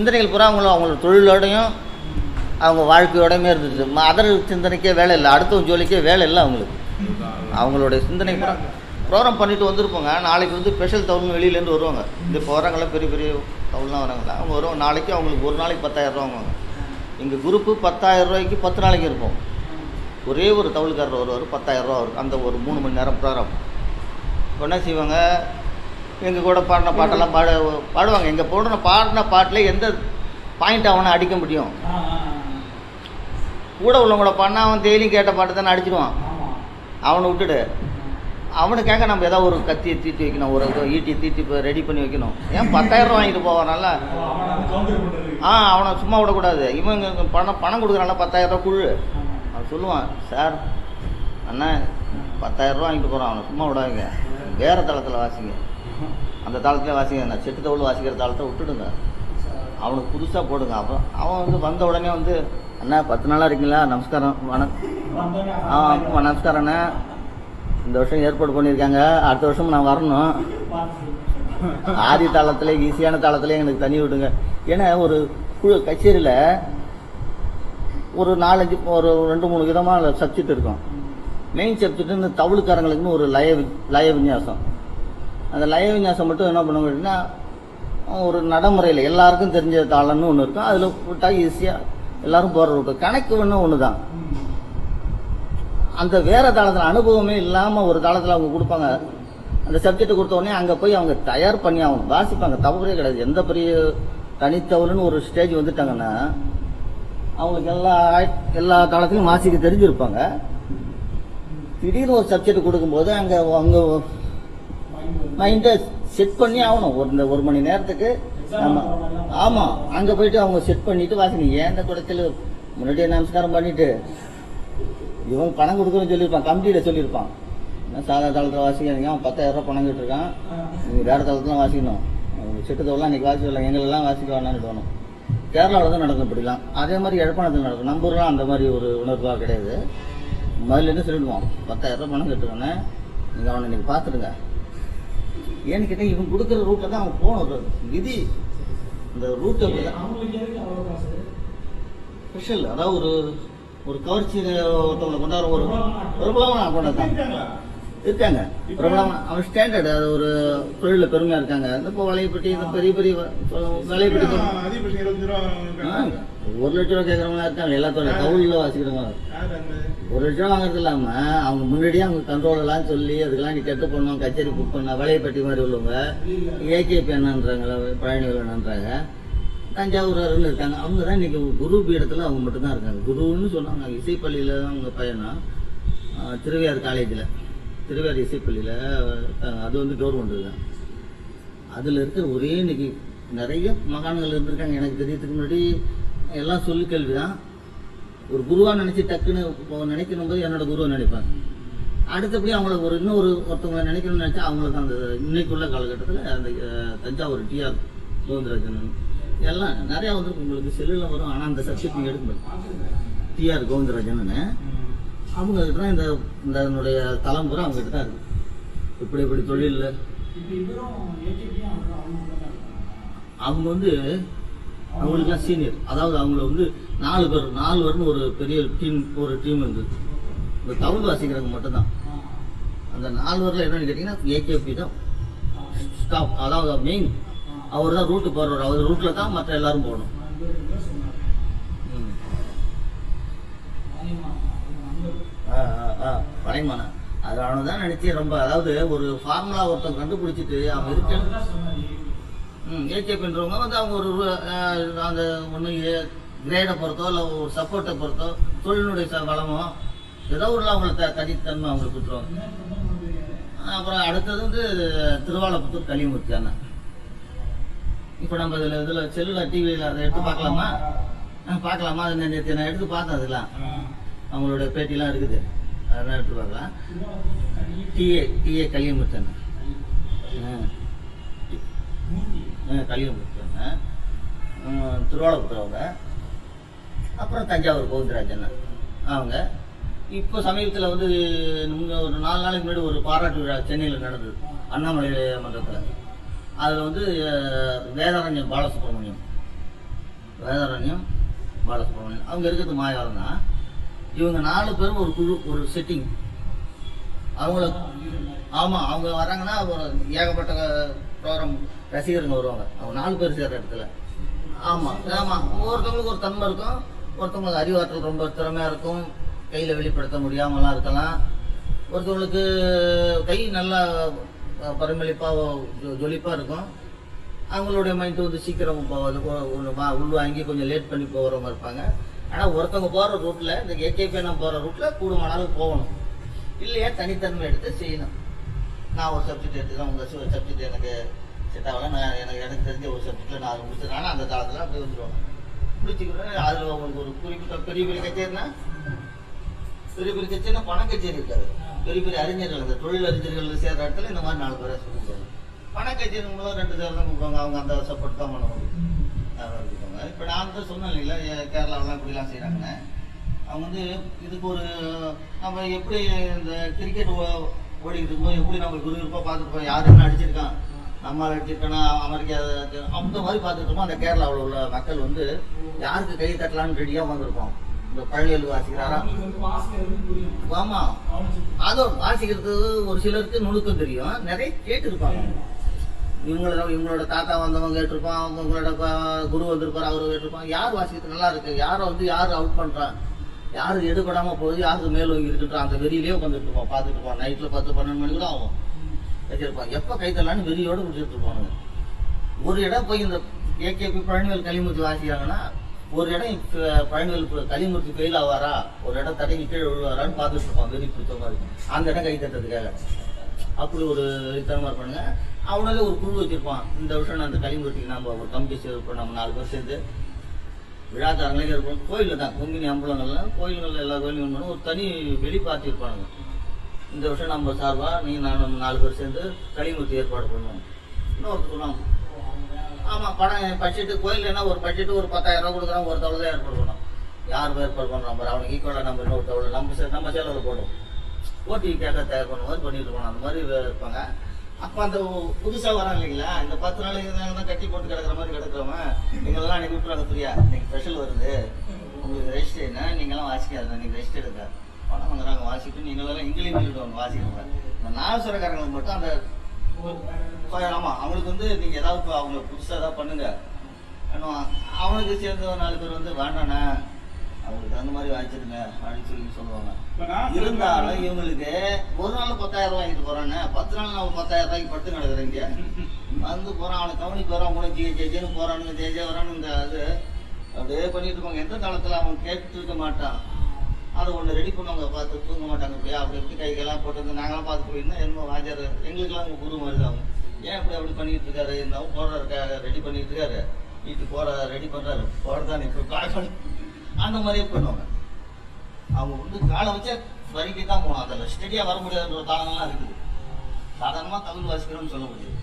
சிந்தனைகள் பூரா அவங்களும் அவங்களோட தொழிலோடையும் அவங்க வாழ்க்கையோடையுமே இருந்துச்சு அதர் சிந்தனைக்கே வேலை இல்லை அடுத்தவங்க ஜோலிக்கே வேலை இல்லை அவங்களுக்கு அவங்களுடைய சிந்தனை பூரா ப்ரோக்ராம் பண்ணிட்டு வந்திருப்போங்க நாளைக்கு வந்து ஸ்பெஷல் தவுள்னு வெளியிலேருந்து வருவாங்க இந்த இப்போ வராங்களா பெரிய பெரிய தவுள்லாம் வராங்களா அவங்க வருவாங்க நாளைக்கு அவங்களுக்கு ஒரு நாளைக்கு பத்தாயிரம் ரூபா வாங்குவாங்க எங்கள் குரூப்பு பத்தாயிரம் ரூபாய்க்கு பத்து நாளைக்கு இருப்போம் ஒரே ஒரு தவுளுக்காரர் வருவார் பத்தாயிரம் ரூபா வரும் அந்த ஒரு மூணு மணி நேரம் ப்ரோக்ராம் இப்போ என்ன செய்வாங்க எங்கள் கூட பாடின பாட்டெல்லாம் பாட பாடுவாங்க எங்கள் போடுற பாடின பாட்டில் எந்த பாயிண்ட் அவனை அடிக்க முடியும் கூட உள்ளவங்கள பாடினா அவன் டெய்லியும் கேட்ட பாட்டு தானே அடிச்சிடுவான் அவனை விட்டுடு அவனுக்காக நம்ம ஏதாவது ஒரு கத்தியை தீட்டி வைக்கணும் ஒரு இதோ ஈட்டி தீட்டி இப்போ ரெடி பண்ணி வைக்கணும் ஏன் பத்தாயிரம் ரூபா வாங்கிட்டு போவானால ஆ அவனை சும்மா விடக்கூடாது இவன் இங்க பணம் பணம் கொடுக்குறான்ல பத்தாயிரம் ரூபா குழு அவன் சொல்லுவான் சார் அண்ணா பத்தாயிரம் ரூபா வாங்கிட்டு போகிறான் அவனை சும்மா விடாதீங்க வேறு தளத்தில் வாசிங்க அந்த தளத்துல வாசிங்க நான் செட்டு தவுள் வாசிக்கிற தளத்தை விட்டுடுங்க அவனுக்கு புதுசாக போடுங்க அப்புறம் அவன் வந்து வந்த உடனே வந்து அண்ணா பத்து நாளாக இருக்கீங்களா நமஸ்காரம் வணக்கம் ஆ அப்பா, நமஸ்காரம் அண்ணா இந்த வருஷம் ஏற்பாடு பண்ணியிருக்காங்க அடுத்த வருஷம் நான் வரணும் ஆதி தாளத்தில் ஈஸியான தாளத்துல எனக்கு தண்ணி விடுங்க ஏன்னா ஒரு குழு கச்சேரியில் ஒரு நாலஞ்சு ஒரு ரெண்டு மூணு விதமான சப்ஜெக்ட் இருக்கும் மெயின் சப்ஜெக்ட் இந்த தவுளுக்காரங்களுக்குன்னு ஒரு லய வி- லய விநியாசம் அந்த லய விநியாசம் மட்டும் என்ன பண்ணுவோம் அப்படின்னா ஒரு நடைமுறையில் எல்லாருக்கும் தெரிஞ்ச தாளம்னு ஒன்று இருக்கும் அதில் விட்டா ஈஸியாக எல்லாரும் போகிற ரூட்டு கணக்கு ஒன்று ஒன்று தான் அந்த வேற தாளத்தில் அனுபவமே இல்லாமல் ஒரு தாளத்தில் அவங்க கொடுப்பாங்க அந்த சப்ஜெக்ட் கொடுத்த உடனே அங்கே போய் அவங்க தயார் பண்ணி அவங்க வாசிப்பாங்க தவறே கிடையாது எந்த பெரிய தனித்தவளுன்னு ஒரு ஸ்டேஜ் வந்துட்டாங்கன்னா அவங்களுக்கு எல்லா எல்லா தாளத்திலையும் வாசிக்க தெரிஞ்சிருப்பாங்க திடீர்னு ஒரு சப்ஜெக்ட் கொடுக்கும்போது அங்கே அவங்க மைண்டை செட் பண்ணி ஆகணும் ஒரு இந்த ஒரு மணி நேரத்துக்கு ஆமா ஆமா அங்க போயிட்டு அவங்க செட் பண்ணிட்டு வாசிங்க ஏன் இந்த குடத்தில் முன்னாடியே நமஸ்காரம் பண்ணிட்டு இவன் பணம் கொடுக்குறேன்னு சொல்லியிருப்பான் கமிட்டியில சொல்லியிருப்பான் என்ன சாதா தளத்தில் வாசிக்காதீங்க அவன் பத்தாயிரம் ரூபாய் பணம் கேட்டிருக்கான் நீங்கள் வேற தளத்துல வாசிக்கணும் அவங்க செட்டுத்தவெல்லாம் இன்னைக்கு வாசிக்கலாம் எங்களெல்லாம் வாசிக்க வேணாம்னு தோணும் கேரளாவில் தான் நடக்கும் இப்படிலாம் அதே மாதிரி யாழ்ப்பாணத்தில் நடக்கும் நம்ம ஊர்லாம் அந்த மாதிரி ஒரு உணர்வாக கிடையாது முதல்ல என்ன சொல்லிடுவோம் பத்தாயிரம் ரூபாய் பணம் கேட்டுருக்கானே நீங்கள் அவனை இன்னைக்கு பார்த்துடுங்க ஏன்னு கேட்டால் இவன் கொடுக்குற ரூட்டில் தான் அவன் போகணும் விதி இந்த ரூட் அப்படி தான் ஸ்பெஷல் அதாவது ஒரு ஒரு கவர்ச்சி ஒருத்தவங்களை கொண்டாடுற ஒரு பிரபலமான கொண்டாடுறாங்க இருக்காங்க பிரபலமான அவன் ஸ்டாண்டர்ட் அது ஒரு தொழிலில் பெருமையாக இருக்காங்க இந்த இப்போ வளையப்பட்டி இந்த பெரிய பெரிய வ- வளையப்பட்டி கொ- அதிகபட்சம் இருபத்தஞ்சு ரூபா ஆ, ஒரு லட்ச ரூபா கேட்குறவங்க இருக்காங்க எல்லா தொழில் கவுளில் வாசிக்கிறவங்க யார் அந்த ஒரு லட்ச ரூபா வாங்குறது இல்லாம அவங்க முன்னாடியே அவங்க கண்ட்ரோல் எல்லாம் சொல்லி அதுக்கெல்லாம் நீ கெட்டு பண்ணுவோம் கச்சேரி புக் பண்ண வளையப்பட்டி மாதிரி உள்ளவங்க ஏகேபி என்னன்றாங்க பழனி என்னன்றாங்க தஞ்சாவூர்னு இருக்காங்க அவங்க தான் இன்னைக்கு குரு பீடத்தில் அவங்க மட்டும்தான் இருக்காங்க குருன்னு சொன்னாங்க இசைப்பள்ளியில் அவங்க பையனா ஆ, திருவையார் காலேஜில் திருவையார் இசைப்பள்ளியில் அது வந்து கவர்மெண்ட் தான் அதில் இருக்கிற ஒரே இன்னைக்கு நிறைய மகான்கள் இருந்திருக்காங்க எனக்கு தெரியறதுக்கு முன்னாடி எல்லாம் சொல்லி கேள்வி தான் ஒரு குருவா நினைச்சு டக்குன்னு இப்போ நினைக்கணும் போது என்னோட குருவை நினைப்பேன் அடுத்தபடி அவங்கள ஒரு இன்னொரு ஒருத்தவங்க நினைக்கணும்னு நினைச்சா அவங்களுக்கு அந்த இன்னைக்குள்ள காலகட்டத்தில் அந்த அஹ், தஞ்சாவூர் டிஆர் கோவிந்தராஜன் எல்லாம் நிறைய வந்து உங்களுக்கு செல்லில் வரும் ஆனால் அந்த சப்ஜெக்ட் நீங்கள் எடுக்க மாட்டேன் டிஆர் கோவிந்தராஜன் அவங்க கிட்ட தான் இந்த இந்த என்னுடைய தலைமுறை அவங்க கிட்ட தான் இருக்கு இப்படி இப்படி தொழிலில் அவங்க வந்து அவங்களுக்குலாம் சீனியர் அதாவது அவங்கள வந்து நாலு பேர் நாலு பேர்னு ஒரு பெரிய டீம் ஒரு டீம் இருந்தது இந்த தமிழ் வாசிக்கிறவங்க மட்டும்தான் அந்த நாலு பேர்ல என்னன்னு கேட்டிங்கன்னா ஏகேபி தான் ஸ்டாப் அதாவது மெயின் அவர் தான் ரூட்டு போடுறவர் அவர் ரூட்டில் தான் மற்ற எல்லாரும் போகணும் ம். ஆ, ஆ, ஆ, பழையமான அது அவனை தான் நினைச்சு ரொம்ப அதாவது ஒரு ஃபார்முலா ஒருத்தன் கண்டுபிடிச்சிட்டு அவன் இருக்க ம் ஏகேபின்றவங்க வந்து அவங்க ஒரு ரு- அஹ், அந்த ஒன்று கிரேடை பொறுத்தோ இல்லை ஒரு சப்போர்ட்டை பொறுத்தோ தொழிலுடைய ச வளமோ ஏதோ ஒரு அவங்கள த தனித்தன்மை அவங்களுக்கு கொடுத்துருவாங்க அப்புறம் அடுத்தது வந்து திருவாலப்புத்தூர் கலிமூர்த்தி அண்ணன் இப்போ நம்ம இதில் இதில் செல்லுல டிவியில் அதை எடுத்து பார்க்கலாமா ஆ, பார்க்கலாமா அது நான் நேத்து நான் எடுத்து பார்த்தேன் அதெல்லாம் அவங்களோட பேட்டிலாம் இருக்குது அதெல்லாம் எடுத்து பார்க்கலாம் டிஏ டிஏ கலியமூர்த்தி அண்ணன் ஆ கலியமுத்தவங்க திருவாளபுரவங்க அப்புறம் தஞ்சாவூர் கோவிந்தராஜன் அவங்க இப்போ சமீபத்தில் வந்து முன்ன ஒரு நாலு நாளைக்கு முன்னாடி ஒரு பாராட்டு விழா சென்னையில் நடந்தது அண்ணாமலை மன்றத்தில் அதில் வந்து அஹ், வேதாரண்யம் பாலசுப்ரமணியம் வேதாரண்யம் பாலசுப்ரமணியம் அவங்க இருக்கிறது மாயாவரம் தான் இவங்க நாலு பேரும் ஒரு குழு ஒரு செட்டிங் அவங்கள ஆமா அவங்க வராங்கன்னா ஒரு ஏகப்பட்ட ப்ரோக்ராம் ரசிகருங்க வருவாங்க அவங்க நாலு பேர் சேர்ற இடத்துல ஆமா ஆமா ஒருத்தவங்களுக்கு ஒரு தன்மை இருக்கும் ஒருத்தவங்களுக்கு அறிவாற்றல் ரொம்ப திறமையா இருக்கும் கையில வெளிப்படுத்த முடியாமலாம் இருக்கலாம் ஒருத்தவங்களுக்கு கை நல்லா அஹ், பரிமளிப்பா ஜொ- ஜொலிப்பா இருக்கும் அவங்களுடைய மைண்ட் வந்து சீக்கிரம் போவது உள்வாங்கி கொஞ்சம் லேட் பண்ணி போகிறவங்க இருப்பாங்க ஆனா ஒருத்தவங்க போற ரூட்ல இந்த ஏகேபி நான் போற ரூட்ல கூடுமானாலும் போகணும் இல்லையா தனித்தன்மை எடுத்து செய்யணும் நான் ஒரு சப்ஜெக்ட் எடுத்துக்கிறேன் உங்க சப்ஜெக்ட் எனக்கு செட் ஆகல நான் எனக்கு எனக்கு தெரிஞ்ச ஒரு சப்ஜெக்ட்ல நான் அதை முடிச்சிருக்கேன் அந்த காலத்துல அப்படியே வந்துடுவாங்க முடிச்சுக்கிறேன் அதுல உங்களுக்கு ஒரு குறிப்பிட்ட பெரிய பெரிய கச்சேரினா பெரிய பெரிய கச்சேரினா பணம் கச்சேரி இருக்காது பெரிய பெரிய அறிஞர்கள் இந்த தொழில் அறிஞர்கள் சேர்ற இடத்துல இந்த மாதிரி நாலு பேரை சொல்லுவாங்க பணம் கச்சேரி மூலம் ரெண்டு பேர் தான் கூப்பிடுவாங்க அவங்க அந்த சப்போர்ட் தான் பண்ண முடியும் அதான் இருப்பாங்க இப்போ நான் தான் சொன்னேன் இல்லைங்களா ஏ- கேரளாவுலாம் இப்படிலாம் செய்கிறாங்கன்னு அவங்க வந்து இதுக்கு ஒரு நம்ம எப்படி இந்த கிரிக்கெட் ஓடிக்கிட்டு இருக்கும்போது எப்படி நம்ம விறுவிறுப்பாக பார்த்துட்டு போய் யார் என்ன அடிச்சிருக்கான் நம்ம அடிச்சிருக்கானா அமெரிக்கா அது- அந்த மாதிரி பார்த்துட்டு இருப்போம் அந்த கேரளாவில் உள்ள மக்கள் வந்து யாருக்கு கை தட்டலாம்னு ரெடியாக வந்திருப்போம் இந்த பழனியல் வாசிக்கிறாரா ஆமா அதுவும் வாசிக்கிறது ஒரு சிலருக்கு நுணுக்கம் தெரியும் நிறைய கேட்டிருப்பாங்க இவங்களோட இவங்களோட தாத்தா வந்தவங்க கேட்டிருப்பான் அவங்க உங்களோட ப- குரு வந்திருப்பார் அவரு கேட்டிருப்பான் யார் வாசிக்கிறது நல்லா இருக்கு யாரை வந்து யார் அவுட் பண்றான் யாரு எடுபடாம போகுது யாருக்கு மேல் வாங்கி இருக்குன்ற அந்த வெறியிலே உட்காந்துட்டு இருப்பான் பார்த்துட்டு இருப்பான் நைட்ல பத்து பன்னெண்டு மணி கூட ஆகும் வச்சிருப்பான் எப்ப கை தரலான்னு வெறியோட குடிச்சிட்டு இருப்பானுங்க ஒரு இடம் போய் இந்த ஏகேபி பழனிவேல் களிமூர்த்தி வாசிக்கிறாங்கன்னா ஒரு இடம் இப்ப பழனிவேல் பு- களிமூர்த்தி ஃபெயில் ஆவாரா ஒரு இடம் தடங்கி கீழே விழுவாரான்னு பார்த்துட்டு இருப்பான் வெறி பிடிச்ச மாதிரி அந்த இடம் கை தட்டுறதுக்காக அப்படி ஒரு வெறித்தனமா இருப்பானுங்க அவனால ஒரு குழு வச்சிருப்பான் இந்த வருஷம் நான் அந்த களிமூர்த்திக்கு நம்ம ஒரு கம்பி சேர்ப்போம் நம்ம நாலு பேர் சேர்ந்து விழாக்காரங்களே இருப்போம் கோயிலில் தான் கொங்கினி அம்பலங்கள்ல கோயில்கள் எல்லா கோயிலும் ஒரு தனி வெளிப்பார்த்து இருப்பானுங்க இந்த வருஷம் நம்ம சார்பா நீ நான் நாலு பேர் சேர்ந்து களிமூர்த்தி ஏற்பாடு பண்ணுவோம் இன்னொரு சொல்லுவாங்க ஆமா பணம் பட்ஜெட்டு கோயில் என்ன ஒரு பட்ஜெட் ஒரு பத்தாயிரம் ரூபாய் கொடுக்குறான் ஒரு தவளை தான் ஏற்பாடு பண்ணோம் யார் ஏற்பாடு பண்றோம் பாரு அவனுக்கு ஈக்குவலா நம்ம இன்னொரு தவளை நம்ம சே- நம்ம சேலத்தில் போடுவோம் போட்டி கேட்க தயார் பண்ண மாதிரி பண்ணிட்டு இருக்கோம் அந்த மாதிரி வே- இருப்பாங்க அப்ப அந்த ஒ- புதுசா வரான் இல்லைங்களா இந்த பத்து நாளைக்கு தான் கட்டி போட்டு கிடக்குற மாதிரி கிடக்குறவன் நீங்கெல்லாம் அன்னைக்கு விட்டுறாங்க பிரியா இன்னைக்கு ஸ்பெஷல் வருது உங்களுக்கு ரெஸ்ட் என்ன நீங்களாம் வாசிக்காது நீங்க ரெஸ்ட் எடுக்க பணம் வாங்குறாங்க வாசிட்டு நீங்களெல்லாம் இங்கிலீஷ் சொல்லிடுவாங்க வாசிக்கிறவங்க இந்த நாசுரக்காரங்களுக்கு மட்டும் அந்த ஒரு- ஆமா அவங்களுக்கு வந்து நீங்க ஏதாவது இப்ப அவங்க புதுசா ஏதாவது பண்ணுங்க ஆனா, அவனுக்கு சேர்ந்த ஒரு நாலு பேர் வந்து வேண்டாண்ணே அவங்களுக்கு தகுந்த மாதிரி வாங்கிச்சிருங்க அப்படின்னு சொல்லி சொல்லுவாங்க இருந்தாலும் இவங்களுக்கு ஒரு நாள் பத்தாயிரம் ரூபாய் வாங்கிட்டு போறானே பத்து நாள் நான் பத்தாயிரம் ரூபாய்க்கு படுத்து கிடக்குறேங்க வந்து போறான் அவனை கவனிக்கு வரான் கூட ஜே ஜேஜேன்னு போறானுங்க ஜே ஜே வரானு இந்த இது அப்படியே பண்ணிட்டு இருப்பாங்க எந்த காலத்துல அவன் கேட்டு இருக்க மாட்டான் அதை ஒன்று ரெடி பண்ணுவாங்க பார்த்து தூங்க மாட்டாங்க இப்படியா அப்படி எப்படி கைகெல்லாம் போட்டு வந்து நாங்களாம் பார்த்து போயிருந்தோம் என்னமோ வாஜர் எங்களுக்கெல்லாம் அவங்க குரு மாதிரி தான் அவங்க ஏன் இப்படி அப்படி பண்ணிட்டு இருக்காரு இருந்தாலும் போடுறாரு ரெடி பண்ணிட்டு இருக்காரு வீட்டுக்கு போற ரெடி பண்றாரு போறதான் இப்போ கால் அந்த மாதிரியே பண்ணுவாங்க அவங்க வந்து காலை வச்சா வரிக்கு தான் போகணும் அதில் ஸ்டெடியாக வர முடியாதுன்ற காலங்கள்லாம் இருக்குது சாதாரணமாக தமிழ் வாசிக்கிறோம்னு சொல்ல முடியாது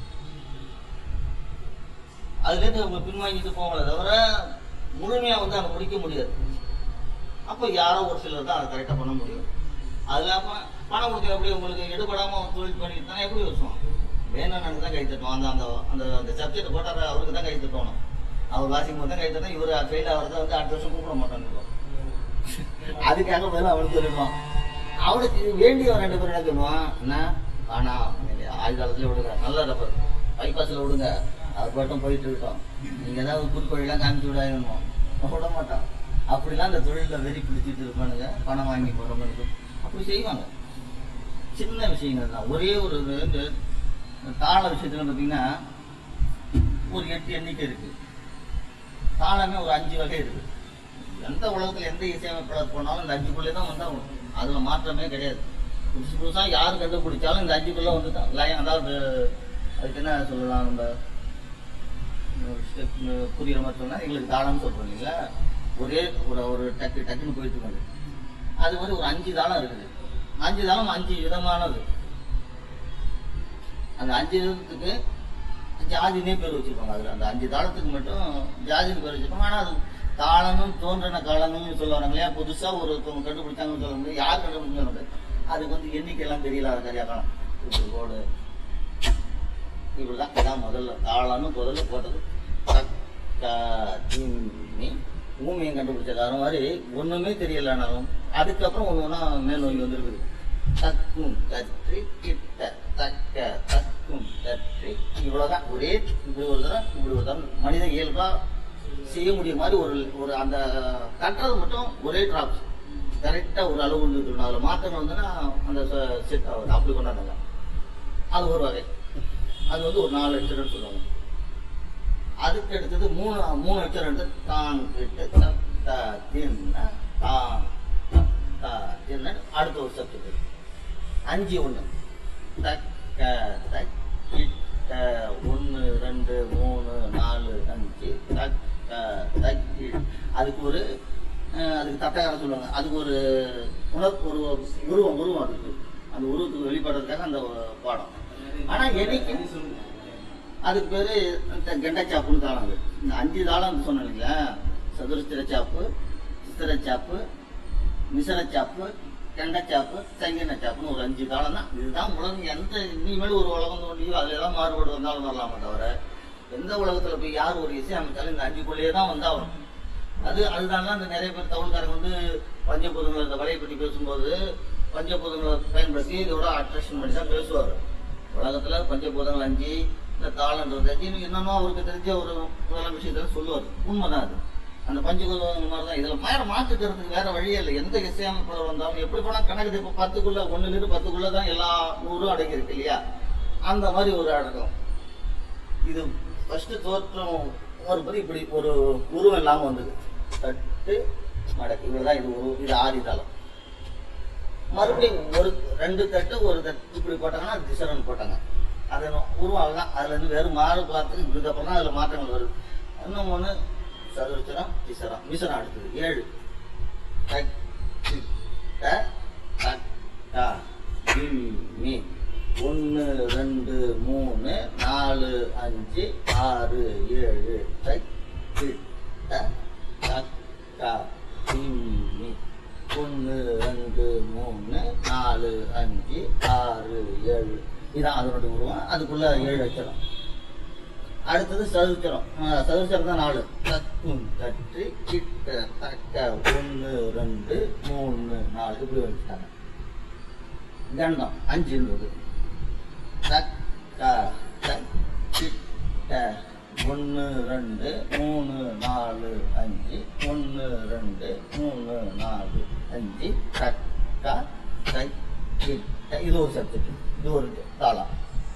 அதுலேருந்து அவங்க பின்வாங்கிட்டு போகல தவிர முழுமையாக வந்து அதை முடிக்க முடியாது அப்போ யாரோ ஒரு சிலர் தான் அதை கரெக்டாக பண்ண முடியும் அது இல்லாமல் பணம் கொடுக்க எப்படி உங்களுக்கு எடுபடாமல் தொழில் பண்ணிட்டு தானே எப்படி வருஷம் வேணும் எனக்கு தான் கை தட்டுவோம் அந்த அந்த அந்த அந்த சப்ஜெக்ட் போட்டார அவருக்கு தான் கை தட்டணும் அவர் வாசிக்கும் போது தான் கை தட்டணும் இவர் ஃபெயில் ஆகிறத வந்து அடுத்த வருஷம் கூப்பிட மாட்டாங்க அதுக்காக மேல அவனுக்கு சொல்லிடுவான் அவனுக்கு வேண்டியவன் ரெண்டு பேரும் என்ன சொல்லுவான் என்ன ஆனா நீங்க ஆயுதத்துல விடுங்க நல்ல ரப்பர் பைபாஸ்ல விடுங்க அது மட்டும் போயிட்டு இருக்கோம் நீங்க ஏதாவது குறிப்பொழிலாம் காமிச்சு விடாயணும் விட மாட்டான் அப்படிலாம் அந்த தொழில வெறி பிடிச்சிட்டு இருப்பானுங்க பணம் வாங்கி போறவங்களுக்கு அப்படி செய்வாங்க சின்ன விஷயங்கள் தான் ஒரே ஒரு இது வந்து இந்த தாள விஷயத்துல பார்த்தீங்கன்னா ஒரு எட்டு எண்ணிக்கை இருக்கு தாளமே ஒரு அஞ்சு வகை இருக்கு எந்த உலகத்துல எந்த இசையமைப்பாளர் போனாலும் இந்த அஞ்சுக்குள்ளே தான் வந்தாகும் அதுல மாற்றமே கிடையாது புதுசு புதுசா யார் கண்டுபிடிச்சாலும் இந்த அஞ்சுக்குள்ள வந்து தான் லயம் அதாவது அதுக்கு என்ன சொல்லலாம் நம்ம ஒரு step, அஹ் புரியுற மாதிரி சொன்னா எங்களுக்கு தாளம்னு சொல்றோம் இல்லைங்களா ஒரே ஒரு ஒரு டக்கு டக்குன்னு போயிட்டு இருக்காது அது மாதிரி ஒரு அஞ்சு தாளம் இருக்குது அஞ்சு தாளம் அஞ்சு விதமானது அந்த அஞ்சு விதத்துக்கு ஜாதினே பேர் வச்சிருப்பாங்க அதுல அந்த அஞ்சு தாளத்துக்கு மட்டும் ஜாதின்னு பேர் வச்சிருப்பாங்க ஆனா அது தாளமும் தோன்றின காலங்கள்னு சொல்லுவாங்க இல்லையா புதுசா ஒருத்தவங்க கண்டுபிடிச்சாங்கன்னு சொல்ல முடியாது யார் கண்டுபிடிச்சாங்க சொல்ல முடியாது அதுக்கு வந்து எண்ணிக்கை எல்லாம் தெரியல அது சரியா காணும் இப்படி கோடு இப்படிதான் இதான் முதல்ல தாளம்னு முதல்ல போட்டது தக்க, திம்மி, பூமியை கண்டுபிடிச்ச மாதிரி ஒண்ணுமே தெரியலனாலும் அதுக்கப்புறம் ஒண்ணு ஒண்ணா மேல் நோக்கி வந்திருக்குது தக்கும் தற்றி கிட்ட தக்க தக்கும் தற்றி இவ்வளவுதான் ஒரே இப்படி ஒரு தரம் இப்படி ஒரு தரம் மனித இயல்பா செய்ய முடிய மாதிரி ஒரு ஒரு அந்த கட்டுறது மட்டும் ஒரே டிராப்ஸ் கரெக்டா ஒரு அளவு இருக்கணும் அதுல மாற்றங்கள் வந்துன்னா அந்த செட் ஆகுது அப்படி கொண்டாடுங்க அது ஒரு வகை அது வந்து ஒரு நாலு அச்சரம் சொல்லுவாங்க அதுக்கு அடுத்தது மூணு மூணு அச்சரம் எடுத்து தான் கிட்ட தப், த, தின்ன, தான், தப், த, தின்ன, அடுத்த ஒரு சப்ஜெக்ட் அஞ்சு ஒண்ணு தக்க தக், கிட்ட ஒன்று ரெண்டு மூணு நாலு அஞ்சு தக்க தக், இட். அதுக்கு ஒரு அஹ், அதுக்கு தட்டகாரம் சொல்லுவாங்க அதுக்கு ஒரு உணர்வு ஒரு உருவம் உருவம் அதுக்கு அந்த உருவத்துக்கு வெளிப்படுறதுக்காக அந்த பாடம் ஆனா என்னைக்கு அதுக்கு பேரு இந்த கெண்டை சாப்புன்னு தாளம் அது இந்த அஞ்சு தாளம் சொன்னேன் இல்லைங்களா சதுரஸ்திர சாப்பு சித்திர சாப்பு மிசர சாப்பு கெண்டை சாப்பு சங்கின சாப்புன்னு ஒரு அஞ்சு தாளம் தான் இதுதான் உலகம் எந்த இனிமேல் ஒரு உலகம் தோண்டியோ அதுல தான் மாறுபாடு வந்தாலும் வரலாமே தவிர எந்த உலகத்துல போய் யார் ஒரு இசை அமைச்சாலும் இந்த அஞ்சுக்குள்ளேயே தான் வந்தாகணும் அது அதுதான் அந்த நிறைய பேர் தமிழ்காரங்க வந்து பஞ்சபூதங்கள் இந்த வலையை பற்றி பேசும்போது பஞ்சபூதங்களை பயன்படுத்தி இதோட அட்ராக்ஷன் பண்ணி தான் பேசுவார் உலகத்துல பஞ்சபூதங்கள் அஞ்சு இந்த தாளன்றது அஞ்சு என்னமோ அவருக்கு தெரிஞ்ச ஒரு முதலாம் விஷயத்துல சொல்லுவார் உண்மைதான் அது அந்த பஞ்சபூதங்கள் மாதிரி தான் இதுல மேல மாற்றுக்கிறதுக்கு வேற வழியே இல்லை எந்த இசையமைப்பாளர் வந்தாலும் எப்படி போனா கணக்கு இப்போ பத்துக்குள்ள ஒண்ணுல இருந்து பத்துக்குள்ள தான் எல்லா நூறும் அடங்கி இருக்கு இல்லையா அந்த மாதிரி ஒரு அடக்கம் இது ஃபர்ஸ்ட் தோற்றம் வரும்போது இப்படி ஒரு உருவம் இல்லாம வந்தது தட்டு மடக்கு இவ்வளவுதான் இது ஒரு இது ஆதி தளம் மறுபடியும் ஒரு ரெண்டு தட்டு ஒரு தட்டு இப்படி போட்டாங்கன்னா அது திசரன் போட்டாங்க அது உருவம் தான் அதுல இருந்து வேறு மாறு பார்த்து இதுக்கப்புறம் தான் அதுல மாற்றங்கள் வருது இன்னும் ஒண்ணு சதுரச்சரம் திசரம் மிசரம் அடுத்தது ஏழு டக், டிக், ட, டக், டா, டிம், மீ. ஒண்ணு ரெண்டு மூணு நாலு அஞ்சு ஆறு ஏழு டக், டிக், ட, டக், டா, டிம், மீ. ஒண்ணு ரெண்டு மூணு நாலு அஞ்சு ஆறு ஏழு இதான் அதனுடைய உருவம் அதுக்குள்ள ஏழு அச்சரம் அடுத்தது சதுச்சரம் அஹ் சதுச்சரம் தான் நாலு தக்கும் தட்டு கிட்ட தக்க ஒன்று ரெண்டு மூணு நாலு இப்படி வச்சுட்டாங்க கண்டம் அஞ்சு இருந்தது தக்க தக், கிட்ட ஒன்று ரெண்டு மூணு நாலு அஞ்சு ஒன்று ரெண்டு மூணு நாலு அஞ்சு தக்க தக், கிட்ட இது ஒரு சப்ஜெக்ட் இது ஒரு தாளம்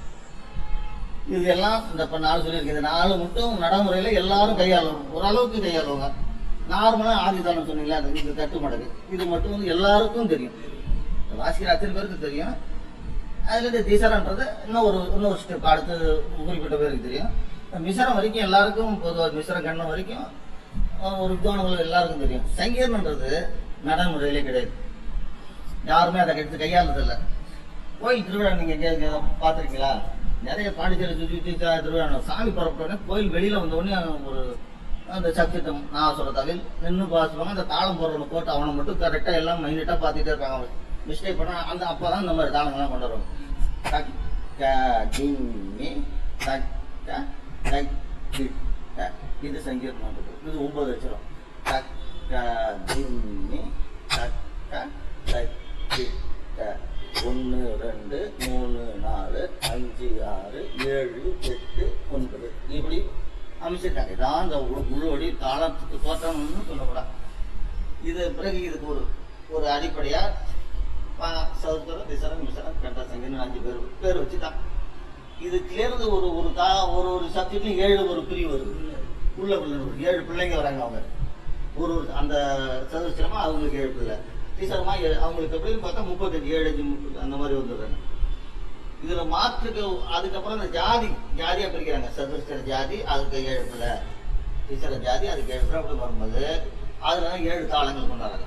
இது எல்லாம் இந்த இப்ப நாலு சொல்லியிருக்கேன் இந்த நாலு மட்டும் நடைமுறையில எல்லாரும் கையாளும் ஓரளவுக்கு கையாளுவாங்க நார்மலா ஆதிதானம் சொன்னீங்களா அது இந்த தட்டு மடகு இது மட்டும் வந்து எல்லாருக்கும் தெரியும் இந்த வாசிக்கிற அத்தனை பேருக்கு தெரியும் அதுல இந்த திசரன்றது இன்னும் ஒரு இன்னொரு ஸ்டெப் அடுத்து குறிப்பிட்ட பேருக்கு தெரியும் இந்த மிசரம் வரைக்கும் எல்லாருக்கும் பொதுவாக மிசரம் கண்ணம் வரைக்கும் அஹ், ஒரு வித்வானங்கள் எல்லாருக்கும் தெரியும் சங்கீர்ணன்றது நடைமுறையிலே கிடையாது யாருமே அதை எடுத்து கையாளுறது இல்லை கோயில் திருவிழா நீங்க எங்க பாத்திருக்கீங்களா நிறைய பாண்டிச்சேரி சுற்றி சுற்றி த- திருவிழா நடக்கும். சாமி புறப்பட்ட உடனே கோயில் வெளியில வந்த உடனே ஒரு அந்த சப்ஜெக்டம் நான் சொல்ற தவில் நின்று பாசுவாங்க அந்த தாளம் போடுறவனை போட்டு அவனை மட்டும் கரெக்டா எல்லாம் மைனிட்டா பார்த்துட்டே இருப்பாங்க மிஸ்டேக் பண்ணா அந்த அப்பதான் இந்த மாதிரி தாளங்கள்லாம் கொண்டு வருவாங்க டக், க, டிங், மி, டக், ட, டக், டிக், ட. இது சங்கீதம் இது ஒன்பது வச்சிரும் டக், க, டிங், மி, டக், ட, டக், டிக், ட. ஒன்று ரெண்டு மூணு நாலு அஞ்சு ஆறு ஏழு எட்டு ஒன்பது இப்படி அமைச்சிருக்காங்க இதான் அந்த உ- முழுவடி தாளத்துக்கு தோற்றம்னு சொல்லக்கூடாது இது பிறகு இதுக்கு ஒரு ஒரு அடிப்படையா ப- சதுரம் திசரம் மிசரம் கண்ட சங்கன்னு அஞ்சு பேர் பேர் வச்சுட்டான் இது கிளியர்ந்து ஒரு ஒரு தா ஒரு ஒரு சப்ஜெக்ட்லயும் ஏழு ஒரு பிரிவு வருது உள்ள உள்ள ஒரு ஏழு பிள்ளைங்க வராங்க அவங்க ஒரு ஒரு அந்த சதுரமா அவங்களுக்கு ஏழு பிள்ளை டீச்சர்மா அவங்களுக்கு எப்படின்னு பார்த்தா முப்பத்தஞ்சு ஏழு அஞ்சு முப்பது அந்த மாதிரி வந்துடுறாங்க இதுல மாற்றுக்கு அதுக்கப்புறம் இந்த ஜாதி ஜாதியா பிரிக்கிறாங்க சதுரஸ்தர ஜாதி அதுக்கு ஏழு பிள்ளை டீச்சர ஜாதி அதுக்கு ஏழு பிள்ளை அப்படி வரும்போது அதுல ஏழு தாளங்கள் கொண்டாடுறாங்க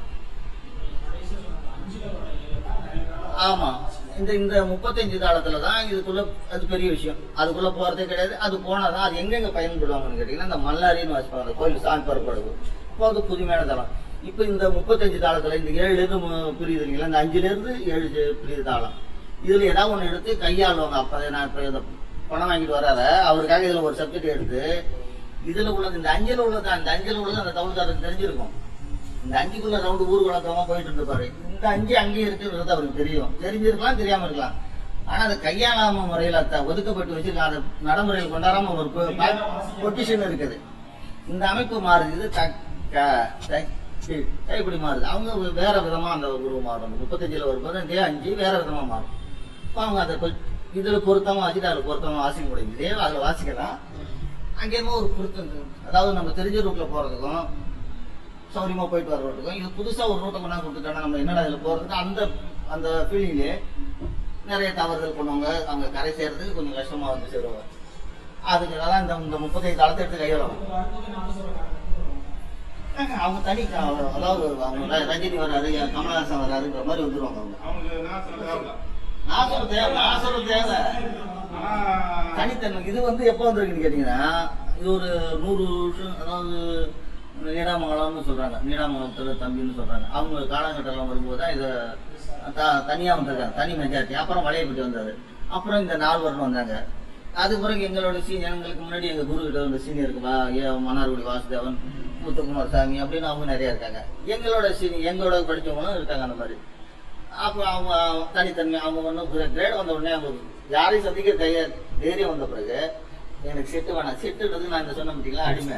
ஆமா இந்த இந்த முப்பத்தஞ்சு தாளத்துல தான் இதுக்குள்ள அது பெரிய விஷயம் அதுக்குள்ள போறதே கிடையாது அது போனாதான் அது எங்கெங்க பயன்படுவாங்கன்னு கேட்டீங்கன்னா இந்த மல்லாரின்னு வச்சுப்பாங்க அந்த கோயில் சாமி புறப்படுது இப்போ அது புதுமையான தாளம் இப்போ இந்த முப்பத்தஞ்சு தாளத்துல இந்த ஏழுல இருந்து மு- பிரியுது இல்லைங்களா இந்த அஞ்சுல இருந்து ஏழு ஜெ- பிரியுது தாளம் இதுல ஏதாவது ஒண்ணு எடுத்து கையாளுவாங்க அப்ப நான் இப்ப இந்த பணம் வாங்கிட்டு வராத அவருக்காக இதுல ஒரு சப்ஜெக்ட் எடுத்து இதுல உள்ளது இந்த அஞ்சில் உள்ளது அந்த அஞ்சில் உள்ளது அந்த தவுள்காரருக்கு தெரிஞ்சிருக்கும் இந்த அஞ்சுக்குள்ள ரவுண்டு ஊர் வழக்கமா போயிட்டு இருப்பாரு இந்த அஞ்சு அங்கேயே இருக்குன்றது அவருக்கு தெரியும் தெரிஞ்சிருக்கலாம் தெரியாம இருக்கலாம் ஆனா அது கையாளாம முறையில த- ஒதுக்கப்பட்டு வச்சிருக்க அதை நடைமுறையில் கொண்டாடாம ஒரு பொசிஷன் இருக்குது இந்த அமைப்பு மாறுது இது த- க- த- சி- இப்படி மாறுது அவங்க வேற விதமா அந்த உருவம் மாறும் முப்பத்தஞ்சுல வரும்போது இதே அஞ்சு வேற விதமா மாறும் அப்ப அவங்க அதை கொ- இதுல பொருத்தமா வச்சுட்டு அதுல பொருத்தமா வாசிக்க முடியும் இதே அதுல வாசிக்கலாம் அங்கேயுமே ஒரு பொருத்தம் இருக்கு. அதாவது நம்ம தெரிஞ்ச ரூட்ல போறதுக்கும் சௌரியமா போயிட்டு வர்றதுக்கும் இது புதுசா ஒரு ரூட்டை கொண்டாந்து கொடுத்துட்டாங்க நம்ம என்னடா இதுல போறதுக்கு அந்த அந்த ஃபீலிங்லே நிறைய தவறுதல் பண்ணுவாங்க அவங்க கரை சேர்றதுக்கு கொஞ்சம் கஷ்டமா வந்து சேருவாங்க அதுக்கு தான் இந்த இந்த முப்பத்தைந்து தளத்தை எடுத்து கையாளும் அவங்க தனி க- அதாவது அவங்க ர- ரஜினி வராரு கமலஹாசன் வராருன்ற மாதிரி வந்துருவாங்க அவங்க அவங்களுக்கு நான் சொல்ல தேவையில்ல. நான் சொல்ற தேவை நான் சொல்ற தேவை ஆனா, தனித்தன்மை இது வந்து எப்போ வந்திருக்குன்னு கேட்டீங்கன்னா இது ஒரு நூறு வருஷம் அதாவது நீடாமங்கலம்னு சொல்றாங்க நீடாமங்கலத்துல தம்பின்னு சொல்றாங்க அவங்க காலகட்டம்லாம் வரும்போது தான் இதை த- தனியா வந்திருக்காங்க தனி மெஜாரிட்டி அப்புறம் வளையப்பட்டி வந்தாரு அப்புறம் இந்த நால்வர்னு வந்தாங்க அதுக்கு பிறகு எங்களோட சீனியர் எங்களுக்கு முன்னாடி எங்க குரு கிட்ட வந்து சீனியருக்கு வா ஏ மன்னார்குடி வாசுதேவன் முத்துக்குமார் சாமி அப்படின்னு அவங்க நிறைய இருக்காங்க எங்களோட சீனியர் எங்களோட படிச்சவங்களும் இருக்காங்க அந்த மாதிரி அப்போ அவங்க தனித்தன்மை அவங்க ஒன்றும் கிரேட் வந்த உடனே அவங்க யாரையும் சந்திக்க தைய தைரியம் வந்த பிறகு எனக்கு செட்டு வேணாம் செட்டுன்றது நான் இந்த சொன்ன பார்த்தீங்களா அடிமை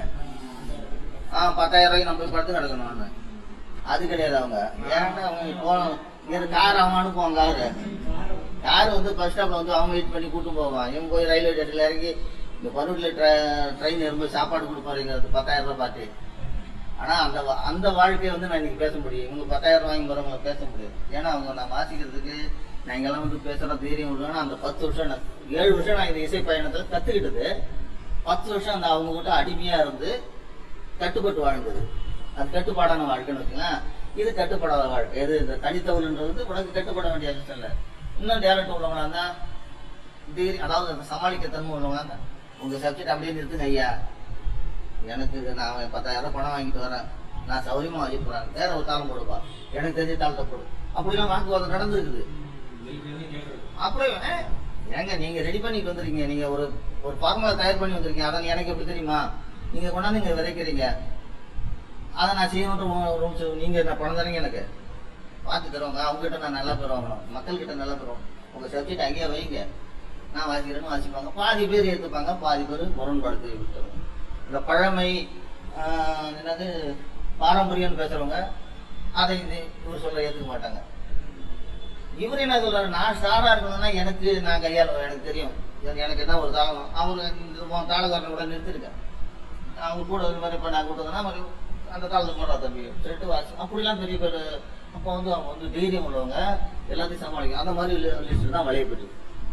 ஆ பத்தாயிரம் ரூபாய்க்கு நம்ம போய் படுத்து கிடக்கணும் நான் அது கிடையாது அவங்க ஏன்னா அவங்க இப்போ இங்க கார் அவன் அனுப்புவாங்க காரு கார் வந்து பஸ் ஸ்டாப்ல வந்து அவங்க வெயிட் பண்ணி கூட்டு போவான் இவங்க போய் ரயில்வே ஸ்டேஷன்ல இறங்கி இந்த பருவத்தில் ட்ரெயின் ஏறும்போது சாப்பாடு கொடுப்பாருங்க அது பத்தாயிரம் ரூபாய் பார்த்து ஆனா அந்த வா- அந்த வாழ்க்கையை வந்து நான் இன்னைக்கு பேச முடியும் இவங்க பத்தாயிரம் ரூபாய் வாங்கி வரவங்க பேச முடியாது ஏன்னா அவங்க நான் வாசிக்கிறதுக்கு நான் இங்கெல்லாம் வந்து பேசுற தைரியம் இல்லைன்னா அந்த பத்து வருஷம் நான் ஏழு வருஷம் நான் இந்த இசை பயணத்துல கத்துக்கிட்டது பத்து வருஷம் அந்த அவங்க கிட்ட அடிமையா இருந்து கட்டுப்பட்டு வாழ்ந்தது அது கட்டுப்பாடான வாழ்க்கைன்னு வச்சுக்கலாம் இது கட்டுப்படாத வாழ்க்கை எது இந்த தனித்தவள்ன்றது வந்து உனக்கு கட்டுப்பட வேண்டிய விஷயம் இல்லை இன்னும் டேலண்ட் உள்ளவங்களா இருந்தா தைரியம் அதாவது அந்த சமாளிக்க தன்மை உள்ளவங்களா இருந்தா உங்க சப்ஜெக்ட் அப்படியே நிறுத்துங்க ஐயா எனக்கு இது நான் பத்தாயிரம் ரூபாய் பணம் வாங்கிட்டு வரேன் நான் சௌரியமா வாங்கிட்டு போறேன் வேற ஒரு தாளம் போடுப்பா எனக்கு தெரிஞ்ச தாளத்தை போடு அப்படிலாம் வாக்குவாதம் நடந்திருக்குது அப்படியே ஏ, ஏங்க நீங்க ரெடி பண்ணிட்டு வந்திருக்கீங்க நீங்க ஒரு ஒரு ஃபார்முலா தயார் பண்ணி வந்திருக்கீங்க அதான் எனக்கு எப்படி தெரியுமா நீங்க கொண்டாந்து இங்க விதைக்கிறீங்க அதை நான் செய்யணுன்ற உ- ரூல்ஸ் நீங்க நான் பணம் தரீங்க எனக்கு பார்த்து தருவாங்க அவங்க கிட்ட நான் நல்லா பேர் வாங்கணும் மக்கள் கிட்ட நல்லா பேர் வாங்கணும் உங்க சப்ஜெக்ட் அங்கேயே வைங்க நான் வாசிக்கிறேன்னு வாசிப்பாங்க பாதி பேர் ஏத்துப்பாங்க பாதி பேர் முரண்படுத்தி விட்டுருவாங்க இந்த பழமை ஆஹ், என்னது பாரம்பரியம்னு பேசுறவங்க அதை இது இவர் சொல்ல ஏத்துக்க மாட்டாங்க இவர் என்ன சொல்றாரு நான் ஸ்டாரா இருக்கணும்னா எனக்கு நான் கையாளுவேன் எனக்கு தெரியும் எனக்கு- எனக்கு என்ன ஒரு தாளம் அவங்க இந்த உன் தாளக்காரனை கூட நிறுத்திருக்கேன் அவங்க கூட ஒரு மாதிரி இப்போ நான் கூட்டதுன்னா மாதிரி அந்த காலத்துக்கு போடுறா தம்பி சொல்லிட்டு வாசி அப்படிலாம் பெரிய பேர் அப்போ வந்து அவங்க வந்து தைரியம் உள்ளவங்க எல்லாத்தையும் சமாளிக்கும் அந்த மாதிரி லிஸ்ட் தான் வளையப்பட்டு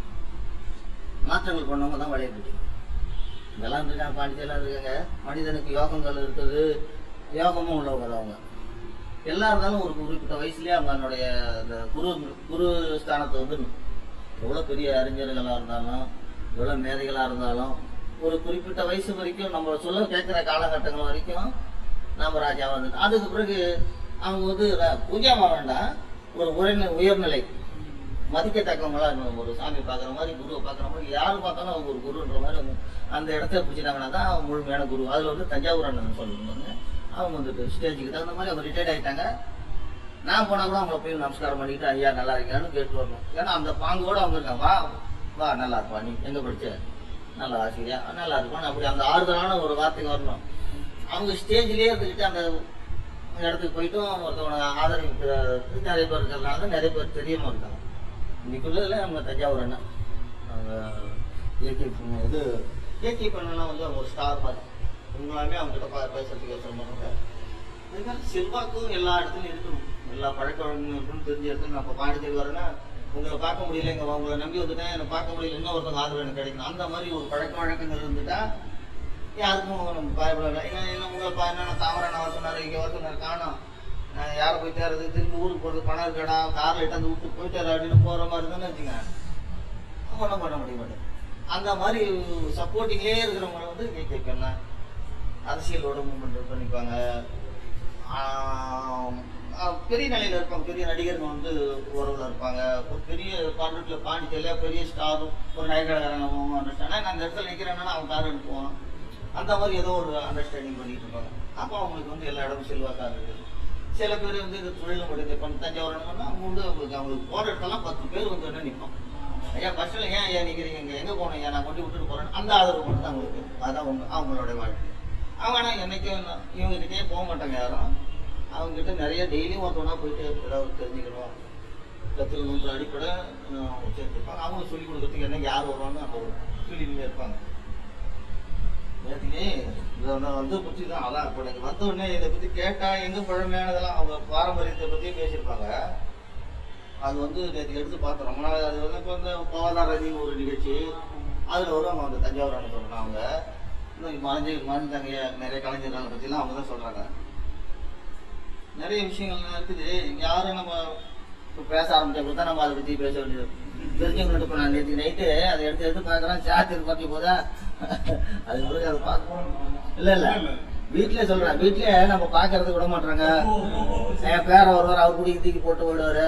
மாற்றங்கள் பண்ணவங்க தான் வளையப்பட்டு இதெல்லாம் இருக்காங்க பாண்டிச்செல்லாம் இருக்காங்க மனிதனுக்கு யோகங்கள் இருக்குது யோகமும் உள்ளவங்க தான் அவங்க எல்லா இருந்தாலும் ஒரு குறிப்பிட்ட வயசுலயே அவங்க அதனுடைய அந்த குரு குரு ஸ்தானத்தை வந்து எவ்வளவு பெரிய அறிஞர்களா இருந்தாலும் எவ்வளவு மேதைகளா இருந்தாலும் ஒரு குறிப்பிட்ட வயசு வரைக்கும் நம்ம சொல்ல கேட்கிற காலகட்டங்கள் வரைக்கும் நாம ராஜா வந்து அதுக்கு பிறகு அவங்க வந்து ர- பூஜா வேண்டாம் ஒரு உயர்நிலை உயர்நிலை மதிக்கத்தக்கவங்களா இருக்கணும் ஒரு சாமி பார்க்குற மாதிரி குருவை பார்க்குற மாதிரி யார் பார்த்தாலும் அவங்க ஒரு குருன்ற மாதிரி அவங்க அந்த இடத்த பிடிச்சிட்டாங்கன்னா தான் அவங்க முழுமையான குரு அதில் வந்து தஞ்சாவூர் அண்ணன் சொல்லிருந்தாங்க அவங்க வந்துட்டு ஸ்டேஜுக்கு தகுந்த மாதிரி அவங்க ரிட்டையர்ட் ஆயிட்டாங்க நான் போனா கூட அவங்கள போய் நமஸ்காரம் பண்ணிட்டு ஐயா நல்லா இருக்கியான்னு கேட்டு வரணும் ஏன்னா அந்த பாங்கோட அவங்க இருக்காங்க வா வா நல்லா இருப்பா நீ எங்க படிச்ச நல்லா ஆசிரியா நல்லா இருப்பான்னு அப்படி அந்த ஆறுதலான ஒரு வார்த்தைக்கு வரணும் அவங்க ஸ்டேஜ்லயே இருந்துக்கிட்டு அந்த இடத்துக்கு போயிட்டும் ஒருத்தவனை ஆதரவு நிறைய பேர் இருக்கிறதுனால நிறைய பேர் தெரியாம இருக்காங்க இன்னைக்குள்ளதுல நம்ம தஞ்சாவூர் அண்ணன் அவங்க ஏகே இது ஏகே பண்ணனா வந்து அவங்க ஒரு ஸ்டார் மாதிரி உங்களாமே அவங்க கிட்ட பா- பேசுறதுக்கு யோசனை பண்ணுறாங்க அதுக்காக செல்வாக்கும் எல்லா இடத்துலையும் இருக்கணும் எல்லா பழக்க வழக்கங்களும் இருக்கணும் தெரிஞ்ச இடத்துல நான் இப்போ பாண்டிச்சேரி வரேன்னா உங்களை பார்க்க முடியல இங்க உங்களை நம்பி வந்துட்டேன் எனக்கு பார்க்க முடியல இன்னும் ஒருத்தவங்க ஆதரவு எனக்கு கிடைக்கணும் அந்த மாதிரி ஒரு பழக்க வழக்கங்கள் இருந்துட்டா யாருக்கும் நம்ம பயப்படல ஏன்னா என்ன உங்களை பா என்ன தாமரை நான் சொன்னார் இங்கே வர சொன்னார் காணோம் நான் யாரை போய் தேர்றது திரும்பி ஊருக்கு போகிறது பணம் இருக்கடா காரில் இட்டாந்து விட்டு போயிட்டாரு அப்படின்னு போகிற மாதிரி தானே வச்சுங்க ஒன்றும் பண்ண முடிய மாட்டேன் அந்த மாதிரி சப்போர்ட்டிங்லேயே இருக்கிறவங்க வந்து கேட்கணும் அரசியலோட மூமெண்ட் பண்ணிப்பாங்க ஆம், ஆஹ் பெரிய நிலையில இருப்பாங்க பெரிய நடிகர்கள் வந்து உறவுல இருப்பாங்க ஒரு பெரிய கான்ட்ராக்ட்ல பாண்டிச்சேரியா பெரிய ஸ்டாரும் ஒரு நயகரகாரன் ஆனால் நான் அந்த இடத்துல நிற்கிறேன்னா அவன் கார் அனுப்புவான் அந்த மாதிரி ஏதோ ஒரு அண்டர்ஸ்டாண்டிங் பண்ணிட்டு இருப்பாங்க அப்போ அவங்களுக்கு வந்து எல்லா இடமும் செல்வாக்கா இருக்குது சில பேர் வந்து இது தொழிலும் கொடுத்து இப்போ தஞ்சாவூர்னா அவங்க வந்து அவங்களுக்கு அவங்களுக்கு போகிற இடத்தெல்லாம் பத்து பேர் வந்து என்ன நிற்போம் ஐயா பஸ்ஸில் ஏன் ஐயா நிற்கிறீங்க இங்கே எங்கே போகணும் ஐயா நான் கொண்டு விட்டுட்டு போகிறேன் அந்த ஆதரவு மட்டும் தான் அவங்களுக்கு அதான் அவங்க அவங்களோட வாழ்க்கை அவங்க ஆனால் என்னைக்கும் இவங்ககிட்டயே போக மாட்டாங்க யாரும் அவங்ககிட்ட நிறைய டெய்லியும் ஒருத்தவனா போயிட்டு ஏதாவது தெரிஞ்சுக்கணும் கற்றுக்கணுன்ற அடிப்படை அஹ், சேர்த்துருப்பாங்க அவங்களுக்கு சொல்லிக் கொடுக்கறதுக்கு என்ன யார் வருவாங்க அவங்க சொல்லிக்கிட்டே இருப்பாங்க நேற்றுக்கு இதை நான் வந்து பற்றி தான் அதான் இப்போ நீங்கள் வந்த உடனே இதை பற்றி கேட்டால் எங்கே பழமையானதெல்லாம் அவங்க பாரம்பரியத்தை பற்றி பேசியிருப்பாங்க அது வந்து நேற்று எடுத்து பார்த்தோம் ரொம்ப நாள் அது வந்து இப்போ இந்த பவதாரதின்னு ஒரு நிகழ்ச்சி அதில் வருவாங்க அவங்க தஞ்சாவூர் அனுப்புறோம் அவங்க இன்னும் மறைஞ்சு மறைஞ்சாங்க நிறைய கலைஞர்களை பற்றிலாம் அவங்க தான் சொல்கிறாங்க நிறைய விஷயங்கள்லாம் இருக்குது யாரும் நம்ம இப்போ பேச ஆரம்பிச்சப்போ தான் நம்ம அதை பற்றி பேச வேண்டியது தெரிஞ்சவங்கள்ட்ட இப்போ நான் நேற்று நைட்டு அதை எடுத்து எடுத்து பார்க்குறேன் சார்ஜர் பார்க்க போதா அது பிறகு அதை பார்க்கணும் இல்லை இல்லை வீட்டிலே சொல்கிறேன் வீட்டிலே நம்ம பார்க்கறதுக்கு விட மாட்டாங்க என் பேர வருவார் அவர் குடிக்கு தூக்கி போட்டு விடுவார்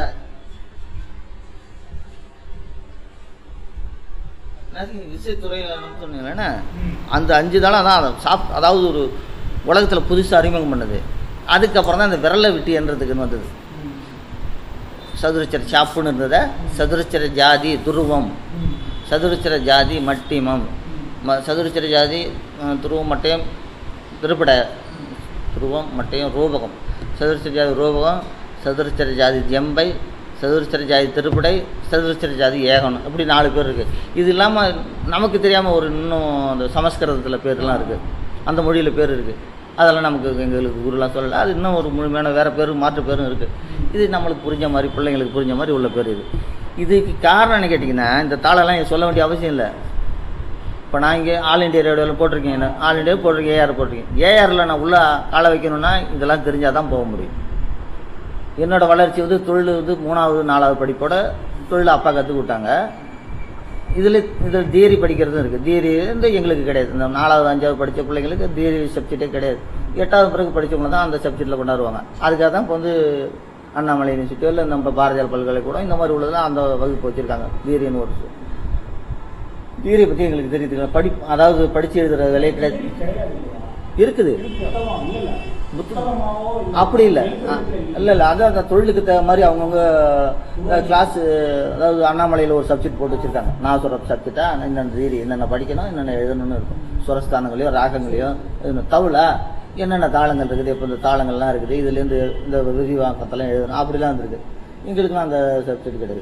விசைத்துறை சொன்னீங்களே அந்த அஞ்சு தளம் தான் அதை சாப் அதாவது ஒரு உலகத்தில் புதுசாக அறிமுகம் பண்ணது அதுக்கப்புறம் தான் இந்த விரலை விட்டின்றதுக்குன்னு வந்தது சதுரச்சர சாப்புன்னு இருந்ததை சதுரச்சர ஜாதி துருவம் சதுரச்சர ஜாதி மட்டிமம் ம சதுரச்சர ஜாதி அஹ், துருவம் மட்டையம் திருப்பட துருவம் மட்டையம் ரூபகம் சதுரச்சர ஜாதி ரூபகம் சதுரச்சர ஜாதி ஜெம்பை சதுரச்சர ஜாதி திருப்படை சதுரச்சர ஜாதி ஏகனம் இப்படி நாலு பேர் இருக்குது இது இல்லாமல் நமக்கு தெரியாமல் ஒரு இன்னும் அந்த சமஸ்கிருதத்தில் பேர்லாம் இருக்குது அந்த மொழியில் பேர் இருக்குது அதெல்லாம் நமக்கு எங்களுக்கு குருலாம் சொல்லலை அது இன்னும் ஒரு முழுமையான வேறு பேரும் மாற்று பேரும் இருக்குது இது நம்மளுக்கு புரிஞ்ச மாதிரி பிள்ளைங்களுக்கு புரிஞ்ச மாதிரி உள்ள பேர் இது இதுக்கு காரணம் என்ன கேட்டிங்கன்னா இந்த தாளெல்லாம் இங்க சொல்ல வேண்டிய அவசியம் இல்லை இப்போ நான் இங்கே ஆல் இண்டியா ரேடியோவில் போட்டிருக்கேன் என்ன ஆல் இண்டியா போட்டிருக்கேன் ஏஆர் போட்டிருக்கேன் ஏஆரில் நான் உள்ளே காலை வைக்கணும்னா இதெல்லாம் தெரிஞ்சால் தான் போக முடியும் என்னோட வளர்ச்சி வந்து தொழில் வந்து மூணாவது நாலாவது படிப்போட தொழில் அப்பா கற்றுக் விட்டாங்க இதில் இதில் தியரி படிக்கிறதும் இருக்குது தியரி வந்து எங்களுக்கு கிடையாது இந்த நாலாவது அஞ்சாவது படித்த பிள்ளைங்களுக்கு தியரி சப்ஜெக்டே கிடையாது எட்டாவது பிறகு படித்தவங்க தான் அந்த சப்ஜெக்டில் கொண்டாடுவாங்க அதுக்காக தான் இப்போ வந்து அண்ணாமலை யூனிவர்சிட்டியோ இல்லை நம்ம பாரதியார் பல்கலைக்கூடம் இந்த மாதிரி உள்ளதெல்லாம் அந்த வகுப்பு வச்சுருக்காங்க தியரின்னு ஒரு தியரி பற்றி எங்களுக்கு தெரியுது படி அதாவது படித்து எழுதுகிற வேலையே கிடையாது இருக்குது புத்தி- அப்படி இல்லை இல்லை இல்லை அதான் அந்த தொழிலுக்கு தகுந்த மாதிரி அவங்கவுங்க கிளாஸ் அதாவது அண்ணாமலையில் ஒரு சப்ஜெக்ட் போட்டு வச்சுருக்காங்க நான் சொல்கிற சப்ஜெக்டாக என்னென்ன ரீதி என்னென்ன படிக்கணும் என்னென்ன எழுதணும்னு இருக்கும் சுரஸ்தானங்களையோ ராகங்களையோ எழுதணும் தவிழா என்னென்ன தாளங்கள் இருக்குது இப்போ இந்த தாளங்கள்லாம் இருக்குது இதுலேருந்து இந்த விரிவாக்கத்தெல்லாம் எழுதணும் அப்படிலாம் இருந்திருக்கு எங்களுக்குலாம் அந்த சப்ஜெக்ட் கிடையாது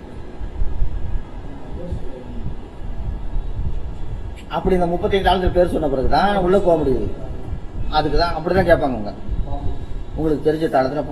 அப்படி இந்த முப்பத்தஞ்சு தாளத்தில் பேர் சொன்ன பிறகு தான் உள்ளே போக முடியுது அதுக்கு தான் அப்படி தான் கேட்பாங்க அவங்க உங்களுக்கு தெரிஞ்ச தாளத்தில்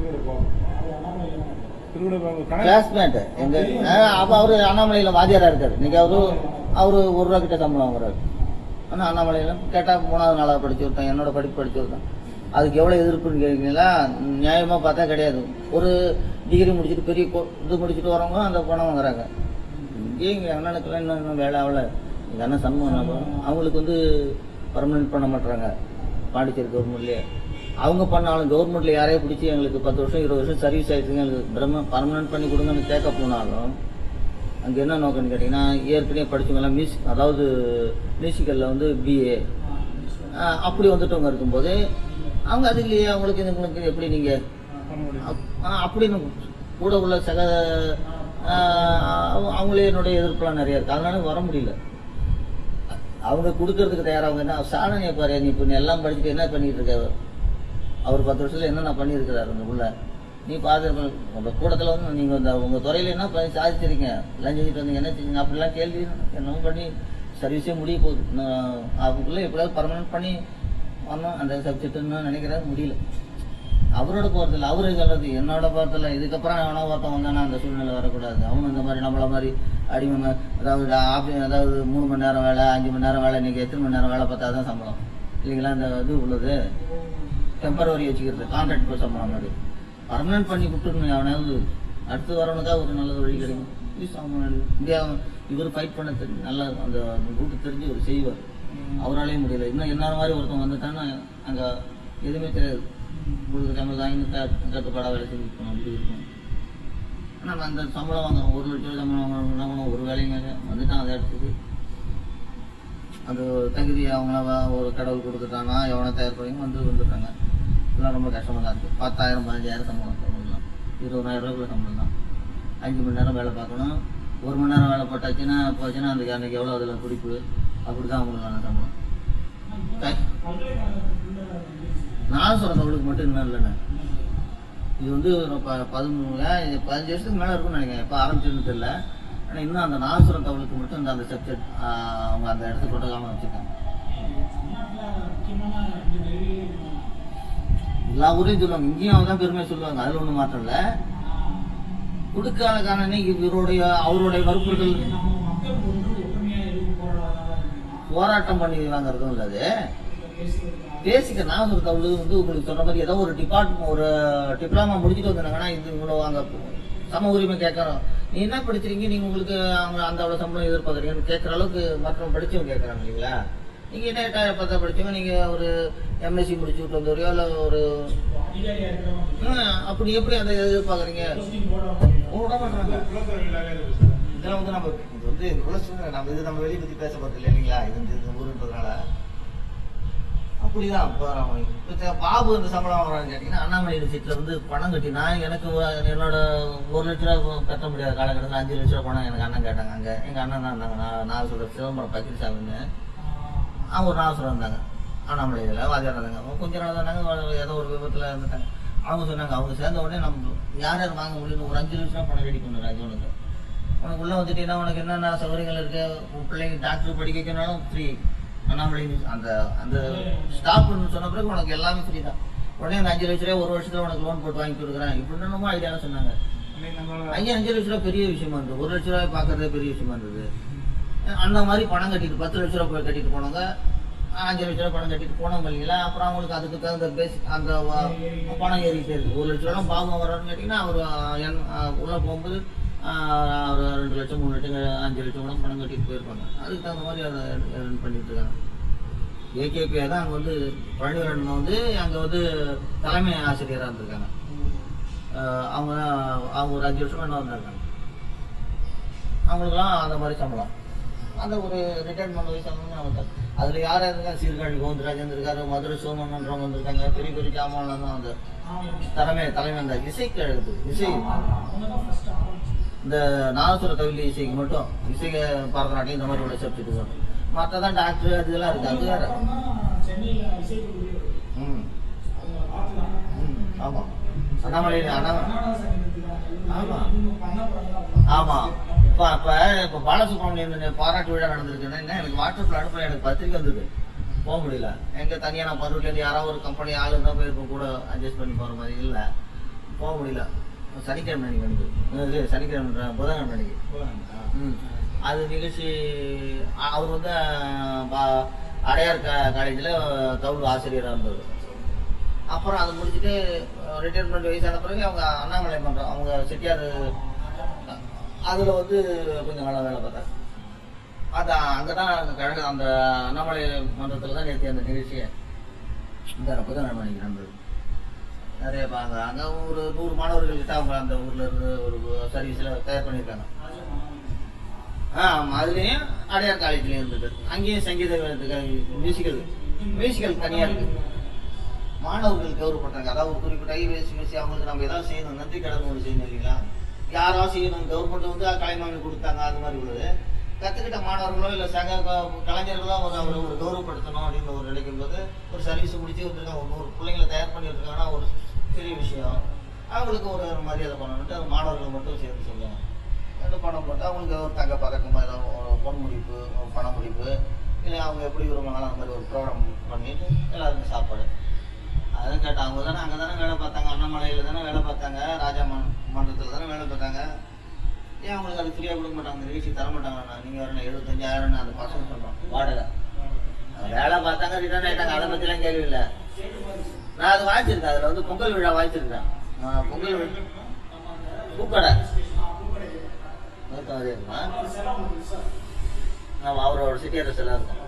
கிளாஸ்மேட் எங்க அப்போ அவரு அண்ணாமலையில வாத்தியாரா இருக்காரு இன்னைக்கு அவரு அவரு ஒரு ரூபா கிட்ட சம்பளம் வாங்குறாரு ஆனா அண்ணாமலையில கேட்டா மூணாவது நாளாவது படிச்சு விட்டேன் என்னோட படிப்பு படிச்சு விட்டேன் அதுக்கு எவ்வளவு எதிர்ப்புன்னு கேட்குறீங்களா நியாயமா பார்த்தா கிடையாது ஒரு டிகிரி முடிச்சுட்டு பெரிய கோ- இது முடிச்சுட்டு வரவங்க அந்த பணம் வாங்குறாங்க இங்கே எங்க அண்ணனுக்குலாம் இன்னும் இன்னும் வேலை ஆகல எங்க அண்ணன் சண்முகம் அவங்களுக்கு வந்து பர்மனெண்ட் பண்ண மாட்டாங்க பாண்டிச்சேரி கவர்மெண்ட்லேயே அவங்க பண்ணாலும் கவர்மெண்ட்ல யாரையும் பிடிச்சி எங்களுக்கு பத்து வருஷம் இருபது வருஷம் சர்வீஸ் ஆயிடுச்சுங்க எங்களுக்கு பிரம்ம பர்மனெண்ட் பண்ணி கொடுங்கன்னு கேட்க போனாலும் அங்கே என்ன நோக்கம்னு கேட்டிங்கன்னா ஏற்கனவே படிச்சவங்கலாம் மியூசிக் அதாவது மியூசிக்கலில் வந்து பிஏ அப்படி வந்துட்டவங்க இருக்கும்போது அவங்க அது இல்லையே அவங்களுக்கு இது உங்களுக்கு எப்படி நீங்கள் அப்படின்னு கூட உள்ள சக ஆஹ் அவங்க- அவங்களே என்னுடைய எதிர்ப்புலாம் நிறைய இருக்கு அதனால வர முடியல அவங்க கொடுக்கறதுக்கு தயாராக என்ன சாதனையை பாரு நீ இப்போ நீ எல்லாம் படிச்சுட்டு என்ன பண்ணிட்டு இருக்க அவர் பத்து வருஷத்துல என்னென்ன பண்ணியிருக்கிறாரு அந்த உள்ள நீ பார்த்து உங்க கூடத்தில் வந்து நீங்கள் இந்த உங்கள் துறையில் என்ன பண்ணி சாதிச்சிருக்கீங்க எல்லாம் செஞ்சுட்டு வந்தீங்க என்ன செஞ்சீங்க அப்படிலாம் கேள்வி என்னமோ பண்ணி சர்வீஸே முடிய போகுது நான் அவங்களுக்குள்ள எப்படியாவது பர்மனெண்ட் பண்ணி வரணும் அந்த சப்ஜெக்ட்டுன்னு நினைக்கிறாரு முடியல அவரோட போகிறதில்ல அவரு சொல்றது என்னோட போகிறதில்ல இதுக்கப்புறம் எவனோ ஒருத்தன் வந்தானா அந்த சூழ்நிலை வரக்கூடாது அவனும் இந்த மாதிரி நம்மள மாதிரி அடிமை மா- அதாவது ஆஃபீஸ் அதாவது மூணு மணி நேரம் வேலை அஞ்சு மணி நேரம் வேலை இன்னைக்கு எத்தனை மணி நேரம் வேலை பார்த்தா தான் சம்பளம் இல்லைங்களா இந்த இது உள்ளது டெம்பரவரி வச்சுக்கிறது கான்ட்ராக்ட் போய் சம்பளம் மாதிரி பர்மனெண்ட் பண்ணி கொடுத்துருணும் அவனாவது அடுத்து வரவனுக்கா ஒரு நல்ல வழி கிடைக்கும் ப்ளீஸ் அவன் இந்தியா இவர் ஃபைட் பண்ண தெரியும் நல்லா அந்த ரூட்டு தெரிஞ்சு அவர் செய்வார் அவராலேயும் முடியல இன்னும் என்ன மாதிரி ஒருத்தன் வந்துட்டான்னா அங்கே எதுவுமே தெரியாது உங்களுக்கு தமிழ் வாங்கி கட்டுப்பாடாக வேலை செஞ்சுருக்கணும் அப்படி இருக்கும் ஆனால் அந்த சம்பளம் வாங்குறோம் ஒரு லட்சம் ரூபாய் சம்பளம் வாங்குறோம் என்ன பண்ணுவோம் ஒரு வேலையும் இல்லை வந்துட்டான் அதை இடத்துக்கு அந்த தகுதி அவங்கள வ- ஒரு கடவுள் கொடுத்துட்டானா எவனை தயார் பண்ணி வந்து வந்துட்டாங்க இதெல்லாம் ரொம்ப கஷ்டமாக தான் இருக்குது பத்தாயிரம் பதினஞ்சாயிரம் சம்பளம் சம்பளம் தான் இருபதாயிரம் ரூபாய்க்குள்ள சம்பளம் தான் அஞ்சு மணி நேரம் வேலை பார்க்கணும் ஒரு மணி நேரம் வேலை போட்டாச்சுன்னா போச்சுன்னா அந்த அன்றைக்கி எவ்வளோ அதில் பிடிப்பு அப்படி தான் அவங்களுக்கான சம்பளம் க- நான் சொல்கிற அவளுக்கு மட்டும் இன்னும் இல்லைண்ணே இது வந்து ஒரு ப- பதிமூணு இது பதினஞ்சு வருஷத்துக்கு மேலே இருக்கும்னு நினைக்கிறேன் எப்போ ஆரம்பிச்சிருந்து தெரியல ஆனால் இன்னும் அந்த நாசுரம் தவளுக்கு மட்டும் இந்த அந்த சப்ஜெக்ட் அவங்க அந்த இடத்துக்கு கொண்டாக்காமல் வச்சுருக்காங்க எல்லா ஊரையும் சொல்லுவாங்க இங்கேயும் அவங்க தான் பெருமையாக சொல்லுவாங்க அதில் ஒன்றும் மாற்றம் இல்லை குடுக்காலக்காரனே இவருடைய அவருடைய வறுப்புகள் போராட்டம் பண்ணி வாங்குறதும் இல்லை அது பேசிக்க நான் ஒரு தவளு வந்து உங்களுக்கு சொன்ன மாதிரி ஏதோ ஒரு டிபார்ட்மெண்ட் ஒரு டிப்ளமா முடிச்சுட்டு வந்தாங்கன்னா இது இவ்வளோ அங்கே சம உரிமை கேட்கறோம் நீ என்ன படிச்சிருக்கீங்க நீங்க உங்களுக்கு அவங்க அந்த அவ்வளோ சம்பளம் எதிர்பார்க்குறீங்கன்னு கேட்குற அளவுக்கு மற்றவங்க படிச்சவங்க கேட்குறாங்க இல்லைங்களா நீங்க என்ன எட்டாயிரம் பத்தா படிச்சவங்க நீங்க ஒரு எம்எஸ்சி முடிச்சு விட்டு வந்தவரையோ இல்லை ஒரு ஹம், அப்படி எப்படி அதை எதிர்பார்க்குறீங்க விட மாட்டாங்க இதெல்லாம் வந்து நம்ம இது வந்து இவ்வளவு சூழ்நிலை நம்ம இது நம்ம வெளியே பத்தி பேச போறது இல்லை இல்லைங்களா இது வந்து இந்த ஊருன்றதுனால அப்படிதான் இப்ப அவன் இப்ப பாபு வந்து சம்பளம் வாங்குறான்னு கேட்டீங்கன்னா அண்ணாமலை யூனிவர்சிட்டியில வந்து பணம் கட்டி நான் எனக்கு ஒரு- என்னோட ஒரு லட்ச ரூபா கட்ட முடியாத காலகட்டத்தில் அஞ்சு லட்ச ரூபா பணம் எனக்கு அண்ணன் கேட்டாங்க அங்க எங்க அண்ணன் தான் இருந்தாங்க நான் நான் சொல்ற சிதம்பரம் பக்கிரிசாமின்னு அவங்க ஒரு நாள் இருந்தாங்க அண்ணாமலையில் வாதியார் இருந்தாங்க அவங்க கொஞ்ச நாள் தானாங்க ஏதோ ஒரு விபத்துல இருந்துட்டாங்க அவங்க சொன்னாங்க அவங்க சேர்ந்த உடனே நம்ம யார் யார் வாங்க முடியும் ஒரு அஞ்சு லட்சம் பணம் ரெடி பண்ணு ராஜு உனக்கு உனக்கு உள்ள வந்துட்டீங்கன்னா உனக்கு என்னென்ன சௌகரியங்கள் இருக்கு உன் பிள்ளைங்க டாக்டர் படிக்க வைக்கணும்னாலும் ஃப்ரீ அண்ணாமலை அந்த அந்த ஸ்டாஃப்னு சொன்ன பிறகு உனக்கு எல்லாமே ஃப்ரீ தான் உடனே அந்த அஞ்சு லட்ச ரூபாய் ஒரு வருஷத்துல உனக்கு லோன் போட்டு வாங்கி கொடுக்குறேன் இப்படி என்னமோ ஐடியாலாம் சொன்னாங்க ஐயா அஞ்சு லட்ச ரூபா பெரிய விஷயமா இருந்தது ஒரு லட்ச ரூபாய் பார்க்கறதே பெரிய விஷயமா இருந்தது அந்த மாதிரி பணம் கட்டிட்டு பத்து லட்ச ரூபாய் போய் கட்டிட்டு போனவங்க அஞ்சு லட்ச ரூபாய் பணம் கட்டிட்டு போனவங்க இல்லைங்களா அப்புறம் அவங்களுக்கு அதுக்கு தகுந்த பேசிக் அந்த வ- பணம் ஏறிட்டே இருக்கு ஒரு லட்ச ரூபா பாவம் வர்றாருன்னு கேட்டிங்கன்னா அவர் என் உள்ள போகும்போது ஆஹ், ஒரு ரெண்டு லட்சம் மூணு லட்சம் அஞ்சு லட்சம் கூட பணம் கட்டிட்டு போயிருப்பாங்க அதுக்கு தகுந்த மாதிரி அதை earn பண்ணிட்டு இருக்காங்க ஏகேபி தான் அங்கே வந்து பழனிவரன் வந்து அங்கே வந்து தலைமை ஆசிரியராக இருந்திருக்காங்க ஆஹ் அவங்க அவங்க ஒரு அஞ்சு வருஷமா என்ன வந்திருக்காங்க அவங்களுக்குலாம் அந்த மாதிரி சம்பளம் அந்த ஒரு ரிட்டைர்மெண்ட் வயசு அவங்க அவங்க அதில் யார் யார் இருக்கா சீர்காழி கோவிந்தராஜன் இருக்காரு மதுரை சோமன்றவங்க வந்திருக்காங்க பெரிய பெரிய ஜாமான்லாம் தான் வந்து தலைமை தலைமை அந்த இசைக்கு எழுது இசை இந்த நாதசுர தவிலி இசைக்கு மட்டும் இசை பரதநாட்டியம் இந்த மாதிரி உள்ள சப்ஜெக்ட் வரும் மற்றதான் டாக்டர் அது இதெல்லாம் இருக்கு அது வேற ம் ம் ஆமாம் அண்ணாமலை அண்ணாமலை ஆமா ஆமா இப்ப அப்ப இப்ப பாலசுப்ரமணியன் பாராட்டு விழா நடந்திருக்குன்னா என்ன எனக்கு வாட்ஸ்அப்ல அனுப்ப எனக்கு பத்திரிக்கை வந்தது போக முடியல எங்க தனியா நான் பருவத்துல இருந்து யாராவது ஒரு கம்பெனி ஆளு இருந்தா போயிருப்போம் கூட அட்ஜஸ்ட் பண்ணி போற மாதிரி இல்ல போக முடியல சனிக்கிழமை அன்னைக்கு எனக்கு இது சனிக்கிழமை புதன்கிழமை அன்னைக்கு ம். அது நிகழ்ச்சி அ- அவர் வந்து அஹ், பா- அடையார் காலேஜில் தமிழ் ஆசிரியராக இருந்தார் அப்புறம் அதை முடிச்சுட்டு ரிட்டையர்மெண்ட் வயசான பிறகு அவங்க அண்ணாமலை மன்றம் அவங்க செட்டியார் அதில் வந்து கொஞ்சம் நல்லா வேலை பார்த்தாங்க அது அங்கே தான் கழக அந்த அண்ணாமலை மன்றத்தில் தான் நேற்று அந்த நிகழ்ச்சியை இந்த புதன்கிழமை அன்னைக்கு நடந்தது நிறைய பா- அங்க அங்கே ஒரு நூறு மாணவர்கள் கிட்ட அவங்க அந்த ஊர்ல இருந்து ஒரு சர்வீஸில் தயார் பண்ணியிருக்காங்க ஆ ஆமாம் அதுலேயும் அடையார் காலேஜ்லேயும் இருந்தது அங்கேயும் சங்கீத மியூசிக்கல் மியூசிக்கல் தனியாக இருக்குது மாணவர்கள் கௌரவப்படுறாங்க அதாவது ஒரு குறிப்பிட்ட ஐவேசி மியூசி அவங்களுக்கு நம்ம ஏதாவது செய்யணும் நன்றி கடன் ஒன்று செய்யணும் இல்லைங்களா யாராவது செய்யணும் கவர்மெண்ட் வந்து கலைமாமி கொடுத்தாங்க அது மாதிரி உள்ளது கற்றுக்கிட்ட மாணவர்களோ இல்லை சக க- கலைஞர்களோ ஒரு அவரை ஒரு கௌரவப்படுத்தணும் அப்படின்னு ஒரு நினைக்கும் போது ஒரு சர்வீஸ் முடிச்சு வந்திருக்காங்க ஒரு நூறு பிள்ளைங்களை தயார் பண்ணி வந்திருக்காங்கன்னா ஒரு பெரிய விஷயம் அவங்களுக்கு ஒரு மரியாதை பண்ணணுன்ட்டு அது மாணவர்கள் மட்டும் சேர்ந்து சொல்லுவாங்க ரெண்டு பணம் போட்டு அவங்களுக்கு ஒரு தங்க பதக்கமாக ஏதாவது ஒரு பொன் முடிப்பு ஒரு பண முடிப்பு இல்லை அவங்க எப்படி விரும்பினாலும் அந்த மாதிரி ஒரு ப்ரோக்ராம் பண்ணிட்டு எல்லாருக்கும் சாப்பாடு அதான் கேட்டேன் அவங்க தானே அங்கே தானே வேலை பார்த்தாங்க அண்ணாமலையில் தானே வேலை பார்த்தாங்க ராஜா மன் மன்றத்தில் தானே வேலை பார்த்தாங்க ஏன் அவங்களுக்கு அது ஃப்ரீயாக கொடுக்க மாட்டாங்க அந்த நிகழ்ச்சி தர மாட்டாங்க நீங்கள் வரணும் எழுபத்தஞ்சாயிரம்னு அந்த பசங்க சொல்கிறோம் வாடகை அது வேலை பார்த்தாங்க ரிட்டர்ன் ஆகிட்டாங்க அதை பற்றிலாம் கேள்வி இல்லை நான் அது வாங்கிச்சிருக்கேன் அதில் வந்து பொங்கல் விழா வாங்கிச்சிருக்கேன் நான் பொங்கல் விழா பூக்கடை மொத்தம் அதே இருக்குமா? ஆமாம் அவரோட சிட்டி அட்ரஸ் எல்லாம் இருக்கும்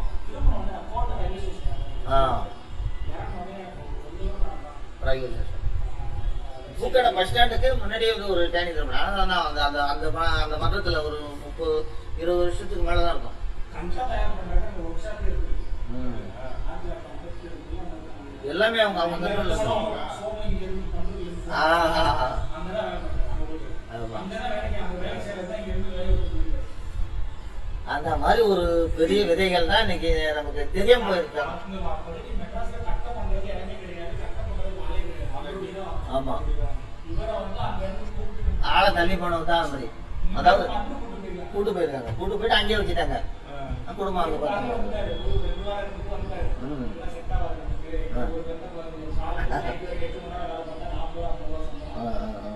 ஆ ரயில்வே ஸ்டேஷன் பூக்கடை பஸ் ஸ்டாண்டுக்கு முன்னாடியே வந்து ஒரு டேனி திரும்ப அந்த அந்த அந்த ம- அந்த மன்றத்தில் ஒரு முப்பது இருபது வருஷத்துக்கு மேலே தான் இருக்கும் ம். எல்லாமே அவங்க அவங்க கண்ட்ரோல்ல இருக்கும். ஆ, ஆ, ஆ. ஆமா. அந்த மாதிரி ஒரு பெரிய விதைகள் தான் இன்னைக்கு நமக்கு தெரியாம போயிருக்கு ஆமா ஆளை தள்ளி போனது தான் அந்த மாதிரி அதாவது கூட்டு போயிருக்காங்க கூட்டு போயிட்டு அங்கேயே வச்சுட்டாங்க குடும்பம் அங்க பார்த்தாங்க ம். ஆ, ஆ, ஆ.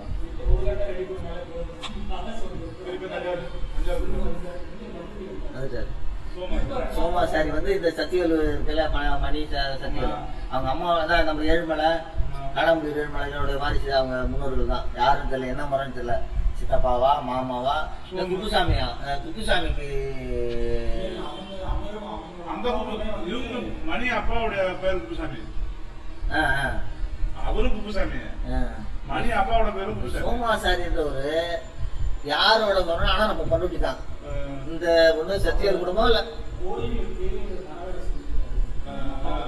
அது சரி சோமாசாரி வந்து இந்த சத்தியவேலு இருக்குல்ல ம- மணி ச- சத்தியவேலு அவங்க அம்மா தான் நம்ம ஏழுமலை காடாமுடி ஏழுமலையோட வாரிசு அவங்க முன்னோர்கள் தான் யாரும் தெரியல என்ன முறைன்னு தெரியல சித்தப்பாவா மாமாவா இல்ல குப்புசாமியா அஹ் குப்புசாமிக்கு அந்த இவங்க மணி அப்பாவுடைய பேர் குப்புசாமி ஆ, ஆ, அவரும் குப்புசாமி ஆ. மணி அப்பாவோட பேரும் குப்புசாமி சோமாசாரின்றவரு யாரோட மகனும் ஆனா நம்ம பண்ருட்டி தான் அஹ், இந்த ஒண்ணு சத்தியவேல் குடும்பம் இல்ல அஹ், அஹ்,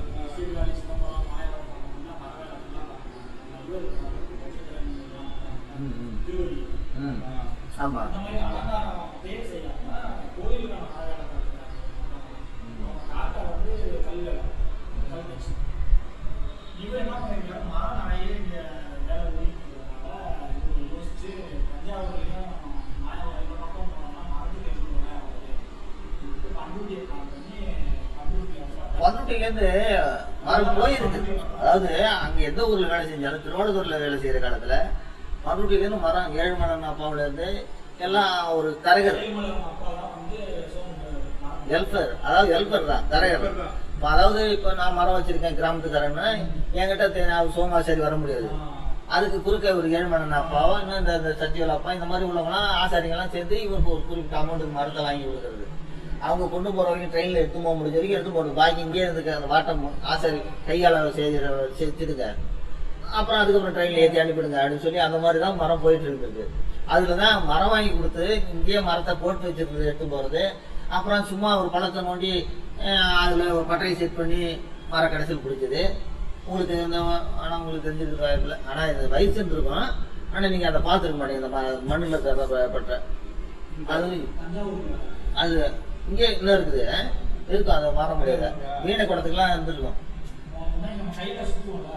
ம், ம். ம். ஆமா இவர் என்ன பண்ணிருக்காரு மாநாயே இங்க வேலை ஒதுக்கிட்டதுனால இவர் யோசிச்சு தஞ்சாவூர்லயும் மாயாவரம் பக்கம் போனோம்னா மரத்துக்கு எடுத்து பண்ருட்டியை பிளான் பண்ணி பண்ருட்டியை பண்ருட்டில இருந்து மரம் போயிருக்கு அதாவது அங்க எந்த ஊர்ல வேலை செஞ்சாலும் திருவாரூர்ல வேலை செய்யற காலத்துல பண்ருட்டில இருந்து மரம் ஏழுமலன் அப்பாவுல இருந்து எல்லாம் ஒரு தரகர் அப்பா தான் வந்து சோமு ஹெல்பர் அதாவது ஹெல்பர் தான் தரகர் இப்ப அதாவது இப்ப நான் மரம் வச்சிருக்கேன் கிராமத்துக்காரன்னா என்கிட்ட தெ- நான் சோமாசாரி வர முடியாது அதுக்கு குறுக்க ஒரு ஏழுமலன் அப்பாவோ இன்னும் இந்த இந்த சத்தியோல அப்பா இந்த மாதிரி உள்ளவங்களாம் ஆசாரிங்கெல்லாம் சேர்ந்து இவருக்கு ஒரு குறிப்பிட்ட அமௌண்ட்டுக்கு மரத்தை வாங்கி கொடுக்கறது அவங்க கொண்டு போற வரைக்கும் ட்ரெயின்ல எடுத்து போக முடிஞ்ச வரைக்கும் எடுத்து போறது பாக்கி இங்கே இருந்து அந்த வாட்டம் ஆசாரி கையால செய்கிற செஞ்சுடுங்க அப்புறம் அதுக்கப்புறம் ட்ரெயின்ல ஏற்றி அனுப்பிடுங்க அப்படின்னு சொல்லி அந்த மாதிரி தான் மரம் போயிட்டு இருக்குது அதுல தான் மரம் வாங்கி கொடுத்து இங்கேயே மரத்தை போட்டு வச்சிருந்தது எடுத்து போறது அப்புறம் சும்மா ஒரு பழத்தை நோண்டி அஹ், அதுல ஒரு பட்டறையை செட் பண்ணி மர கடைசியில் பிடிச்சது உங்களுக்கு இந்த ஆனா உங்களுக்கு தெரிஞ்சிருக்க வாய்ப்பில்லை ஆனா இது வயசுன்னு இருக்கும் ஆனா நீங்க அதை பார்த்துருக்க மாட்டீங்க இந்த ம- மண்ணுல தர பட்டறை அது தஞ்சாவூர்ல அது இங்கே இன்னும் இருக்குது இருக்கும் அதை மாற முடியாது வீணை குடத்துக்குலாம் இருந்திருக்கும் முன்னாடி நம்ம கையில சுத்துவோம்ல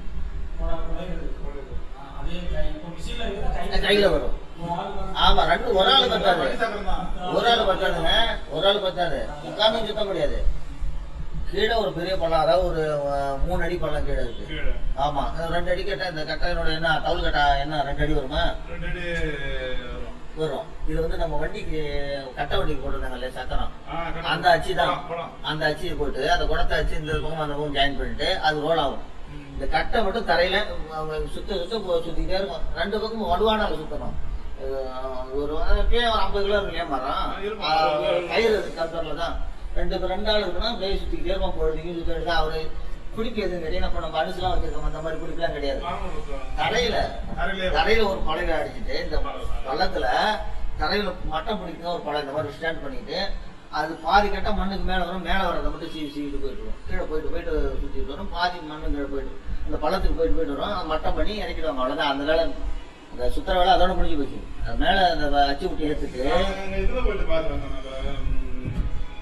கொடை- கொடைகள். ஆ, அதே கை இப்போ மிஷின்ல இருக்கிற கையில கையில வரும் ஒரு ஆள் வந்து ஆமா ரெண்டு ஒரு ஆள் பத்தாது மணி சக்கரம் தான் ஒரு ஆள் பத்தாதுங்க ஒரு ஆள் பத்தாது உட்காந்து சுத்த முடியாது கீழே ஒரு பெரிய பள்ளம் அதாவது ஒரு அஹ், மூணு அடி பள்ளம் கீழே இருக்கு கீழே ஆமா அது ரெண்டு அடி கட்ட இந்த கட்டையினோட என்ன தவுள் கட்டா என்ன ரெண்டு அடி வருமா ரெண்டு அடி வரும். வரும் இது வந்து நம்ம வண்டிக்கு கட்டை வண்டிக்கு போட்டிருந்தாங்க இல்லையா சக்கரம் ஆ, கரெக்ட். அந்த அச்சு தான் போலாம், போலாம். அந்த அச்சியை போட்டு அந்த குடத்தை அச்சு இந்த பக்கம் அந்த பக்கம் ஜாயின் பண்ணிட்டு அது ரோல் ஆகும் ம். இந்த கட்டை மட்டும் தரையில அவங்க சுத்த சுத்த போ- சுத்திக்கிட்டே இருக்கும் ரெண்டு பக்கம் வடுவானால சுத்தணும் அஹ் ஒரு எப்பயும் ஒரு ஐம்பது கிலோ இருக்கு இல்லையா மரம் ஆ, இருக்கும். அஹ் கயிறு கத்தரில் தான் ரெண்டு பேர் ரெண்டு ஆள் இருக்குன்னா அப்படியே சுத்திக்கிட்டே இருப்பான் பொழுதுக்கு சுத்திட்டு அவரு குடிக்க எதுவும் கிடையாது இப்போ நம்ம அனுசுலாம் வச்சிருக்கோம் அந்த மாதிரி குடிக்கலாம் கிடையாது நார்மல் இருக்கும். தரையில தரையிலே தரையில ஒரு பழக அடிச்சுட்டு இந்த பள்ளத்துல தரையில மட்டம் பிடிக்க ஒரு பழம் இந்த மாதிரி ஸ்டாண்ட் பண்ணிட்டு அது பாதி கட்ட மண்ணுக்கு மேல வரும் மேல வரதை மட்டும் சீவி சீவிட்டு போயிட்டு வரும் கீழே போயிட்டு போயிட்டு சுத்திட்டு வரும் பாதி மண்ணு கீழே போயிட்டு அந்த பள்ளத்துக்கு போயிட்டு போயிட்டு வரும் அது மட்டம் பண்ணி இறக்கிடுவாங்க அவ்வளவுதான் அந்த வேலை அந்த சுத்துற வேலை அதோட முடிஞ்சு போச்சு அது மேல அந்த வ- அச்சு விட்டு ஏத்துட்டு நாங்க இதுல போயிட்டு பார்த்து வந்தோம் நம்ம, ம்,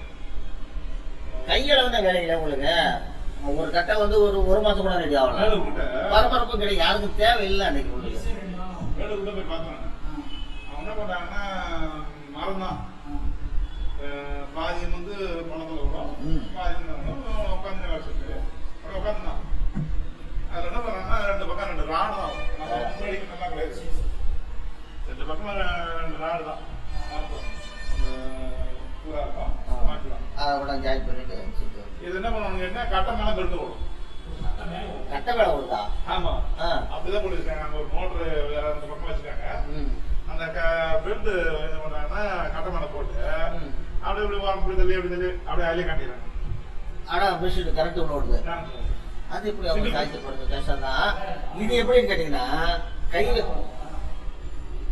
கையளவு தான் வேலை இல்லை உங்களுக்கு ஒரு கட்டை வந்து ஒரு ஒரு மாசம் கூட ரெடி ஆகலாம் வேலூர்கிட்ட பரபரப்பும் கிடையாது யாருக்கும் தேவையில்லை அன்னைக்கு உங்களுக்கு வேலூர்கிட்ட போய் பார்த்தோம் அவங்க என்ன பண்றாங்கன்னா மரம் தான் பாதி வந்து பணத்துல விடும் ம். பாதி உட்காந்து வச்சுட்டு அப்படி உட்காந்துதான் அதுல என்ன பண்றாங்கன்னா ரெண்டு பக்கம் ரெண்டு ராடு தான் நம்ம முன்னாடி நல்லா கிடையாது ரெண்டு பக்கம் ரெண்டு ராடு தான் மரத்துல. அந்த பூரா இருக்கும் மாட்டலாம் அதை கூட ஜாயின் பண்ணிட்டு சுத்து. இது என்ன பண்ணுவாங்க என்ன கட்டை மேல பெல்ட் போடும் கட்டை வேலை கொடுத்தா ஆமா ஆ. அப்படிதான் போட்டுருக்காங்க அங்க ஒரு மோட்டர் வேற அந்த பக்கம் வச்சிருக்காங்க ம் அந்த பெல்ட் என்ன பண்றாங்கன்னா கட்டை மேல போட்டு ம். அப்படியே இப்படி வாரம் இப்படி தள்ளி அப்படி தள்ளி அப்படியே அதிலே காட்டிடுறாங்க ஆனா பெட்ஷீட் கரண்ட் ஒன்று ஓடுது அது எப்படி அவங்க சாய்ச்சப்படுறது கஷ்டம் தான் இது எப்படின்னு கேட்டீங்கன்னா கையில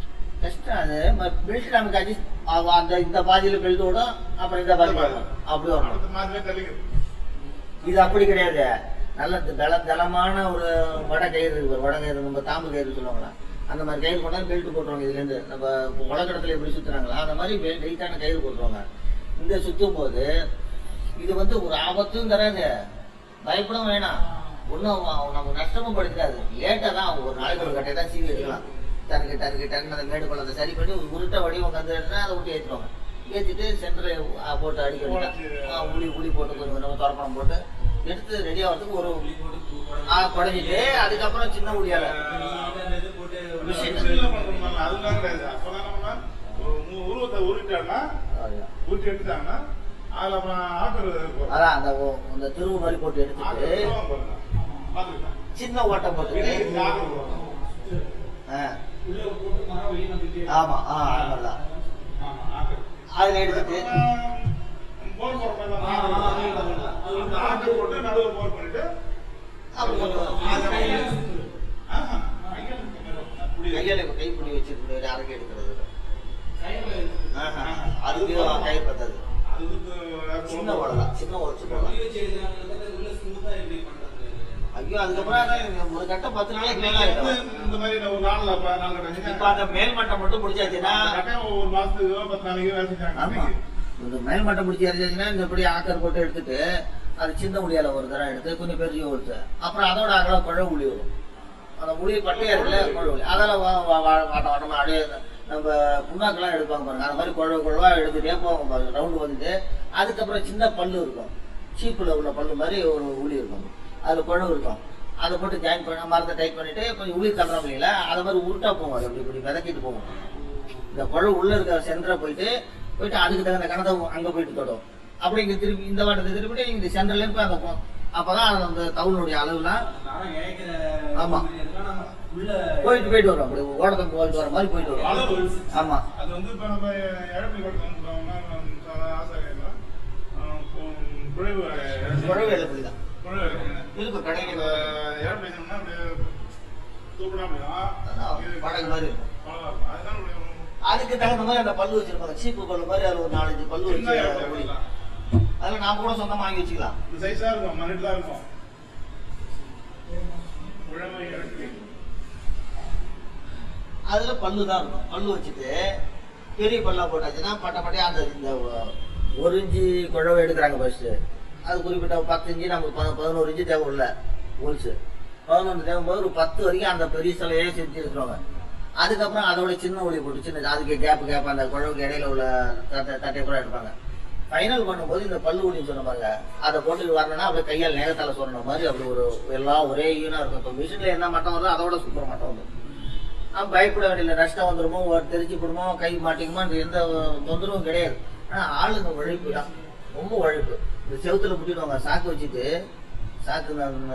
கஷ்டம் அது பெல்ட் நமக்கு அட்ஜஸ்ட் அந்த இந்த பாதியில பெல்ட் ஓடும் அப்புறம் இந்த பாதி ஓடும் அப்படி வரும் அடுத்த மாதிரி தள்ளிக்கிறது இது அப்படி கிடையாது நல்ல தல தளமான ஒரு வட கயிறு இருக்கு வட கயிறு நம்ம தாம்பு கயிறு சொல்லுவாங்களா அந்த மாதிரி கயிறு கொண்டாந்து பெல்ட் போட்டுருவாங்க இதுல இருந்து நம்ம உலகடத்துல எப்படி சுத்துறாங்களா அந்த மாதிரி வெயிட்டான கயிறு போட்டுருவாங்க இந்த சுத்தும் போது இது வந்து ஒரு ஆபத்தும் தராது பயப்படவும் வேணாம் ஒன்றும் நமக்கு நஷ்டமும் படுத்தாது லேட்டா தான் ஆகும். ஒரு நாளைக்கு ஒரு கட்டையை தான் சீவி எடுக்கலாம் டருக்கு டருக்கு டக்குன்னு அந்த மேடு பள்ளத்தை சரி பண்ணி ஒரு உருட்டை வடிவம் வந்து அதை விட்டு ஏற்றுவாங்க ஏற்றிட்டு சென்டரை போட்டு அடிக்க வேண்டியதான். ஆ, உளி உளி போட்டு கொஞ்சம் கொஞ்சம் துறப்பணம் போட்டு எடுத்து ரெடி ஆகிறதுக்கு ஒரு ஆ, குடஞ்சிட்டு அதுக்கப்புறம் சின்ன உளியால மிஷின் மிஷின்ல பண்றோம்ல, அதுதான் கிடையாது. அப்பதான் நம்ம ஒரு மு- உருவத்தை உருட்டான்னா, உருட்டி எடுத்துட்டாங்கன்னா, அதுல அப்புறம் ஆக்குறது இருக்கும். அதான் அந்த ஓ- அந்த திருவு மாதிரி போட்டு எடுத்துட்டு ஆக்குறது சுலபம் பாருங்க. பாத்துக்கிட்டேன். சின்ன ஓட்டம் போட்டு இது இது ஆக்குறது வரும். ஆ, உள்ள போட்டு மரம் வெளியே வந்துட்டே ஆமா ஆ ஆமாம்தான் ஆமா, ஆக்குறது. அதுல எடுத்துட்டு அப்புறம் போர் போடுற மாதிரி தான் ஆக்குறது. அது வந்து ஆக்கு போட்டு நடுவுல போர் பண்ணிட்டு, அப்படி கொஞ்சம் அது கையில ஆஹா, கையில சுத்த மாதிரி வரும். அப்படி கையால இப்ப கைப்பிடி வச்சிருக்க அரக்கை எடுக்கிறது கையில ஆஹா, அதுக்கு கயிறு பத்தாது அது வந்து சின்ன ஓடலாம் சின்ன உடச்சு போடலாம் ஐயோ அதுக்கப்புறம் அதான் ஒரு கட்டம் பத்து நாளைக்கு மேல நீங்க வந்து ஆயிடும் இந்த மாதிரி நான் ஒரு நாள்ல ப- நாலு கடைசிங்க இப்ப அந்த மேல் மட்டம் மட்டும் முடிச்சாச்சுன்னா கட்டாயம் ஒரு மாசத்துக்கு பத்து நாளைக்கு வேலை செஞ்சாங்க ஆமா அன்னைக்கு. இந்த மேல் மட்டம் முடிச்சு எரிஞ்சாச்சுன்னா இந்த இப்படி ஆக்கர் போட்டு எடுத்துட்டு அது சின்ன உளியால ஒரு தடவை எடுத்து கொஞ்சம் பெரிய ஒருத்து அப்புறம் அதோட அகல குழ உளி வரும் அந்த உளி பட்டையா இருக்குல்ல குழ உளி அதெல்லாம் வா- வா- வா- வாட்ட வாட்டமா அப்படியே நம்ம புண்ணாக்கெல்லாம் எடுப்பாங்க பாருங்க அந்த மாதிரி குழ குழவா எடுத்துட்டே போவாங்க பாருங்க ரவுண்டு வந்துட்டு அதுக்கப்புறம் சின்ன பல்லு இருக்கும் சீப்புல உள்ள பல்லு மாதிரி ஒரு உளி இருக்கும் அதுல குழவு இருக்கும் அதை போட்டு ஜாயின் பண்ண மரத்தை டைட் பண்ணிட்டு கொஞ்சம் உளி தள்ளுறோம் இல்லைங்களா அதை மாதிரி உருட்டா போவோம் அது அப்படி இப்படி விதக்கிட்டு போவோம் இந்த குழு உள்ள இருக்கிற சென்டரை போயிட்டு போயிட்டு அதுக்கு தகுந்த கணத்தை அங்க போயிட்டு தொடும் அப்படி இங்க திருப்பி இந்த வாட்டத்தை திருப்பிட்டு இந்த சென்டர்ல போய் அந்த போ- அப்பதான் அது அந்த தவுளுடைய அளவுலாம் ஆமா. போயிட்டு போயிட்டு வரும் அப்படி ஓடத்தை போயிட்டு வர மாதிரி போயிட்டு வரும் அளவு. ஆமா அது வந்து இப்ப நம்ம இழப்பி கொடுத்தோம்னா ஆசிரியர் குழைவு குழவு எழுப்புதான் குழைவு இருக்கு இந்த கடையில் இழப்பி அப்படியே தூக்கினா அதான் படகு மாதிரி இருக்கும். அப்படின்னா அதுதான் இப்படி அதுக்கு தகுந்த மாதிரி அந்த பல்லு வச்சிருப்பாங்க சீப்பு பல்லு மாதிரி அது ஒரு நாலஞ்சு பல்லு சின்ன வச்சு இழப்பி அப்படி. அப்படிலாம். அதெல்லாம் நாம கூட சொந்தமா வாங்கி வச்சுக்கலாம் இந்த சைஸா இருக்கும் மண்ணிட்டு தான் இருக்கும் குழம்பு இழப்பி அதுல பல்லு தான் இருக்கும் பல்லு வச்சுட்டு பெரிய பல்லா போட்டாச்சுன்னா பட்ட பட்டையா அந்த இந்த ஒரு இன்ச்சு குழவை எடுக்கிறாங்க ஃபர்ஸ்ட் அது குறிப்பிட்ட ஒரு பத்து இன்ச்சு நமக்கு பத- பதினோரு இன்ச்சு தேவை உள்ள ஹோல்ஸு பதினொன்று தேவைப்படுது ஒரு பத்து வரைக்கும் அந்த பெரிய சிலையே செஞ்சு எடுத்துருவாங்க அதுக்கப்புறம் அதோட சின்ன ஒளி போட்டு சின்ன அதுக்கு கேப் கேப் அந்த குழவுக்கு இடையில உள்ள தட்டை தட்டை கூட எடுப்பாங்க ஃபைனல் பண்ணும்போது இந்த பல்லு ஒளின்னு சொன்ன பாருங்க அதை போட்டு வரணும்னா அப்படியே கையால் நேரத்தால சொன்ன மாதிரி அப்படி ஒரு எல்லாம் ஒரே ஈனா இருக்கும் இப்போ மிஷின்ல என்ன மட்டம் வருதோ அதோட சூப்பர் மட்டம் வரும் ஆஹ் பயப்பட வேண்டிய நஷ்டம் வந்துருமோ ஒரு தெரிச்சு போடுமோ கை மாட்டிக்குமோ அந்த எந்த தொந்தரவும் கிடையாது ஆனா ஆளுங்க உழைப்பு தான் ரொம்ப உழைப்பு இந்த செவுத்துல முட்டிடுவாங்க சாக்கு வச்சுட்டு சாக்கு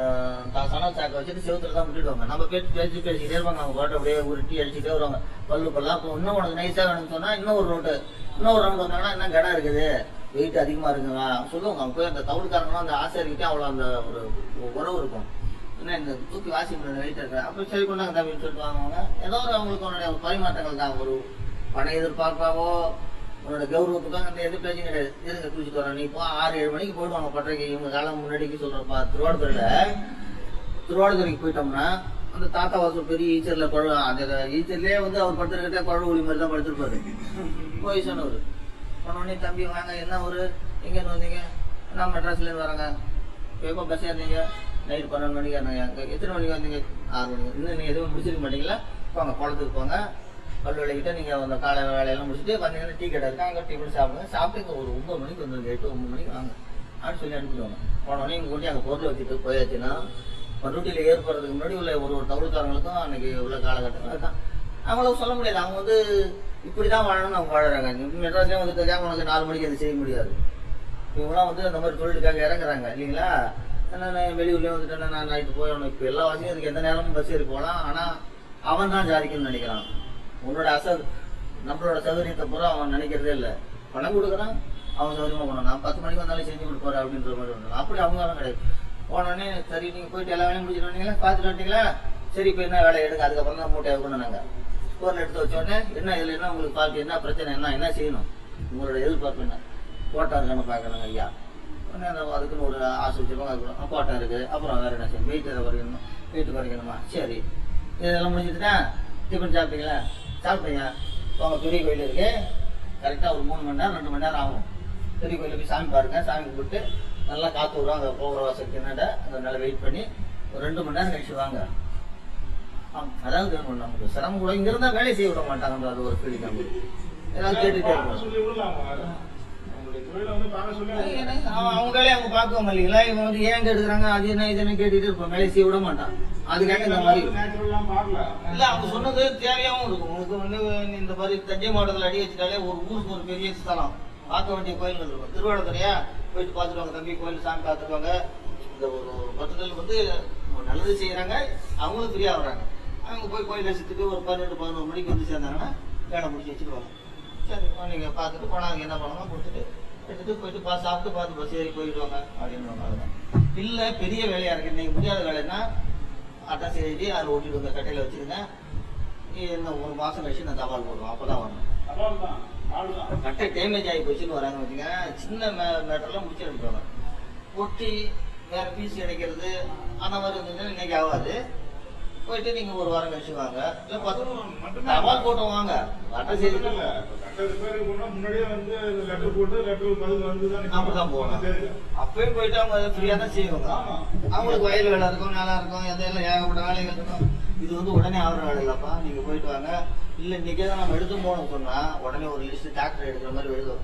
சன சாக்கு வச்சுட்டு செவுத்துல தான் முட்டிடுவாங்க நம்ம பேச்சு பேச்சு பேசிக்கிட்டே இருப்பாங்க அவங்க பாட்டு அப்படியே உருட்டி அடிச்சுட்டே வருவாங்க பல்லு பல்லா அப்போ இன்னும் உனக்கு நைஸா வேணும்னு சொன்னா இன்னும் ஒரு ரோட்டு இன்னும் ஒரு ரவுண்ட் வந்தாங்கன்னா இன்னும் கடை இருக்குது வெயிட் அதிகமா இருக்குங்க சொல்லுவாங்க அவங்க போய் அந்த தவுளுக்காரங்களும் அந்த ஆசிரியர்கிட்ட அவ்வளோ அந்த ஒரு உறவு இருக்கும் என்ன இந்த தூக்கி வாசி பண்ண வெயிட் இருக்கு அப்போ சரி கொண்டாங்க தம்பின்னு சொல்லிட்டு வாங்குவாங்க ஏதோ ஒரு அவங்களுக்கு அவனுடைய பரிமாற்றங்கள் தான் ஒரு பண எதிர்பார்ப்பாவோ உன்னோட கௌரவத்துக்காக அந்த எது பேச்சும் கிடையாது இருங்க குளிச்சுட்டு வரேன் நீ இப்போ ஆறு ஏழு மணிக்கு போயிடுவாங்க பட்டறைக்கு இவங்க காலம் முன்னாடிக்கு சொல்றப்பா திருவாடுதுறையில திருவாடுதுறைக்கு போயிட்டோம்னா அந்த தாத்தா வாசல் பெரிய ஈச்சர்ல குழு அந்த ஈச்சர்லயே வந்து அவர் படுத்துருக்கிட்டே குழு ஒளி மாதிரி தான் படுத்திருப்பாரு வயசானவர் உடனே தம்பி வாங்க என்ன ஒரு எங்க இருந்து வந்தீங்க நான் மெட்ராஸ்ல இருந்து வரேங்க எப்போ பஸ் ஏறினீங்க நைட் பன்னெண்டு மணிக்கு ஏறினாங்க அங்கே எத்தனை மணிக்கு வந்தீங்க ஆறு மணிக்கு இன்னும் நீங்கள் எதுவும் முடிச்சிருக்க மாட்டீங்களா போங்க குளத்துக்கு போங்க பல்லு விளக்கிட்டு நீங்கள் அந்த காலை வேலையெல்லாம் முடிச்சுட்டு வந்தீங்கன்னா டீ கடை இருக்கு அங்கே டீ கூட சாப்பிடுங்க சாப்பிட்டு இங்கே ஒரு ஒன்பது மணிக்கு வந்துருங்க எட்டு ஒன்பது மணிக்கு வாங்க அப்படின்னு சொல்லி அனுப்பிடுவாங்க போனோடனே இங்கே கொண்டு அங்கே பொருள் வச்சுட்டு போயாச்சுன்னா பண்ருட்டியில் ஏற்படுறதுக்கு முன்னாடி உள்ள ஒரு ஒரு தவிர்க்காரங்களுக்கும் அன்னைக்கு உள்ள காலகட்டங்கள் அதுதான் அவங்களுக்கு சொல்ல முடியாது அவங்க வந்து இப்படிதான் வாழணும்னு அவங்க வாழறாங்க மெட்ராஸ்லேயே வந்துட்டு உனக்கு நாலு மணிக்கு அது செய்ய முடியாது இவங்களாம் வந்து அந்த மாதிரி தொழிலுக்காக இறங்குறாங்க இல்லைங்களா நான் வெளியூர்லேயே வந்துட்டேன் நான் நைட்டு போயிடணும் இப்போ எல்லா வசதியும் இருக்கு எந்த நேரமும் பஸ் ஏறி போகலாம் ஆனால் அவன் தான் ஜாதிக்கணும்னு நினைக்கிறான் உன்னோட அச நம்மளோட சௌகரியத்தை பூரா அவன் நினைக்கிறதே இல்லை பணம் கொடுக்குறான் அவன் சௌகரியமா போனான் நான் பத்து மணிக்கு வந்தாலும் செஞ்சு கொடுப்பாரு அப்படின்ற மாதிரி ஒன்று அப்படி அவங்களும் கிடையாது போனோடனே சரி நீங்கள் போயிட்டு எல்லா வேலையும் முடிச்சுட்டு வந்தீங்களா பார்த்துட்டு வந்துட்டீங்களா சரி இப்போ என்ன வேலை எடுங்க அதுக்கப்புறம் தான் மூட்டையை கொண்டு நாங்கள் ஃபோன் எடுத்து வச்ச உடனே என்ன இதில் என்ன உங்களுக்கு பார்த்து என்ன பிரச்சனை என்ன என்ன செய்யணும் உங்களோட எதிர்பார்ப்பு என்ன கோட்டா இருக்கான்னு பார்க்கணுங்க ஐயா உடனே அந்த அதுக்குன்னு ஒரு ஆசை வச்சுருக்கோம் அதுக்கு கோட்டை இருக்குது அப்புறம் வேறு என்ன செய்யணும் வெயிட் எதை குறைக்கணும் வெயிட் குறைக்கணுமா சரி இதெல்லாம் முடிஞ்சுட்டுனா டிஃபன் சாப்பிட்டீங்களா சாப்பிட்டீங்க உங்க பெரிய கோயில் இருக்கு கரெக்டாக ஒரு மூணு மணி நேரம் ரெண்டு மணி நேரம் ஆகும் பெரிய கோயிலுக்கு போய் சாமி பாருங்க சாமி கும்பிட்டு நல்லா காற்று வரும் அங்கே போகிற வாசலுக்கு என்னடா அந்த நல்லா வெயிட் பண்ணி ஒரு ரெண்டு மணி நேரம் கழிச்சு வாங்க ஆம், அதாவது ஒண்ணு நமக்கு சிரமம் கூட இங்க இருந்தா வேலை செய்ய விட மாட்டாங்க அது ஒரு ஃபீலிங் நமக்கு ஏதாவது கேட்டுட்டே பார்க்க இருக்கும் சொல்லி விடலாமா அவங்களுடைய தொழிலை வந்து பார்க்க சொல்லி அது எனக்கு அவன் அவங்க வேலையை அவங்க பார்க்குவாங்க இல்லைங்களா இவங்க வந்து ஏன் கேட்டுக்கிறாங்க அது என்ன இது என்ன கேட்டுட்டு இருப்போம் வேலை செய்ய விட மாட்டான் அதுக்காக இந்த மாதிரி நேச்சுரல்லாம் பார்க்கல இல்ல அவங்க சொன்னது தேவையாவும் இருக்கும் உங்களுக்கு வந்து இந்த மாதிரி தஞ்சை மாவட்டத்தில் அடி வச்சுட்டாலே ஒரு ஊருக்கு ஒரு பெரிய ஸ்தலம் பார்க்க வேண்டிய கோயில்கள் இருக்கும் திருவாடத்துறையா போயிட்டு பார்த்துட்டு வாங்க தம்பி கோயில் சாமி பார்த்துருவாங்க இந்த ஒரு ஒரு பத்துதல் வந்து ஒரு நல்லது செய்யறாங்க அவங்களும் ஃப்ரீயா வராங்க அவங்க போய் கோயிலை சுத்திட்டு ஒரு பன்னெண்டு பதினோரு மணிக்கு வந்து சேர்ந்தாங்கன்னா வேலை முடிச்சு வச்சுருவாங்க சரி நீங்க பார்த்துட்டு போனாங்க என்ன பண்ணணும் கொடுத்துட்டு எடுத்துட்டு போயிட்டு பா சாப்பிட்டு பார்த்து பஸ் ஏறி போயிட்டு வாங்க அப்படின்னு அதுதான் இல்லை பெரிய வேலையா இருக்கு இன்னைக்கு முடியாத வேலைன்னா அட்ரஸ் எழுதி அதில் ஓட்டிட்டு கட்டையில் வச்சிருங்க இன்னும் ஒரு மாசம் கழிச்சு நான் தபால் போடுவோம் அப்பதான் வரணும் தபால் தான் ஆள் தான் கட்டை டேமேஜ் ஆகி போச்சுன்னு வராங்க வச்சுங்க சின்ன மே மேட்டர்லாம் முடிச்சு எடுத்துருவாங்க ஒட்டி வேற பீஸ் கிடைக்கிறது அந்த மாதிரி இருந்ததுன்னா இன்னைக்கு ஆகாது போயிட்டு நீங்க ஒரு வாரம் கழிச்சு வாங்க இல்லை பத்து தபால் போட்டு வாங்க அட்ரஸ் எழுதி இல்ல கட்டது பேருக்கு போனா முன்னாடியே வந்து லெட்டர் போட்டு லெட்டர் பதில் வந்து தான் அப்படிதான் போகணும் அப்பயும் போயிட்டு அவங்க ஃப்ரீயா தான் செய்வாங்க அவங்களுக்கு வயல் வேலை இருக்கும் நிலம் இருக்கும் எந்த எல்லாம் ஏகப்பட்ட வேலைகள் இருக்கும் இது வந்து உடனே ஆகிற வேலை இல்லப்பா நீங்க போயிட்டு வாங்க இல்ல இன்னைக்கே தான் நம்ம எடுத்து போகணும் சொன்னா உடனே ஒரு லிஸ்ட் டாக்டர் எடுக்கிற மாதிரி எழுதும்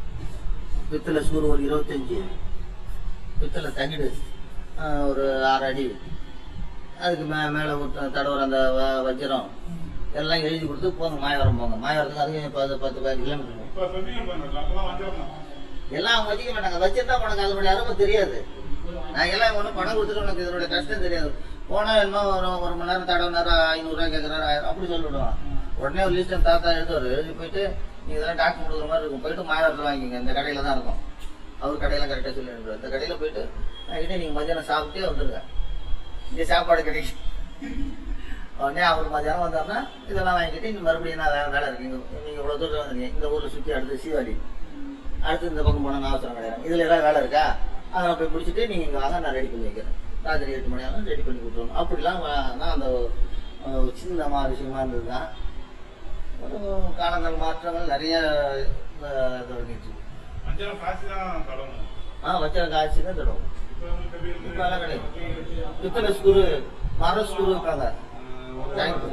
பித்தளை சூறு ஒரு இருபத்தஞ்சு பித்தளை தகிடு ஆஹ், ஒரு ஆறு அடி அதுக்கு மே மேலே தடவுற அந்த வ- வஜ்ரம் எல்லாம் எழுதி கொடுத்து போங்க மாயவரம் போங்க மாயவரத்துக்கு அதுக்கு பத்து பத்து பதினஞ்சு கிலோமீட்டர் இப்ப செட்டில் பண்ணல அப்பெல்லாம் வஞ்சிரம் எல்லாம் அவங்க வச்சுக்க மாட்டாங்க வச்சிருந்தா உனக்கு அதனுடைய அருமை தெரியாது நான் எல்லாம் ஒன்றும் பணம் கொடுத்துட்டு உனக்கு இதனுடைய கஷ்டம் தெரியாது போனா என்ன ஒரு ஒரு மணி நேரம் தடவை நேரம் ஐநூறுரூவா கேட்குறாரு ஆயிரம் அப்படி சொல்லிவிடுவான் உடனே ஒரு லிஸ்ட் தாத்தா எழுதுவார் எழுதி போயிட்டு நீங்க இதெல்லாம் டாக்டர் கொடுக்குற மாதிரி இருக்கும் போயிட்டு மாயவரத்தில் வாங்கிங்க இந்த கடையில தான் இருக்கும் அவர் கடையெல்லாம் கரெக்டாக சொல்லி அனுப்புவார் இந்த கடையில் போயிட்டு வாங்கிட்டு நீங்கள் மத்தியானம் சாப்பிட்டே வந்துருங்க இங்கே சாப்பாடு கிடைக்கும் உடனே அவர் மத்தியானம் வந்தாருன்னா இதெல்லாம் வாங்கிட்டு இங்கே மறுபடியும் நான் வேலை வேலை இருக்கீங்க நீங்கள் இவ்வளோ தூரம் வந்தீங்க இந்த ஊரில் சுற்றி அடுத்து சீவாடி அடுத்து இந்த பக்கம் போனால் அவசரம் கிடையாது இதில் ஏதாவது வேலை இருக்கா அதை போய் முடிச்சுட்டு நீங்கள் இங்கே வாங்க நான் ரெடி பண்ணி வைக்கிறேன் ராத்திரி எட்டு மணி ஆகும் ரெடி பண்ணி கொடுத்துருவோம் அப்படிலாம் வா- நான் அந்த அஹ், சின்ன மா விஷயமா இருந்தது தான் ஒரு காலங்கள் மாற்றங்கள் நிறைய அஹ், இது பண்ணிட்டு இருக்கு. வஞ்சிரம் காசு தான் தொடங்கும் ஆ வச்ச காய்ச்சி தான் தரும் இப்ப வந்து பெரிய இப்ப எல்லாம் கிடையாது பித்தளை ஸ்கூரு மர ஸ்கூரு இருக்காங்க தேங்க்யூ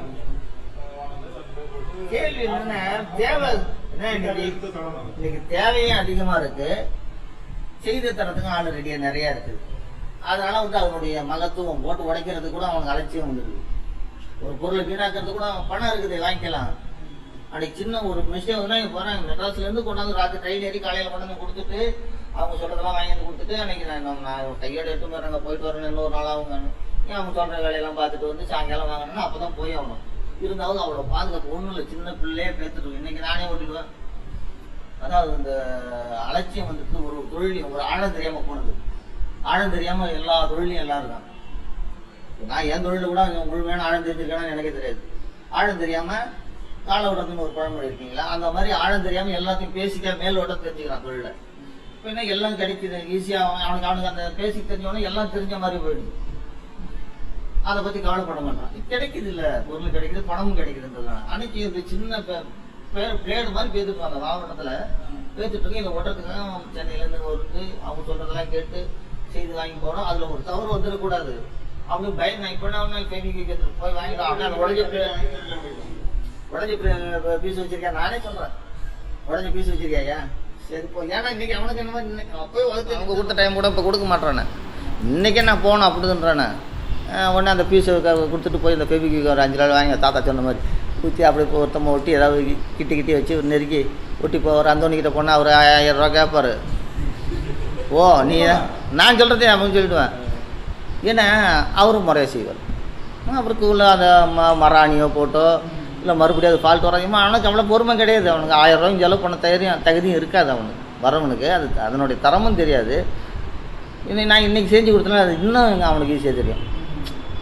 கேள்வி என்னன்னா தேவை என்ன இன்னைக்கு இன்னைக்கு தேவையும் அதிகமா இருக்கு செய்து தரத்துக்கும் ஆள் ரெடியா நிறைய இருக்கு அதனால வந்து அதனுடைய மகத்துவம் போட்டு உடைக்கிறது கூட அவனுக்கு அலட்சியம் வந்துருக்கு ஒரு பொருளை வீணாக்கிறது கூட பணம் இருக்குது வாங்கிக்கலாம் அன்னைக்கு சின்ன ஒரு விஷயம் வந்து இங்க போறேன் மெட்ராஸ்ல இருந்து கொண்டாந்து ராத்திரி ட்ரெயின் ஏறி காலையில கொண்டு வந்து கொடுத்துட்டு அவங்க சொல்றதெல்லாம் வாங்கி வந்து கொடுத்துட்டு அன்னைக்கு நான் நம்ம- நான் கையோட எடுத்து போறாங்க போயிட்டு வரணும் இன்னொரு நாள் ஆகுங்க ஏன் அவங்க சொல்ற வேலையெல்லாம் பார்த்துட்டு வந்து சாயங்காலம் வாங்கணும்னா அப்பதான் போய் ஆகணும் இருந்தாலும் அவளோட பாதுகாப்பு ஒண்ணும் இல்லை சின்ன பிள்ளையே பேத்துட்டு இன்னைக்கு நானே ஓட்டிடுவேன் அதாவது இந்த அலட்சியம் வந்துட்டு ஒரு தொழிலையும் ஒரு ஆழம் தெரியாம போனது ஆழம் தெரியாம எல்லா தொழிலையும் எல்லாம் இருக்காங்க நான் என் தொழில கூட முழுமையான ஆழம் தெரிஞ்சிருக்கேன்னு எனக்கு தெரியாது ஆழம் தெரியாம கால ஓட்டத்துன்னு ஒரு பழமொழி இருக்கீங்களா அந்த மாதிரி ஆழம் தெரியாம எல்லாத்தையும் பேசிக்க மேல் ஓட்டம் தெரிஞ்சுக்கிறான் தொழில இப்ப என்ன எல்லாம் கிடைக்குது ஈஸியா அவனுக்கு அவனுக்கு அந்த பேசி தெரிஞ்சவொடனே எல்லாம் தெரிஞ்ச மாதிரி போயிடுது அதை பத்தி கவலைப்பட மாட்டான் இது கிடைக்குது இல்ல பொருள் கிடைக்குது பணமும் கிடைக்குதுன்றதுனால அன்னைக்கு இந்த சின்ன பிளேடு மாதிரி பேத்துட்டு அந்த வாகனத்துல பேத்துட்டு இருக்கு இதை ஓட்டுறதுக்கு சென்னையில இருந்து வந்து அவங்க சொல்றதெல்லாம் கேட்டு செய்து வாங்கி போறோம் அதுல ஒரு தவறு வந்துடக்கூடாது அவங்க பயம் நான் இப்ப நான் ஃபெவிக்கு போய் வாங்கிடும் அவனே அந்த உடஞ்ச உடஞ்ச பீஸ் வச்சிருக்கேன் நானே சொல்றேன் உடஞ்ச பீஸ் வச்சிருக்கியா சரி போ ஏன்னா இன்னைக்கு அவனுக்கு என்ன மாதிரி இன்னைக்கு அவன் போய் வளர்த்து அவங்க கொடுத்த டைம் கூட இப்போ கொடுக்க மாட்டேறானே இன்னைக்கே நான் போகணும் அப்படின்றானே உடனே அந்த பீஸை கொடுத்துட்டு போய் இந்த பெபிக்கு ஒரு அஞ்சு நாள் வாங்கி தாத்தா சொன்ன மாதிரி ஊற்றி அப்படி இப்போ ஒருத்தமாக ஒட்டி ஏதாவது கி- கிட்டி கிட்டி வச்சு நெருக்கி ஒட்டி இப்போ ஒரு அந்தோனிக்கிட்ட போனால் அவர் ஆயிரம் ரூபா கேட்பாரு ஓ நீ நான் சொல்கிறதே அப்படின்னு சொல்லிடுவேன் ஏன்னா அவரும் முறையாக செய்வார் அவருக்கு உள்ள அந்த ம மராணியோ போட்டோ இல்லை மறுபடியும் அது ஃபால்ட் வராதியுமா அவனுக்கு அவ்வளோ பொறுமை கிடையாது அவனுக்கு ஆயிரம் ரூபாய்க்கு செலவு பண்ண தகுதியும் தகுதியும் இருக்காது அவனுக்கு வரவனுக்கு அது அதனுடைய தரமும் தெரியாது இன்னைக்கு நான் இன்னைக்கு செஞ்சு கொடுத்தேன்னா அது இன்னும் அவனுக்கு ஈஸியாக தெரியும்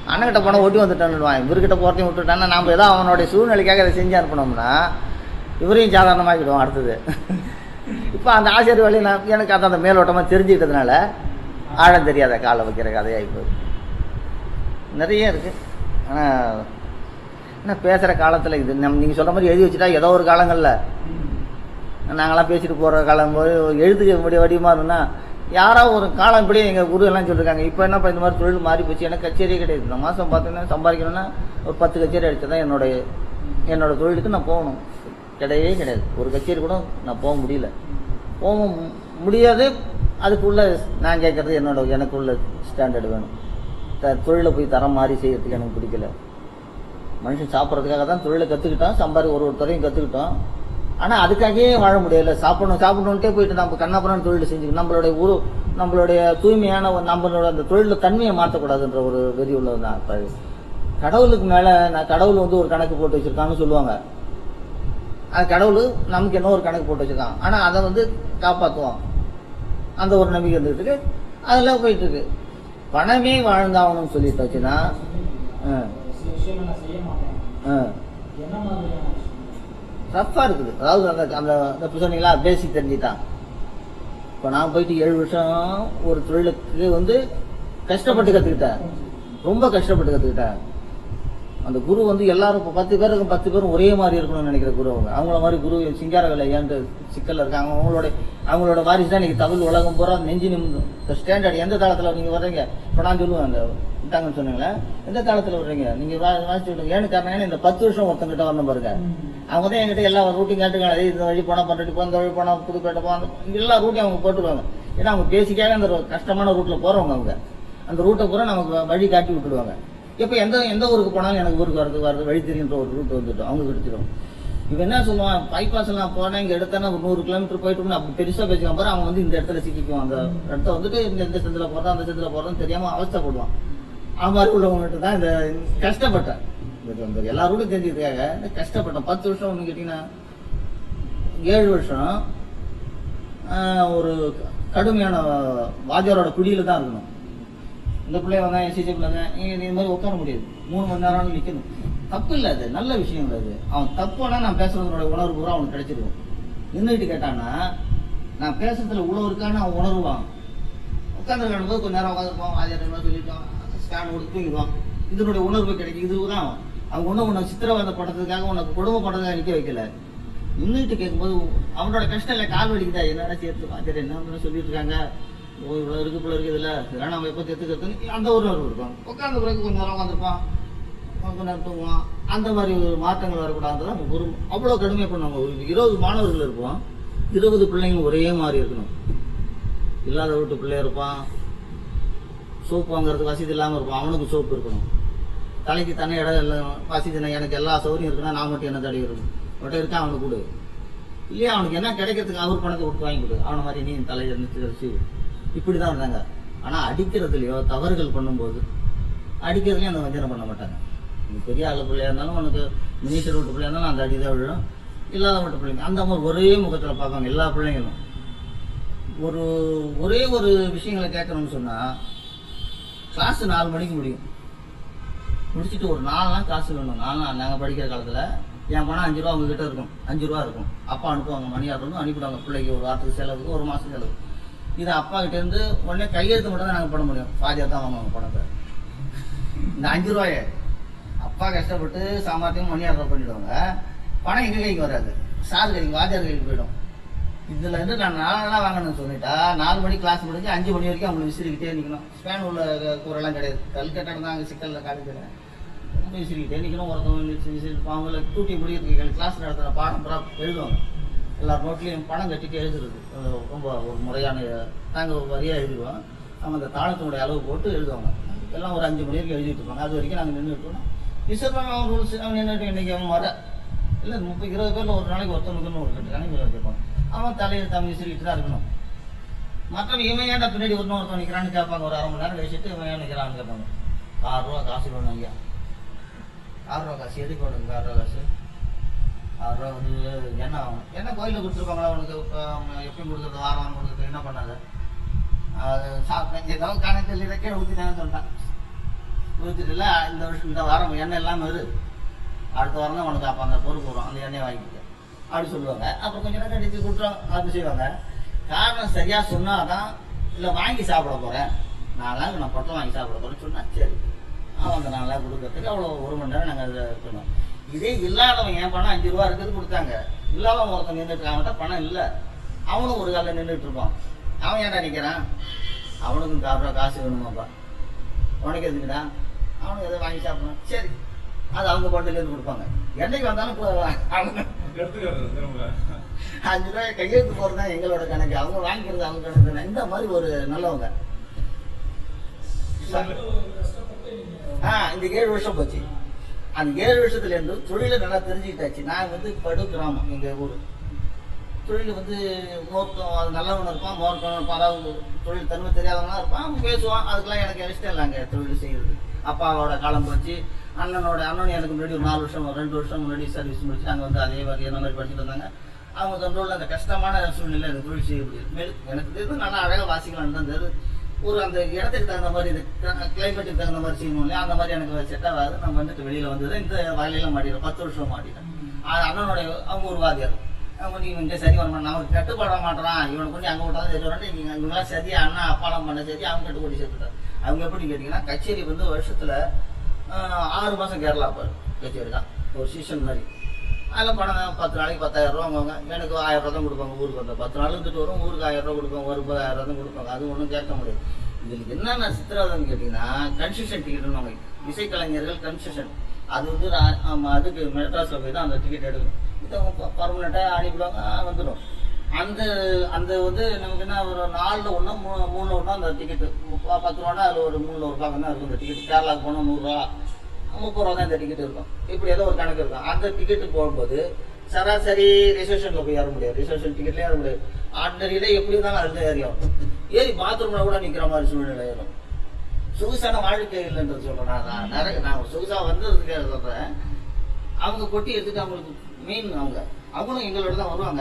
அண்ணன்கிட்ட போனால் ஒட்டி வந்துட்டான்னுடுவான் இவர்கிட்ட போகிறதையும் விட்டுட்டான்னா நம்ம ஏதோ அவனுடைய சூழ்நிலைக்காக அதை செஞ்சு அனுப்பினோம்னா இவரையும் சாதாரணமாக்கிடுவோம் அடுத்தது இப்போ அந்த ஆசிரியர் வழி நான் எனக்கு அது அந்த மேலோட்டமாக தெரிஞ்சுக்கிட்டதுனால ஆழம் தெரியாத காலை வைக்கிற கதையாகி போகுது நிறைய இருக்குது ஆனால் என்ன பேசுகிற காலத்தில் இது நம்ம நீங்கள் சொல்கிற மாதிரி எழுதி வச்சுட்டா ஏதோ ஒரு காலங்களில் நாங்களாம் பேசிட்டு போகிற காலம் போது எழுத்துக்க முடிய வடிவமாக இருந்ததுன்னா யாரோ ஒரு காலம் இப்படியே எங்கள் குரு எல்லாம் சொல்லியிருக்காங்க இப்போ என்னப்பா இந்த மாதிரி தொழில் மாறி போச்சு எனக்கு கச்சேரியே கிடையாது இந்த மாதம் பார்த்தீங்கன்னா சம்பாதிக்கணும்னா ஒரு பத்து கச்சேரி அடிச்சு தான் என்னுடைய என்னோட தொழிலுக்கு நான் போகணும் கிடையவே கிடையாது ஒரு கச்சேரி கூட நான் போக முடியல போக மு- முடியாது அதுக்குள்ள நான் கேட்கறது என்னோட எனக்கு உள்ள ஸ்டாண்டர்டு வேணும் த தொழிலை போய் தரம் மாறி செய்யறதுக்கு எனக்கு பிடிக்கல மனுஷன் சாப்பிட்றதுக்காக தான் தொழிலை கற்றுக்கிட்டோம் சம்பாதி ஒரு ஒருத்தரையும் கற்றுக்கிட்டோம் ஆனால் அதுக்காகவே வாழ முடியல சாப்பிடணும் சாப்பிடணுன்ட்டே போயிட்டு நம்ம கண்ணாபுரம் தொழில் செஞ்சுக்கணும் நம்மளுடைய உரு நம்மளுடைய தூய்மையான ஒரு நம்மளோட அந்த தொழிலில் தன்மையை மாற்றக்கூடாதுன்ற ஒரு வெறி உள்ளது தான் இப்போ கடவுளுக்கு மேலே நான் கடவுள் வந்து ஒரு கணக்கு போட்டு வச்சிருக்கான்னு சொல்லுவாங்க அது கடவுள் நமக்கு என்ன ஒரு கணக்கு போட்டு வச்சிருக்கான் ஆனால் அதை வந்து காப்பாற்றுவான் அந்த ஒரு நம்பிக்கை இருந்துட்டு இருக்கு அதெல்லாம் போயிட்டு இருக்கு பணமே வாழ்ந்தாகணும்னு சொல்லிட்டு வச்சுன்னா ஆ சில விஷயங்கள் நான் செய்ய மாட்டேன் ஆ என்ன மாதிரியான விஷயம் ரஃப்பாக இருக்குது அதாவது அந்த அந்த அந்த இப்போ சொன்னீங்களா பேசிக் தெரிஞ்சுட்டான் இப்போ நான் போயிட்டு ஏழு வருஷம் ஒரு தொழிலுக்கு வந்து கஷ்டப்பட்டு கற்றுக்கிட்டேன் ரொம்ப கஷ்டப்பட்டு கற்றுக்கிட்டேன் அந்த குரு வந்து எல்லாரும் இப்போ பத்து பேருக்கு பத்து பேரும் ஒரே மாதிரி இருக்கணும்னு நினைக்கிற குரு அவங்க அவங்கள மாதிரி குரு சிங்கார வேலை ஏன்ட்டு சிக்கல்ல இருக்காங்க அவங்களோட அவங்களோட வாரிசு தான் இன்னைக்கு தமிழ் உலகம் பூரா நெஞ்சு நிமிந்து இந்த ஸ்டாண்டர்ட் எந்த தாளத்தில் நீங்கள் வர்றீங்க இப்போ நான் சொல்லுவேன் அந்த விட்டாங்கன்னு சொன்னீங்களே எந்த தாளத்தில் வர்றீங்க நீங்கள் வாசிச்சு விடுங்க ஏன்னு காரணம் ஏன்னா இந்த பத்து வருஷம் ஒருத்தங்கிட்ட வரணும் பாருங்க அவங்க தான் என்கிட்ட எல்லா ரூட்டையும் கேட்டுக்காங்க இந்த வழி போனால் பண்றடி போ இந்த வழி போனால் புதுப்பேட்டை போ அந்த எல்லா ரூட்டையும் அவங்க போட்டுருவாங்க ஏன்னா அவங்க பேசிக்காக அந்த ஒரு கஷ்டமான ரூட்டில் போகிறவங்க அவங்க அந்த ரூட்டை பூரா நமக்கு வ- வழி காட்டி விட்டுடுவாங்க இப்போ எந்த எந்த ஊருக்கு போனாலும் எனக்கு ஊருக்கு வரது வரது வழி தெரியுன்ற ஒரு ரூட் வந்துட்டோம் அவங்க கிடைச்சிடும் இவன் என்ன சொல்லுவான் பைபாஸ் நான் போனேன் இங்கே எடுத்தேன்னா ஒரு நூறு கிலோமீட்டர் போயிட்டு அப்படி பெருசாக பேசுவான் பாரு அவன் வந்து இந்த இடத்துல சிக்கிக்குவான் அந்த இடத்த வந்துட்டு இந்த எந்த செந்தில் போகிறதா அந்த செந்தில் போகிறதுன்னு தெரியாமல் அவஸ்தைப்படுவான் அவன் மாதிரி உள்ளவங்ககிட்ட தான் இந்த கஷ்டப்பட்டேன் இது வந்து எல்லா ரூட்டும் தெரிஞ்சதுக்காக இந்த கஷ்டப்பட்டேன் பத்து வருஷம் ஒன்று கேட்டிங்கன்னா ஏழு வருஷம் ஆஹ், ஒரு கடுமையான வாத்தியாரோட குடியில தான் இருக்கணும் இந்த பிள்ளை வந்தா எஸ்சிசி பிள்ளைங்க நீங்க இந்த மாதிரி உட்கார முடியாது மூணு மணி நேரம் நிக்கணும் தப்பு இல்லை அது நல்ல விஷயம் இல்லை அது அவன் தப்புனா நான் பேசுறதோட உணர்வு பூரா அவனுக்கு கிடைச்சிருக்கும் நின்றுட்டு கேட்டான்னா நான் பேசுறதுல இவ்வளோ இருக்கான்னு அவன் உணர்வான் உட்காந்துருக்கான போது கொஞ்ச நேரம் உட்காந்துருப்பான் வாஜாரம் சொல்லியிருப்பான் ஸ்கேன் கொடுத்து தூங்கிடுவான் இதனுடைய உணர்வு கிடைக்கும் இதுதான் அவங்க ஒன்றும் உன்னை சித்திரவதை படுறதுக்காக உனக்கு கொடுமை படுறதுக்காக நிற்க வைக்கல நின்றுட்டு கேட்கும்போது அவனோட கஷ்டம் இல்லை கால் வலிக்குதா என்னடா சேர்த்து வாத்தியார் என்ன பண்ண சொல்லிட்டு இருக்காங்க ஓ இவ்வளோ இருக்கு போல இருக்குது இல்லை இதெல்லாம் நம்ம எப்போ தேர்த்துக்கிறதுன்னு அந்த ஒரு உணர்வு இருக்கும் உட்காந்த பிறகு கொஞ்ச நேரம் உட்காந்துருப்பான் கொஞ்ச நேரம் தூங்குவான் அந்த மாதிரி ஒரு மாற்றங்கள் வரக்கூடாது நம்ம ஒரு அவ்வளோ கடுமையாக பண்ணுவாங்க ஒரு இருபது மாணவர்கள் இருப்போம் இருபது பிள்ளைங்க ஒரே மாதிரி இருக்கணும் இல்லாத வீட்டு பிள்ளை இருப்பான் சோப்பு வாங்குறதுக்கு வசதி இல்லாமல் இருப்பான் அவனுக்கு சோப்பு இருக்கணும் தலைக்கு தனி இடம் இல்லை வசதி இல்லை எனக்கு எல்லா சௌகரியம் இருக்குன்னா நான் மட்டும் என்ன தடவி இருக்கணும் மட்டும் இருக்கா அவனுக்கு கொடு இல்லையா அவனுக்கு என்ன கிடைக்கிறதுக்கு அவர் பணத்தை கொடுத்து வாங்கி கொடு அவனை மாதிரி நீ தலையை நிறுத்தி வச்சு இப்படி தான் இருந்தாங்க ஆனால் அடிக்கிறதுலையோ தவறுகள் பண்ணும்போது அடிக்கிறதுலையும் அந்த வஞ்சனை பண்ண மாட்டாங்க நீ பெரிய ஆளு பிள்ளையா இருந்தாலும் உனக்கு மினிஸ்டர் வீட்டு பிள்ளையா இருந்தாலும் அந்த அடி தான் விழும் இல்லாத வீட்டு பிள்ளைங்க அந்த மாதிரி ஒரே முகத்தில் பார்ப்பாங்க எல்லா பிள்ளைங்களும் ஒரு ஒரே ஒரு விஷயங்களை கேட்கணும்னு சொன்னால் கிளாஸ் நாலு மணிக்கு முடியும் முடிச்சுட்டு ஒரு நாலு நாள் காசு வேணும் நாலு நாள் நாங்கள் படிக்கிற காலத்தில் என் பணம் அஞ்சு ரூபா அவங்க கிட்ட இருக்கும் அஞ்சு ரூபா இருக்கும் அப்பா அனுப்புவாங்க மணி ஆர்டர் அனுப்பிடுவாங்க பிள்ளைக்கு ஒரு வாரத்துக்கு செலவுக்கு ஒரு மாதம் செலவு இது அப்பா கிட்ட இருந்து உடனே கையெழுத்து மட்டும் தான் நாங்கள் பண்ண முடியும் பாதியாக தான் வாங்குவாங்க பணத்தை இந்த அஞ்சு ரூபாயே அப்பா கஷ்டப்பட்டு சாமர்த்தியம் மணி ஆர்டர் பண்ணிடுவாங்க பணம் எங்கள் கைக்கு வராது சார் கைக்கு வாத்தியார் கைக்கு போயிடும் இதுல இருந்து நான் நாலு நாளாக வாங்கணும்னு சொல்லிட்டா நாலு மணி கிளாஸ் முடிஞ்சு அஞ்சு மணி வரைக்கும் அவங்களை விசிறிக்கிட்டே நிற்கணும் ஸ்பேன் உள்ள கூரெல்லாம் கிடையாது கல்கட்டடம் தான் அங்கே சிக்கலில் காலேஜில் விசிறிக்கிட்டே நிற்கணும் ஒருத்தவங்க விசிறி விசிறி அவங்கள டூட்டி முடிக்கிறதுக்கு கிளாஸ் நடத்துகிற பாடம் பூரா எழுதுவாங்க எல்லா நோட்லேயும் பணம் கட்டிட்டு எழுதுறது அது ரொம்ப ஒரு முறையான நாங்கள் வரியாக எழுதுவோம் அவங்க அந்த தாளத்தினுடைய அளவு போட்டு எழுதுவாங்க எல்லாம் ஒரு அஞ்சு மணி வரைக்கும் எழுதிட்டு இருப்பாங்க அது வரைக்கும் நாங்கள் நின்றுட்டு இருக்கோம் விசிறாங்க அவன் ரூல்ஸ் அவன் நின்றுட்டு இன்னைக்கு அவன் வர இல்லை முப்பது இருபது பேர்ல ஒரு நாளைக்கு ஒருத்தவனுக்குன்னு ஒரு கட்டு கணக்கு வச்சிருப்பான் அவன் தலையில் தமிழ் விசிறிட்டு தான் இருக்கணும் மற்றவன் இவன் ஏன்டா பின்னாடி ஒருத்தன் ஒருத்தன் நிற்கிறான்னு கேட்பாங்க ஒரு அரை மணி நேரம் கழிச்சிட்டு இவன் ஏன் நிற்கிறான்னு கேட்பாங்க ஆறு ரூபா காசு வேணும் ஐயா ஆறு ரூபா காசு எதுக்கு வேணுங்க ஆறு ரூபா காசு ஆறு ரூபா வந்து என்ன ஆகும் என்ன கோயிலில் கொடுத்துருப்பாங்களா உனக்கு இப்போ எப்பயும் கொடுக்குறது வாரம் வாரம் கொடுக்குறது என்ன பண்ணாத அது சாப்பிட்டேன் ஏதாவது கணக்கு இல்லை கீழே ஊற்றிட்டாங்கன்னு சொல்லிட்டான் ஊற்றிட்டுல இந்த வருஷம் இந்த வாரம் எண்ணெய் இல்லாமல் இரு அடுத்த வாரம் தான் உனக்கு அப்போ அந்த பொறுப்பு வரும் அந்த எண்ணெயை வாங்கிக்க அப்படி சொல்லுவாங்க அப்புறம் கொஞ்ச நேரம் கழிச்சு குற்றம் அப்படி செய்வாங்க காரணம் சரியா சொன்னாதான் இல்லை வாங்கி சாப்பிட போறேன் நான்லாம் நான் பொட்டலம் வாங்கி சாப்பிட போறேன்னு சொன்னா சரி அவன் அந்த நான்லாம் கொடுக்கறதுக்கு அவ்வளோ ஒரு மணி நேரம் நாங்கள் அதை இருக்கணும் இதே இல்லாதவன் என் பணம் அஞ்சு ரூபா இருக்குது கொடுத்தாங்க இல்லாதவன் ஒருத்தன் நின்றுட்டு அவன்கிட்ட பணம் இல்லை அவனும் ஒரு காலில் நின்றுட்டு இருப்பான் அவன் ஏன்டா நிற்கிறான் அவனுக்கும் சாப்பிட்ற காசு வேணுமாப்பா உனக்கு எதுக்குடா அவனுக்கு எதை வாங்கி சாப்பிடணும் சரி அது அவங்க பண்டிலேருந்து கொடுப்பாங்க என்னைக்கு வந்தாலும் இப்போ அவங்க எடுத்துக்கிறது திரும்ப அஞ்சு ரூபாய் கையெழுத்து போறது தான் எங்களோட கணக்கு அவங்க வாங்கிக்கிறது அவங்க கணக்கு தானே. இந்த மாதிரி ஒரு நல்லவங்க ஆ இந்த ஏழு வருஷம் போச்சு அந்த ஏழு வருஷத்துல இருந்து தொழிலை நல்லா தெரிஞ்சுக்கிட்டாச்சு நான் வந்து படு கிராமம் எங்க ஊர் தொழில் வந்து மோர்க்கம் அது நல்லவன் இருப்பான் மோர்க்கம் இருப்பான் அதாவது தொழில் தன்மை தெரியாதவனா இருப்பான் அவன் பேசுவான் அதுக்கெல்லாம் எனக்கு இஷ்டம் இல்லைங்க தொழில் செய்யறது அப்பாவோட காலம் போச்சு அண்ணனோட அண்ணன் எனக்கு முன்னாடி ஒரு நாலு வருஷம் ஒரு ரெண்டு வருஷம் முன்னாடி சர்வீஸ் முடிச்சு அங்கே வந்து அதே மாதிரி என்ன மாதிரி படிச்சுட்டு வந்தாங்க அவங்க தொண்டோட அந்த கஷ்டமான சூழ்நிலை எனக்கு தொழில் செய்ய முடியாது மேலும் எனக்கு தெரிஞ்சு நல்லா அழகாக வாசிக்கலாம்னு தான் தெரியுது ஒரு அந்த இடத்துக்கு தகுந்த மாதிரி இந்த கிளைமேட்டுக்கு தகுந்த மாதிரி செய்யணும் இல்லையா அந்த மாதிரி எனக்கு செட் ஆகாது நான் வந்துட்டு வெளியில வந்தது இந்த வயலையெல்லாம் மாட்டிட்டேன் பத்து வருஷம் மாட்டிட்டேன் அது அண்ணனுடைய அவங்க ஒரு வாதியார் அவங்க நீ இங்கே சரி வர மாட்டான் அவன் கட்டுப்பட மாட்டான் இவனை கொண்டு அங்கே விட்டாலும் சரி வரணும் நீங்க இவங்களாம் சரியா அண்ணா அப்பாலாம் பண்ண சரி அவங்க கட்டுப்படி சேர்த்துட்டார் அவங்க எப்படி கேட்டிங்கன்னா கச்சேரி வந்து வருஷத்துல ஆஹ், ஆறு மாசம் கேரளா போய் கச்சேரி தான் ஒரு சீசன் மாதிரி அதில் பணம் பத்து நாளைக்கு பத்தாயிரம் ரூபா வாங்குவாங்க எனக்கு ஆயிரம் ரூபா தான் கொடுப்பாங்க ஊருக்கு வந்த பத்து நாள் இருந்துட்டு வரும் ஊருக்கு ஆயிரம் ரூபா கொடுப்பாங்க ஒரு ரூபாய் ஆயிரம் ரூபா தான் கொடுப்பாங்க அது ஒன்றும் கேட்க முடியாது இதில் என்னென்ன சித்திரவதைன்னு கேட்டிங்கன்னா கன்செஷன் டிக்கெட்னு வாங்க இசைக்கலைஞர்கள் கன்செஷன் அது வந்து ரா- ஆமா, அதுக்கு மெட்ராஸில் போய் தான் அந்த டிக்கெட் எடுக்கணும் இதை பர்மனெண்ட்டாக அனுப்பிடுவாங்க வந்துடும் அந்த அந்த வந்து நமக்கு என்ன ஒரு நாலில் ஒன்றா மூணு மூணில் ஒன்றா அந்த டிக்கெட்டு பத்து ரூபானா அதில் ஒரு மூணில் ஒரு ரூபாய் தான் இருக்கும் இந்த டிக்கெட் கேரளாவுக்கு போனால் நூறுரூவா முப்பது ரூபா தான் இந்த டிக்கெட் இருக்கும் இப்படி ஏதோ ஒரு கணக்கு இருக்கும் அந்த டிக்கெட்டு போகும்போது சராசரி ரிசர்வேஷன்ல போய் ஏற முடியாது ரிசர்வேஷன் டிக்கெட்ல ஏற முடியாது ஆர்டினரியில எப்படி இருந்தாலும் அதுல ஏறியும் ஏறி பாத்ரூம்ல கூட நிக்கிற மாதிரி சூழ்நிலை ஏறும் சொகுசான வாழ்க்கை இல்லைன்றது சொல்றேன் நான் நான் நிறைய நான் ஒரு சொகுசா வந்ததுக்கு சொல்றேன் அவங்க கொட்டி எடுத்துட்டு அவங்களுக்கு மெயின் அவங்க அவங்களும் எங்களோட தான் வருவாங்க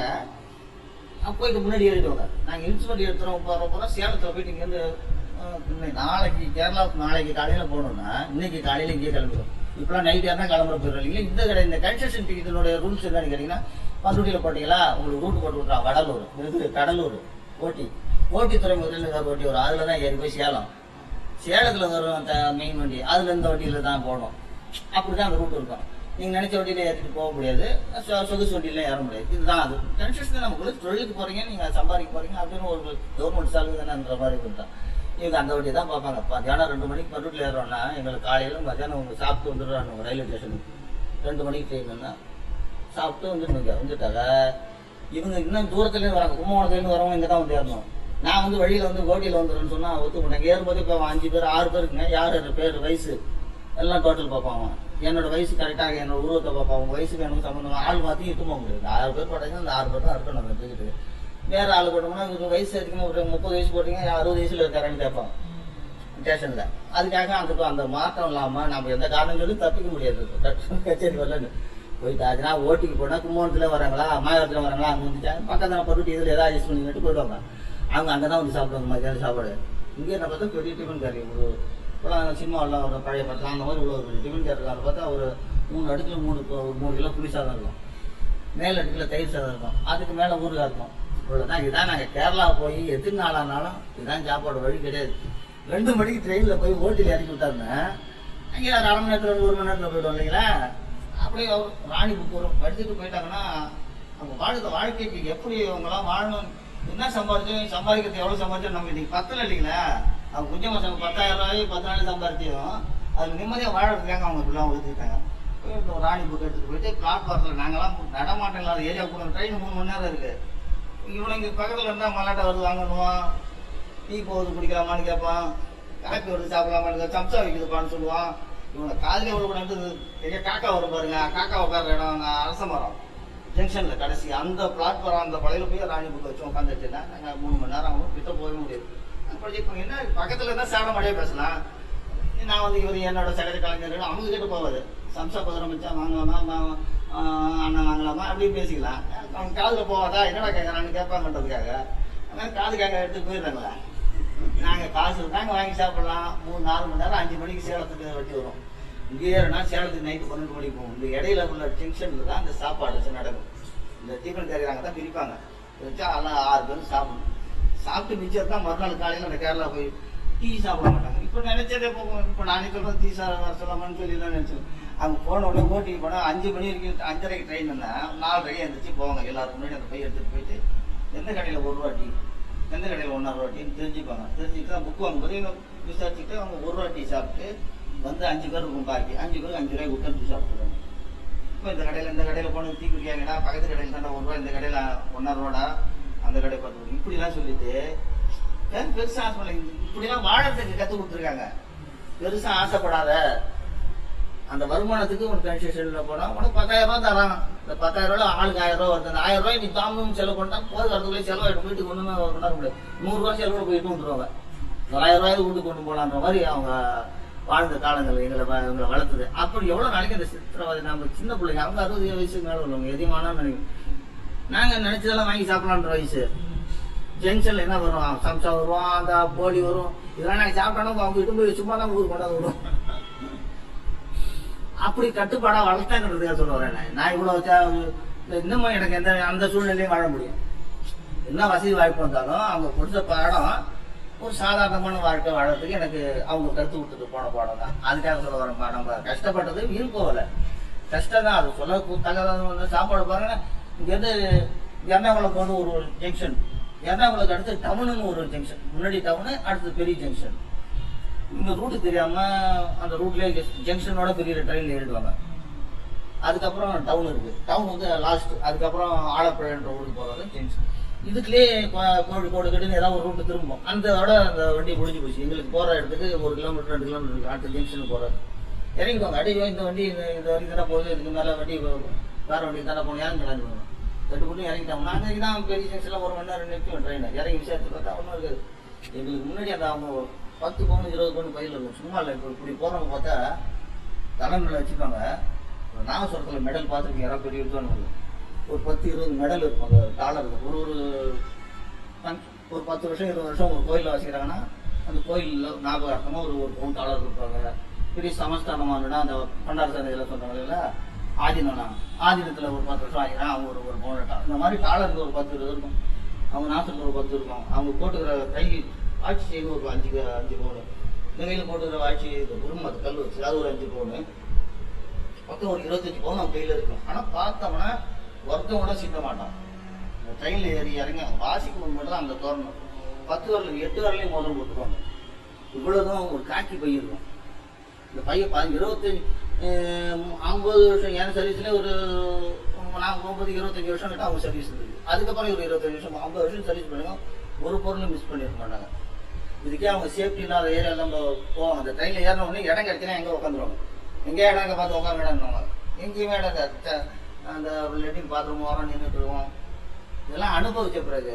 அப்போ போயிட்டு முன்னாடி ஏறிடுவாங்க நாங்கள் இன்ஸ்ட்ருமெண்ட் எடுத்துறோம் போகிறோம் போகிறோம் சேலத்தில் போயிட்டு இங்கேருந்து அஹ், இன்னைக்கு நாளைக்கு கேரளாவுக்கு நாளைக்கு காலையில் போகணும்னா இன்னைக்கு காலையில் இங்கே கிளம்பிடும் இப்போலாம் நைட் யாருன்னா கிளம்புற போயிடும் இல்லைங்களா இந்த கடை இந்த கன்ஸ்ட்ரக்ஷன் டிக்கெட்டினுடைய ரூல்ஸ் என்னன்னு கேட்டிங்கன்னா பண்ருட்டியில் போட்டீங்களா உங்களுக்கு ரூட் போட்டு விட்றான் வடலூர் இது கடலூர் ஓட்டி ஓட்டி துறைமுகத்தில் ஓட்டி வரும் அதில் தான் ஏறி போய் சேலம் சேலத்தில் வரும் அந்த மெயின் வண்டி அதில் இந்த வண்டியில் தான் போகணும் அப்படிதான் அந்த ரூட் இருக்கும் நீங்க நினைச்ச வண்டியில ஏற்றிட்டு போக முடியாது சொ- சொகுசு வண்டியில ஏற முடியாது இதுதான் அது கன்ஸ்ட்ரக்ஷன் நமக்கு தொழிலுக்கு போறீங்க நீங்க சம்பாதிக்க போறீங்க அப்படின்னு ஒரு கவர்மெண்ட் சார்பு தானேன்ற மாதிரி இருந்தான் இவங்க அந்த வண்டி தான் பார்ப்பாங்க மத்தியானம் ரெண்டு மணிக்கு பருட்டில் ஏறுறோம்னா எங்களுக்கு காலையில மத்தியானம் அவங்க சாப்பிட்டு வந்துடுறாங்க ரயில்வே ஸ்டேஷனுக்கு ரெண்டு மணிக்கு ட்ரெயின்னா சாப்பிட்டு வந்துருந்துங்க வந்துட்டாங்க இவங்க இன்னும் தூரத்துலேருந்து வராங்க கும்பகோணத்துலேருந்து வரவங்க இங்கே தான் வந்து ஏறணும் நான் வந்து வழியில வந்து ஓட்டியில் வந்துடுறேன்னு சொன்னா ஒத்துக்க மாட்டாங்க ஏறும்போது இப்போ அஞ்சு பேர் ஆறு பேர் இருக்குங்க யார் யார் பேர் வயசு எல்லாம் டோட்டல் பார்ப்பான் அவன். என்னோட வயசு கரெக்டாக என்னோட உருவத்தை பார்ப்பான் அவங்க வயசுக்கு எனக்கு சம்மந்தம் ஆள் மாற்றி இட்டு போக முடியாது ஆறு பேர் போட்டாங்க அந்த ஆறு பேர் தான் இருக்கணும் அந்த டிக்கெட்டு வேற ஆள் போட்டோம்னா இவருக்கு வயசு அதிகமாக ஒரு முப்பது வயசு போட்டீங்க அறுபது வயசுல இருக்காரான்னு கேட்பான் ஸ்டேஷன்ல அதுக்காக அந்த அந்த மாற்றம் இல்லாம நம்ம எந்த காரணம் சொல்லி தப்பிக்க முடியாது கச்சேரி வரலன்னு போயிட்டாச்சுன்னா ஓட்டிக்கு போனா கும்பகோணத்துல வராங்களா மாயவரத்துல வராங்களா அங்க வந்துச்சா பக்கத்துல பருட்டி இதுல ஏதாவது அட்ஜஸ்ட் பண்ணிட்டு போயிடுவாங்க அவங்க அங்கதான் வந்து சாப்பிடுவாங்க மத்தியானம் சாப்பாடு இங்கே என்ன பார்த்தா பெரிய டிஃபன் கறி ஒரு இப்போலாம் சினிமாவில் ஒரு பழைய படத்தில் அந்த மாதிரி உள்ள ஒரு டிஃபன் கறி இருக்காங்க பார்த்தா ஒரு மூணு அடுக்குல மூணு ஒரு மூணு கிலோ புளி சாதம் இருக்கும் மேல அடுக்குல தயிர் சாதம் இருக்கும் அதுக்கு மேல ஊறுகாய் இருக்கும் இவ்வளவுதான் இதான் நாங்க கேரளா போய் எத்தனை நாள் ஆனாலும் இதான் சாப்பாடு வழி கிடையாது ரெண்டு மணிக்கு ட்ரெயின்ல போய் ஓட்டில் இறக்கி விட்டாருன்னா அங்கே ஒரு அரை மணி நேரத்துல ஒரு மணி நேரத்துல போயிடும் இல்லைங்களா அப்படியே அவர் ராணி புக் வரும் படிச்சுட்டு போயிட்டாங்கன்னா அவங்க வாழ்க்கை வாழ்க்கைக்கு எப்படி அவங்களாம் வாழணும் என்ன சம்பாதிச்சோம் சம்பாதிக்கிறது எவ்வளவு சம்பாதிச்சோம் நம்ம இன்னைக்கு பத்தல இல்லைங்களா அவங்க கொஞ்சமா சம்ப பத்தாயிரம் ரூபாய் பத்து நாள் சம்பாதிச்சோம் அது நிம்மதியா வாழறதுக்காக அவங்க இப்படிலாம் ஒதுக்கிட்டாங்க போய் ஒரு ராணி புக் எடுத்துட்டு போயிட்டு பிளாட்பாரத்தில் நாங்களாம் நடமாட்டம் இல்லாத ஏரியா கூட ட்ரெயின் மூணு மணி நேரம் இருக்கு இவனுங்க இங்க பக்கத்துல இருந்தா மல்லாட்டை வருது வாங்கணுவான் டீ போகுது குடிக்கலாமான்னு கேட்பான் காப்பி வருது சாப்பிடலாமான்னு கேட்பான், சம்சா வைக்குதுப்பான்னு சொல்லுவான் இவனை காலையில எவ்வளவு நடந்தது பெரிய காக்கா வரும் பாருங்க காக்கா உட்கார்ற இடம் அங்க அரச மரம் ஜங்ஷன்ல கடைசி அந்த பிளாட்ஃபார்ம் அந்த பழையில போய் ராணி புக் வச்சு உட்காந்துச்சுன்னா நாங்க மூணு மணி நேரம் ஆகும் கிட்ட போகவே முடியாது அப்படி இப்போ என்ன பக்கத்துல இருந்தா சாட மழையா பேசலாம் நான் வந்து இவர் என்னோட சகஜ கலைஞர்கள் அவங்க கிட்ட போவாது சம்சா பத்திரம் வச்சா வாங்கலாமா வா- ஆஹ் அண்ணன் வாங்கலாமா அப்படின்னு பேசிக்கலாம் அவங்க காதுல போவாதா என்னடா கேட்கறான்னு கேட்பாங்கன்றதுக்காக அதனால காதுக்காக எடுத்து போயிடுறாங்களா நாங்க காசு இருந்தாங்க வாங்கி சாப்பிடலாம் மூணு நாலு மணி நேரம் அஞ்சு மணிக்கு சேலத்துக்கு வண்டி வரும் இங்கே ஏறினா சேலத்துக்கு நைட்டு பன்னெண்டு மணிக்கு போகும் இந்த இடையில உள்ள ஜங்ஷன்ல தான் அந்த சாப்பாடு வச்சு நடக்கும் இந்த டிஃபன் கறிறாங்க தான் பிரிப்பாங்க வச்சா எல்லாம் ஆறு பேரும் சாப்பிடணும் சாப்பிட்டு மிச்சம் தான் மறுநாள் காலையில் அந்த கேரளா போய் டீ சாப்பிட மாட்டாங்க இப்போ நினைச்சதே போகும் இப்போ நானே சொல்றது டீ சாப்பிட வர சொல்லாமான்னு சொல்லி தான் நினைச்சேன் அவங்க போன உடனே ஓட்டிட்டு போனா அஞ்சு மணி வரைக்கும் அஞ்சரைக்கு ட்ரெயின் இருந்தால் நாலரைக்கு எழுந்திரிச்சு போவாங்க எல்லாரும் முன்னாடி அந்த பைய எடுத்துட்டு போயிட்டு எந்த கடையில் ஒரு ரூபா டீ எந்த கடையில் ஒன்றா ரூபா டீன்னு தெரிஞ்சுப்பாங்க தெரிஞ்சுட்டு தான் புக் வாங்கும்போது இவங்க விசாரிச்சுட்டு அவங்க ஒரு ரூபா டீ சாப்பிட்டு வந்து அஞ்சு பேர் இருக்கும் பாக்கி அஞ்சு பேருக்கு அஞ்சு ரூபாய் விட்டு டீ சாப்பிட்டுருவாங்க இப்போ இந்த கடையில் இந்த கடையில் போனது டீ குடிக்காங்கடா பக்கத்து கடையில் தானே ஒரு ரூபா இந்த கடையில் ஒன்றா ரூபாடா அந்த கடை பத்து ரூபா இப்படிலாம் சொல்லிட்டு ஏன் பெருசா ஆசைப்படல இப்படிலாம் வாழறதுக்கு கற்றுக் கொடுத்துருக்காங்க பெருசா ஆசைப்படாத அந்த வருமானத்துக்கு ஒரு கன்செஷன்ல போனா உனக்கு பத்தாயிரம் ரூபாய் தரான் இந்த பத்தாயிரம் ரூபாய் ஆளுக்கு ஆயிரம் ரூபாய் வருது அந்த ஆயிரம் ரூபாய் நீ தாமும் செலவு பண்ணா போது அதுக்குள்ளே செலவாயிடும் வீட்டுக்கு ஒண்ணுமே கொண்டாட முடியாது நூறு ரூபாய் செலவு போயிட்டு வந்துருவாங்க தொள்ளாயிரம் ரூபாய் வீட்டுக்கு கொண்டு போலான்ற மாதிரி அவங்க வாழ்ந்த காலங்கள் எங்களை வ- எங்களை வளர்த்தது அப்படி எவ்வளவு நாளைக்கு அந்த சித்திரவதை நம்ம சின்ன பிள்ளைங்க அவங்க அறுபது வயசுக்கு மேல உள்ளவங்க எதியமானான்னு நினைக்கிறோம் நாங்க நினைச்சதெல்லாம் வாங்கி சாப்பிடலான்ற வயசு ஜங்ஷன்ல என்ன வரும் சம்சா வரும் அந்த போலி வரும் இதெல்லாம் நாங்க சாப்பிட்டோம்னா அவங்க இட்டு போய் சும்மா தான் ஊருக்கு கொண்டாந்து விடும் அப்படி கட்டுப்பாடா வளர்த்தாங்கிறதுக்காக சொல்ல வரேன் நான். நான் இவ்வளவு சா- இன்னமும் எனக்கு எந்த அந்த சூழ்நிலையும் வாழ முடியும் என்ன வசதி வாய்ப்பு வந்தாலும் அவங்க கொடுத்த பாடம் ஒரு சாதாரணமான வாழ்க்கை வாழறதுக்கு எனக்கு அவங்க கருத்து கொடுத்துட்டு போன பாடம் தான் அதுக்காக சொல்ல வரேன் பா, நம்ம கஷ்டப்பட்டது வீண் போகல கஷ்டம் தான் அது சொல்ல தகவல் வந்து சாப்பாடு பாருங்க இங்கேருந்து எர்ணாகுளம் போன ஒரு ஜங்ஷன் எர்ணாகுளத்துக்கு அடுத்து டவுனுன்னு ஒரு ஜங்ஷன் முன்னாடி டவுனு அடுத்து பெரிய ஜங்ஷன் இந்த ரூட்டு தெரியாம அந்த ரூட்லயே ஜங்ஷனோட பெரிய ட்ரெயின்ல ஏறிடுவாங்க அதுக்கப்புறம் டவுன் இருக்கு டவுன் வந்து லாஸ்ட் அதுக்கப்புறம் ஆலப்புழன்ற ஊருக்கு போறது ஜங்ஷன் இதுக்குள்ளேயே கோ- கோழிக்கோடு கிட்ட ஏதாவது ஒரு ரூட்டு திரும்பும் அந்த விட அந்த வண்டி முடிஞ்சு போச்சு எங்களுக்கு போற இடத்துக்கு ஒரு கிலோமீட்டர் ரெண்டு கிலோமீட்டர் இருக்கு அடுத்த ஜங்ஷனுக்கு போறது இறங்கிக்கோங்க அடி இந்த வண்டி இந்த இந்த வரைக்கும் தானே போகுது இதுக்கு மேல வண்டி வேற வண்டி தானே போகணும் இறங்கி கிளம்பி தட்டு போட்டு இறங்கிட்டாங்க நாங்கள் தான் பெரிய ஜங்ஷன்ல ஒரு மணி நேரம் நிற்கும் ட்ரெயின் இறங்கி விசாரிச்சு பார்த்தா ஒன்றும் இருக்காது எங்களுக்கு முன்னாடி அந்த அவங்க பத்து பவுன் இருபது பவுன் பையில் இருக்கும் சும்மா இல்லை இப்போ இப்படி போறவங்க பார்த்தா தலைமையில் வச்சுப்பாங்க நாகஸ்வரத்தில் மெடல் பார்த்துருக்கீங்க யாராவது பெரிய இருக்கான்னு ஒரு பத்து இருபது மெடல் இருக்கும் அந்த டாலர் ஒரு ஒரு ஃபங்க்- ஒரு பத்து வருஷம் இருபது வருஷம் ஒரு கோயிலில் வச்சுக்கிறாங்கன்னா அந்த கோயிலில் ஞாபகார்த்தமாக ஒரு ஒரு பவுன் டாலர் இருப்பாங்க பெரிய சமஸ்தானமானா அந்த பண்டார சந்தையில் சொல்கிறாங்க இல்லையா ஆதீனம் ஆதீனத்தில் ஒரு பத்து வருஷம் ஆகினா அவங்க ஒரு ஒரு பவுன் டாலர் இந்த மாதிரி டாலருக்கு ஒரு பத்து இருபது இருக்கும் அவங்க நாட்டுக்கு ஒரு பத்து இருக்கும் அவங்க போட்டுக்கிற கை ஆட்சி செய்து ஒரு அஞ்சு க- அஞ்சு பவுன் இந்த கையில் போட்டுக்கிற ஆட்சி குரும கல் வச்சு அது ஒரு அஞ்சு பவுன் மொத்தம் ஒரு இருபத்தஞ்சு பவுன் அவன் கையில் இருக்கும் ஆனால் பார்த்தோம்னா ஒருத்தன் கூட சிக்க மாட்டான் இந்த ட்ரெயினில் ஏறி இறங்கி வாசிக்கு மட்டும் தான் அந்த தோரணும் பத்து வரல எட்டு வரலையும் முதல் போட்டுருவாங்க இவ்வளவுதான் ஒரு காக்கி பை இருக்கும் இந்த பையன் பதினஞ்சு இருபத்தஞ்சு ஐம்பது வருஷம் என் சர்வீஸ்ல ஒரு நான் ஒன்பது இருபத்தஞ்சு வருஷம் கிட்ட அவங்க சர்வீஸ் இருக்கு அதுக்கப்புறம் ஒரு இருபத்தஞ்சு வருஷம் ஐம்பது வருஷம் சர்வீஸ் பண்ணுங்க ஒரு பொருளும் மிஸ் பண்ணிருக்க மாட்டாங்க இதுக்கே அவங்க சேஃப்டி இல்லாத ஏரியா நம்ம போவாங்க அந்த ட்ரெயினில் ஏறின உடனே இடம் கிடைச்சுன்னா எங்கே உட்காந்துருவாங்க எங்கே இடம் எங்கே பார்த்து உட்காந்துடாங்க எங்கேயுமே இடம் இல்ல. த- அந்த லெட்டின் பாத்ரூம் ஓரம் நின்றுட்டு இருக்கோம் இதெல்லாம் அனுபவிச்ச பிறகு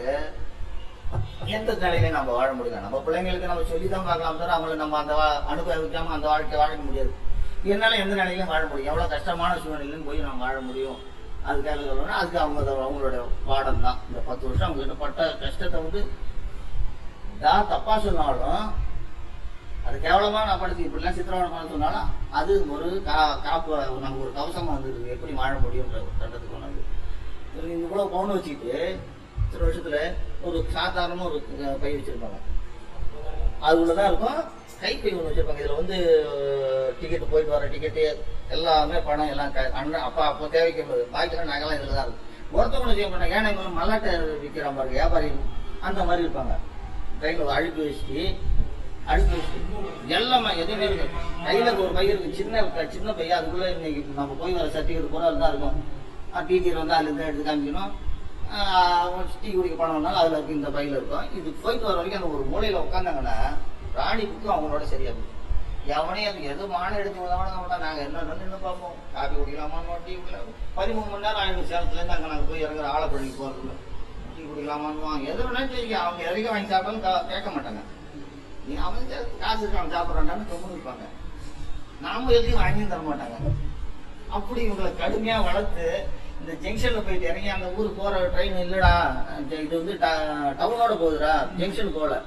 எந்த நிலையிலையும் நம்ம வாழ முடியல நம்ம பிள்ளைங்களுக்கு நம்ம சொல்லி தான் பார்க்கலாம் தவிர அவங்கள நம்ம அந்த வா- அனுபவிக்காம அந்த வாழ்க்கை வாழ முடியாது என்னால எந்த நிலையிலும் வாழ முடியும் எவ்வளவு கஷ்டமான சூழ்நிலையிலும் போய் நம்ம வாழ முடியும் அதுக்காக சொல்லணும்னா அதுக்கு அவங்க அதை- அவங்களோட பாடம் தான் இந்த பத்து வருஷம் அவங்க கிட்ட பட்ட கஷ்டத்தை வந்து நான் தப்பா சொன்னாலும் அது கேவலமா நான் படிச்சு இப்படிலாம் சித்திரவதை சொன்னாலும் அது ஒரு கா காப்பு நமக்கு ஒரு கவசமா வந்துருக்கு எப்படி வாழ முடியும்ன்ற ஒரு கண்டத்துக்கு கொண்டாந்து இவங்க இவ்வளவு பவுன் வச்சுக்கிட்டு இத்தனை வருஷத்துல ஒரு சாதாரண ஒரு அஹ், பை வச்சிருப்பாங்க அது உள்ளதான் இருக்கும் கைப்பை ஒன்று வச்சிருப்பாங்க இதுல வந்து டிக்கெட் போயிட்டு வர டிக்கெட்டு எல்லாமே பணம் எல்லாம் க- அண்ணன் அப்பா அப்போ தேவைக்கு பாக்கிலாம் நகைலாம் இதுல தான் இருக்கும் ஒருத்தவங்க செய்ய மாட்டாங்க ஏன்னா இவங்க மல்லாட்டை விற்கிறான் பாருங்க வியாபாரி அந்த மாதிரி இருப்பாங்க ட்ரெயினில் அழுப்பி வச்சுட்டு அழுப்பி வச்சுட்டு எல்லாமே எதுவுமே இருக்கு கையில ஒரு பை இருக்கு சின்ன சின்ன பையன் அதுக்குள்ள இன்னைக்கு நம்ம போய் வர சர்டிஃபிகேட் கூட தான் இருக்கும் டீச்சர் வந்து அதுல இருந்து எடுத்து காமிக்கணும் ஆஹ் டீ குடிக்க பணம் வந்தாலும் அதுல இருக்கு இந்த பையில இருக்கும் இது போயிட்டு வர வரைக்கும் அந்த ஒரு மூலையில உட்காந்தாங்கன்னா ராணி புக்கு அவங்களோட சரியா போகும் எவனையும் அது எது மான எடுத்து விடாம மாட்டோம் நாங்க என்ன நின்று பார்ப்போம் காபி குடிக்கலாமா டீ குடிக்கலாம் பதிமூணு மணி நேரம் ஆயிடும் சேலத்துல இருந்து அங்க நாங்க போய் இறங்குற ஆலப்பள்ளிக்கு போறதுல டீ குடிக்கலாமான்னு எது வேணாலும் சரி அவங்க எதுக்கு வாங்கி சாப்பிட்டாலும் கா- கேட்க மாட்டாங்க நீ அவன் சே- காசு இருக்கான் சாப்பிட்றான்னு தொண்ணூறு இருப்பாங்க நாம எதையும் வாங்கி தர மாட்டாங்க அப்படி இவங்களை கடுமையா வளர்த்து இந்த ஜங்ஷன்ல போயிட்டு இறங்கி அந்த ஊருக்கு போற ட்ரெயின் இல்லடா இந்த இது வந்து ட- டவுனோட போகுதுடா ஜங்ஷன் போல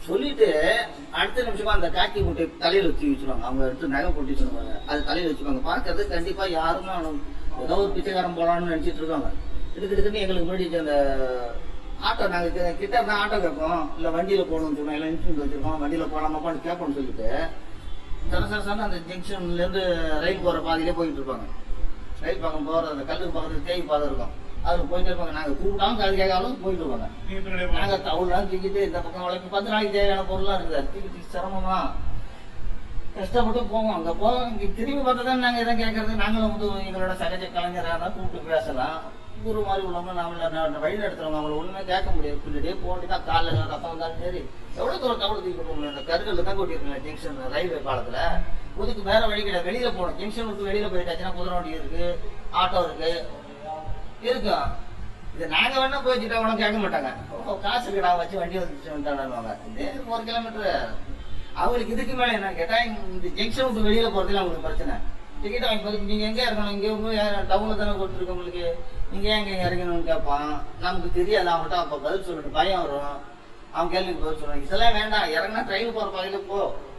சொல்லிட்டு அடுத்த நிமிஷமா அந்த காக்கி முட்டை தலையில வச்சு வச்சிருவாங்க அவங்க எடுத்து நகை போட்டு வச்சிருவாங்க அது தலையில வச்சுப்பாங்க பார்க்கறது கண்டிப்பா யாருமே அவனும் ஏதோ ஒரு பிச்சைக்காரன் போலான்னு நினைச்சிட்டு இருக்காங்க இதுக்கிட்டு எங்களுக்கு முன்னாடி அந்த ஆட்டோ நாங்க கி- கிட்ட இருந்தா ஆட்டோ கேட்போம் இல்ல வண்டியில போகணும்னு சொன்னோம் இல்ல இன்சூரன்ஸ் வச்சிருக்கோம் வண்டியில போலாமாப்பான்னு கேட்போம்னு சொல்லிட்டு சர சர சர அந்த ஜங்ஷன்ல இருந்து ரயில் போற பாதையிலே போயிட்டு இருப்பாங்க ரயில் பக்கம் போற அந்த கல்லுக்கு பக்கத்துல தேய் பாதை இருக்கும் அதுல போயிட்டு இருப்பாங்க நாங்க கூப்பிட்டாலும் காது கேட்காலும் போயிட்டு இருப்பாங்க நீங்க பின்னாடியே நாங்க போங்க. தவுலாம் தூக்கிட்டு இந்த பக்கம் உழைப்பு பத்து நாளைக்கு தேவையான பொருள்லாம் இருக்குது தூக்கிட்டு சிரமமா கஷ்டப்பட்டு போவோம் அங்க போவோம் இங்க திரும்பி பார்த்தா தான் நாங்க எதை கேட்கறது நாங்களும் வந்து எங்களோட சகஜ கலைஞராக தான் கூப்பிட்டு பேசலாம் குரு மாதிரி உள்ளவங்க நாம வழி நடத்துறவங்க அவங்கள ஒண்ணுமே கேட்க முடியாது பின்னாடியே போக வேண்டியதான் காலில் ரத்தம் வந்தாலும் சரி எவ்வளவு தூரம் தவறு தூக்கி போக முடியும் இந்த கருகல்ல தான் கொட்டிருக்கேன் ஜங்ஷன் ரயில்வே பாலத்துல இதுக்கு வேற வழி கிடையாது வெளியில போகணும் ஜங்ஷன் விட்டு வெளியில போயிட்டாச்சுன்னா குதிரை வண்டி இருக்கு ஆட்டோ இருக்கு இருக்கும் இது நாங்க வேணா போயிச்சுட்டா உனக்கு கேட்க மாட்டாங்க ஓ, காசு கடா வச்சு வண்டி வந்துச்சு வந்தாடுவாங்க இது ஒரு கிலோமீட்டர் அவங்களுக்கு இதுக்கு மேல என்ன கேட்டா இந்த ஜங்ஷன் விட்டு வெளியில போறதுல அவங்களுக்கு பிரச்சனை டிக்கெட் வாங்கி போது நீங்க எங்க இருக்கணும் இங்க உங்க டவுன்ல தானே கொடுத்துருக்கு உங்களுக்கு நீங்க ஏன் இங்க இறங்கணும்னு கேட்பான் நமக்கு தெரியாது அவன்கிட்ட அப்ப பதில் சொல்லிட்டு பயம் வரும் அவன் கேள்விக்கு பதில் சொல்லுவான் இதெல்லாம் வேண்டாம் இறங்கினா ட்ரெயின் போற பாதையில போ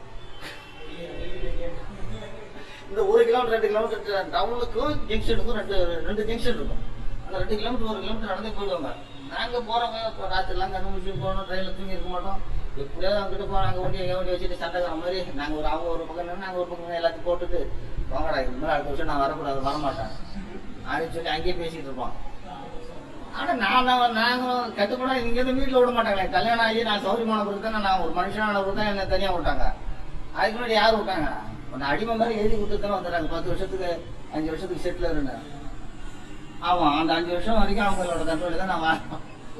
இந்த ஒரு கிலோமீட்டர் ரெண்டு கிலோமீட்டர் டவுனுக்கும் ஜங்ஷனுக்கும் ரெண்டு ரெண்டு ஜங்ஷன் இருக்கும் அந்த ரெண்டு கிலோமீட்டர் ஒரு கிலோமீட்டர் நடந்தே போயிடுவாங்க நாங்க போறவங்க இப்போ ராத்திரிலாம் கண்ணு முடிச்சு போகணும் ட்ரெயின்ல தூங்கி இருக்க மாட்டோம் எப்படியாவது அங்கிட்ட போறோம் அங்க வண்டி எங்க வண்டி வச்சுட்டு சண்டைக்கார மாதிரி நாங்க ஒரு அவங்க ஒரு பக்கம் நின்னு, நாங்க ஒரு பக்கம் எல்லாத்தையும் போட்டுட்டு வாங்கடா இது மாதிரி அடுத்த வருஷம் நான் வரக்கூடாது வரமாட்டேன் அப்படின்னு சொல்லி அங்கேயே பேசிட்டு இருப்போம் ஆனா நான் நான் நாங்களும் கட்டுப்பட இங்க இருந்து வீட்டுல விட மாட்டாங்களே கல்யாணம் ஆகி நான் சௌரியமான பிறகு தான் நான் ஒரு மனுஷனான பிறகு தான் என்ன தனியா விட்டாங்க அதுக்கு முன்னாடி யார் விட்டாங்க உன்னை அடிமை மாதிரி எழுதி கொடுத்து தானே வந்துடுறாங்க பத்து வருஷத்துக்கு அஞ்சு வருஷத்துக்கு செட்டில் இருந்தேன் ஆமா அந்த அஞ்சு வருஷம் வரைக்கும் அவங்களோட கண்ட்ரோல் தான் நான் வாழ்றேன்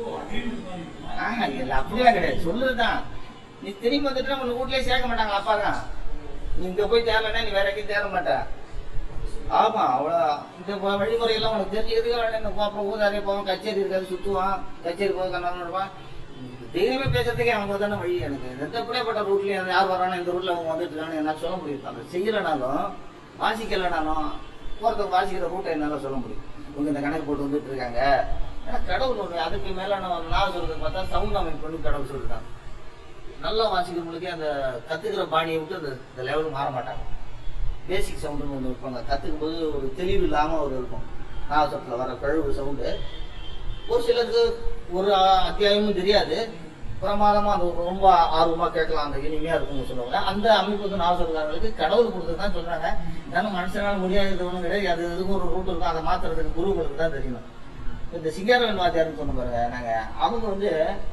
ஆஹ் இல்ல அப்படிலாம் கிடையாது சொல்லுதுதான் நீ திரும்பி வந்துட்டு உன் வீட்லயே சேர்க்க மாட்டாங்க அப்பா தான் நீ இங்க போய் தேரலன்னா நீ வேற எங்கேயும் தேர மாட்ட ஆமா அவ்வளவு இந்த வ- வழிமுறையெல்லாம் உனக்கு தெரிஞ்சுக்கிறதுக்கு வேணும் அப்புறம் ஊதாரியா போவான் கச்சேரி இருக்காது சுத்துவான் கச்சேரி போக கண்ணாம இருப்பான் தெய்வமே பேசுறதுக்கே அவங்க தானே வழி எனக்கு எந்த பிள்ளைப்பட்ட ரூட்லயும் யார் வரானோ இந்த ரூட்ல அவங்க வந்துட்டு இருக்கான்னு என்னால சொல்ல முடியும் அதை செய்யலனாலும் வாசிக்கலனாலும் ஒருத்தர் வாசிக்கிற ரூட்டை என்னால சொல்ல முடியும் இவங்க இந்த கணக்கு போட்டு வந்துட்டு இருக்காங்க ஏன்னா கடவுள் ஒண்ணு அதுக்கு மேல நான் நான் சொல்றது பார்த்தா சவுண்ட் அமைப்பு பண்ணி கடவுள் சொல்லிட்டாங்க நல்லா வாசிக்கிறவங்களுக்கு அந்த கத்துக்கிற பாணியை விட்டு அந்த இந்த லெவலுக்கு மாற மாட்டாங்க பேசிக் சவுண்டுன்னு ஒன்று இருப்பாங்க கத்துக்கும் போது ஒரு தெளிவு இல்லாம ஒரு இருக்கும் நாகசத்தில் வர கழுவு சவுண்டு ஒரு சிலருக்கு ஒரு அ- அத்தியாயமும் தெரியாது பிரமாதமா அந்த ரொம்ப ஆர்வமா கேட்கலாம் அந்த இனிமையா இருக்கும்னு சொல்லுவாங்க அந்த அமைப்பு வந்து நாகசத்துக்காரங்களுக்கு கடவுள் கொடுத்தது தான் சொல்றாங்க நானும் மனுஷனால முடியாதது ஒன்றும் கிடையாது அது எதுக்கும் ஒரு ரூட் இருக்கும் அதை மாத்துறதுக்கு குருவுகளுக்கு தான் தெரியணும் இந்த சிங்காரவன் வாத்தியார்னு சொன்ன பாருங்க நாங்க அவங்க வந்து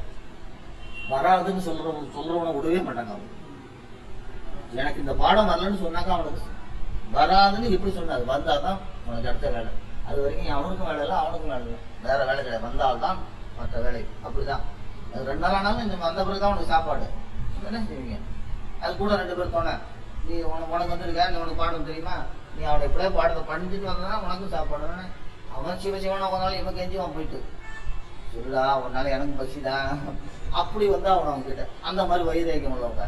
வராதுன்னு சொல்றவங்க சொல்றவனை விடவே மாட்டாங்க அவங்க எனக்கு இந்த பாடம் வரலன்னு சொன்னாக்க அவனுக்கு வராதுன்னு எப்படி சொன்னாது வந்தாதான் உனக்கு அடுத்த வேலை அது வரைக்கும் அவனுக்கும் வேலை இல்லை அவனுக்கும் வேலை இல்லை வேற வேலை கிடையாது வந்தால்தான் மற்ற வேலை அப்படிதான் அது ரெண்டு நாள் ஆனாலும் இந்த வந்த பிறகு தான் உனக்கு சாப்பாடு என்ன செய்வீங்க அது கூட ரெண்டு பேர் தோண நீ உனக்கு உனக்கு வந்துருக்க நீ உனக்கு பாடம் தெரியுமா நீ அவனை எப்படியே பாடத்தை பண்ணிட்டு வந்தா உனக்கும் சாப்பாடு தானே? அவன் சிவ சிவன் உங்களால இவன் கெஞ்சி அவன் போயிட்டு சொல்லுடா ஒரு நாள் எனக்கு பசிதான் அப்படி வந்து அவன் அவங்க கிட்ட அந்த மாதிரி வைரேக்கியம் உள்ளவங்க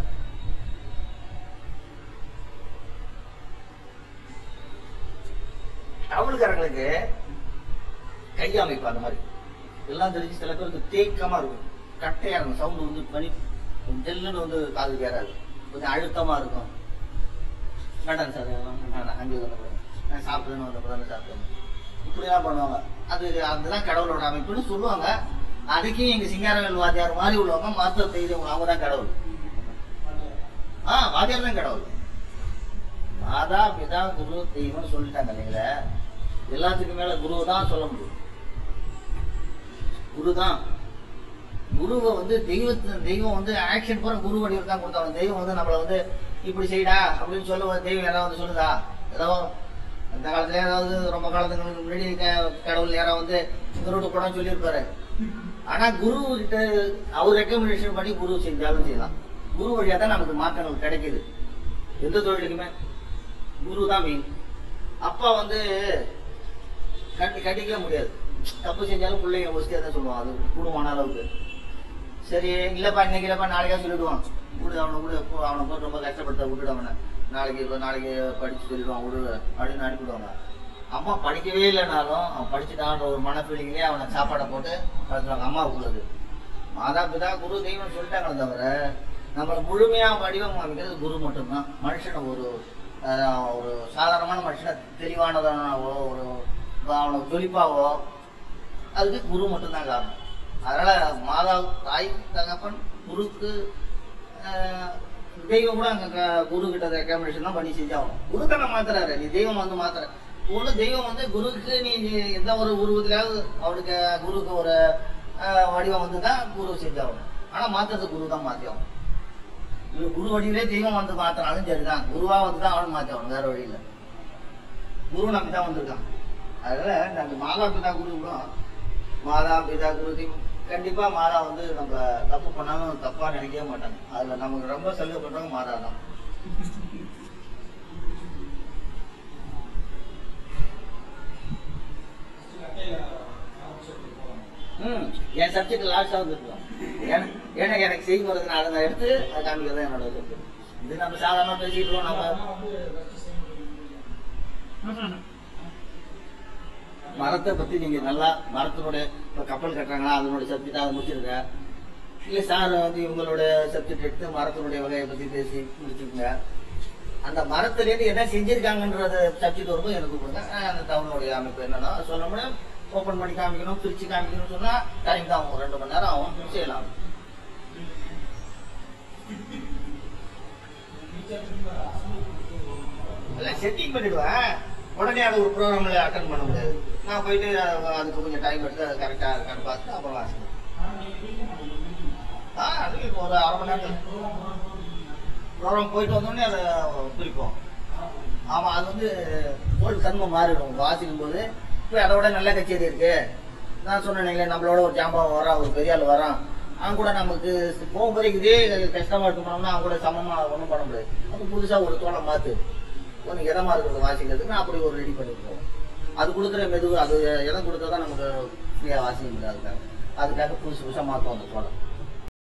தமிழ்காரங்களுக்கு கை அமைப்பு அந்த மாதிரி எல்லாம் தெரிஞ்சு சில பேருக்கு தேக்கமா இருக்கும் கட்டையா இருக்கும் சவுண்ட் வந்து பண்ணி ஜெல்லுன்னு வந்து காது கேறாது கொஞ்சம் அழுத்தமா இருக்கும் வேண்டாம் சார் வேண்டாம் அங்கே வந்து பாருங்க. நான் சாப்பிடுன்னு வந்த பிறகு சாப்பிடுவேன் இப்படிலாம் பண்ணுவாங்க அது அதுதான் கடவுளோட அமைப்புன்னு சொல்லுவாங்க அதுக்கும் எங்க சிங்காரவேல் வாத்தியார் மாதிரி உள்ளவங்க மருத்துவ தெரிஞ்சவங்க அவங்க தான் கடவுள் ஆ வாத்தியார் தான் கடவுள் மாதா பிதா குரு தெய்வம்னு சொல்லிட்டாங்க இல்லைங்களா எல்லாத்துக்கும் மேல குரு தான் சொல்ல முடியும் குரு தான் குருவை வந்து தெய்வத்து தெய்வம் வந்து ஆக்ஷன் பூரா குரு வடிவில் தான் கொடுத்தாங்க தெய்வம் வந்து நம்மளை வந்து இப்படி செய்டா அப்படின்னு சொல்ல தெய்வம் யாராவது வந்து சொல்லுதா ஏதோ அந்த காலத்துல ஏதாவது ரொம்ப காலத்துக்கு முன்னாடி க- கடவுள் யாராவது வந்து இந்த ரூட்டு போடான்னு சொல்லியிருப்பாரு ஆனா குரு கிட்ட அவர் ரெக்கமெண்டேஷன் பண்ணி குரு செஞ்சாலும் செய்யலாம் குரு வழியா தான் நமக்கு மாற்றங்கள் கிடைக்குது எந்த தொழிலுக்குமே குரு தான் மெயின் அப்பா வந்து கட்டி கட்டிக்கவே முடியாது தப்பு செஞ்சாலும் பிள்ளைங்க ஒஸ்டியா தான் சொல்லுவான் அது கூடுமான அளவுக்கு சரி இல்லப்பா இன்னைக்கு இல்லப்பா நாளைக்கா சொல்லிடுவான் விடு அவனை விடு போ, அவனை போட்டு ரொம்ப கஷ்டப்படுத்த விட்டுடு அவனை நாளைக்கு இப்போ நாளைக்கு படிச்சு சொல்லிடுவான் விடு அப்படின்னு அனுப்பிடுவாங்க அம்மா படிக்கவே இல்லைனாலும் அவன் படிச்சுட்டான்ற ஒரு மன ஃபீலிங்லேயே அவனை சாப்பாடை போட்டு வளர்த்துவாங்க அம்மாவுக்கு உள்ளது மாதா பிதா குரு தெய்வம் சொல்லிட்டாங்களே தவிர நம்மளை முழுமையா வடிவம் அமைக்கிறது குரு மட்டும்தான் மனுஷனை ஒரு அஹ், ஒரு சாதாரணமான மனுஷனை தெளிவானதானவோ ஒரு அவனுக்கு துளிப்பாவோ அதுக்கு குரு மட்டும்தான் காரணம் அதனால மாதா தாய் தகப்பன் குருக்கு ஆஹ், தெய்வம் கூட அங்க க- குரு கிட்ட ரெக்கமெண்டேஷன் தான் பண்ணி செஞ்சாகணும் குரு தானே மாத்துறாரு நீ தெய்வம் வந்து மாத்துற ஒண்ணு தெய்வம் வந்து குருவுக்கு நீ நீ எந்த ஒரு உருவத்திலாவது அவனுக்கு குருவுக்கு ஒரு ஆஹ், வடிவம் வந்து தான் குரு செஞ்சாகணும் ஆனா மாத்துறது குரு தான் மாத்தி ஆகணும் இது குரு வடிவிலே தெய்வம் வந்து மாத்தினாலும் சரிதான் குருவா வந்து தான் அவனும் மாத்தி ஆகணும் வேற வழி இல்லை குரு நம்பி தான் வந்திருக்கான் அதனால நம்ம மாதா பிதா குரு கூட மாதா பிதா குரு தெய்வம் கண்டிப்பா மாதா வந்து நம்ம தப்பு பண்ணாலும் தப்பா நினைக்கவே மாட்டாங்க அதுல நமக்கு ரொம்ப சலுகை பண்றவங்க மாதா தான் ம் என் சப்ஜெக்ட் லாஸ்டா வந்துருக்கலாம் ஏன்னா ஏன்னா எனக்கு செய்தி வருது நான் அதை எடுத்து அதை காமிக்கிறது தான் என்னோட இது இது நம்ம சாதாரணமா பேசிட்டு இருக்கோம் நம்ம மரத்தை பத்தி நீங்க நல்லா மரத்தினுடைய இப்ப கப்பல் கட்டுறாங்களா அதனுடைய சப்ஜெக்ட் அதை முடிச்சிருங்க இல்ல சார் வந்து இவங்களோட சப்ஜெக்ட் எடுத்து மரத்தினுடைய வகையை பத்தி பேசி முடிச்சுக்கோங்க அந்த மரத்துல இருந்து என்ன செஞ்சிருக்காங்கன்றது சப்ஜெக்ட் வரும்போது எனக்கு கொடுங்க நான் அந்த தமிழுடைய அமைப்பு என்னன்னா சொல்ல முடியும் ஓப்பன் பண்ணி காமிக்கணும் பிரிச்சு காமிக்கணும்னு சொன்னா டைம் தான் ஆகும் ரெண்டு மணி நேரம் ஆகும் செய்யலாம் இல்ல செட்டிங் பண்ணிடுவேன் உடனே அது ஒரு ப்ரோக்ராம்ல அட்டன் பண்ண முடியாது நான் போயிட்டு அது- அதுக்கு கொஞ்சம் டைம் எடுத்து அது கரெக்டா இருக்கான்னு பார்த்து அப்புறம் வாசிப்பேன் ஆ அது ஒரு அரை மணி நேரத்தில் ப்ரோக்ராம் போயிட்டு வந்தோடனே அதை பிரிப்போம் ஆமா அது வந்து ஒரு தன்மை மாறிடும் வாசிக்கும் போது இப்போ அதை விட நல்ல கச்சேரி இருக்கு நான் சொன்னேன் நம்மளோட ஒரு ஜாம்பவன் வரான் ஒரு பெரிய ஆள் வரான் அவன் கூட நமக்கு போகும்போது இதே கஷ்டமா இருக்கு போனோம்னா அவன் கூட சமமா ஒன்றும் பண்ண முடியாது அப்போ புதுசா ஒரு தோலை மாத்து கொஞ்சம் இடமா இருக்கிறது வாசிக்கிறதுக்கு நான் அப்படி ஒரு ரெடி பண்ணிருக்கோம் அது கொடுக்குற மெது அது இடம் கொடுத்தா தான் நமக்கு ஃப்ரீயாக வாசிக்க முடியாது அதுக்காக அதுக்காக புதுசு புதுசாக மாற்றுவோம் அந்த தோலை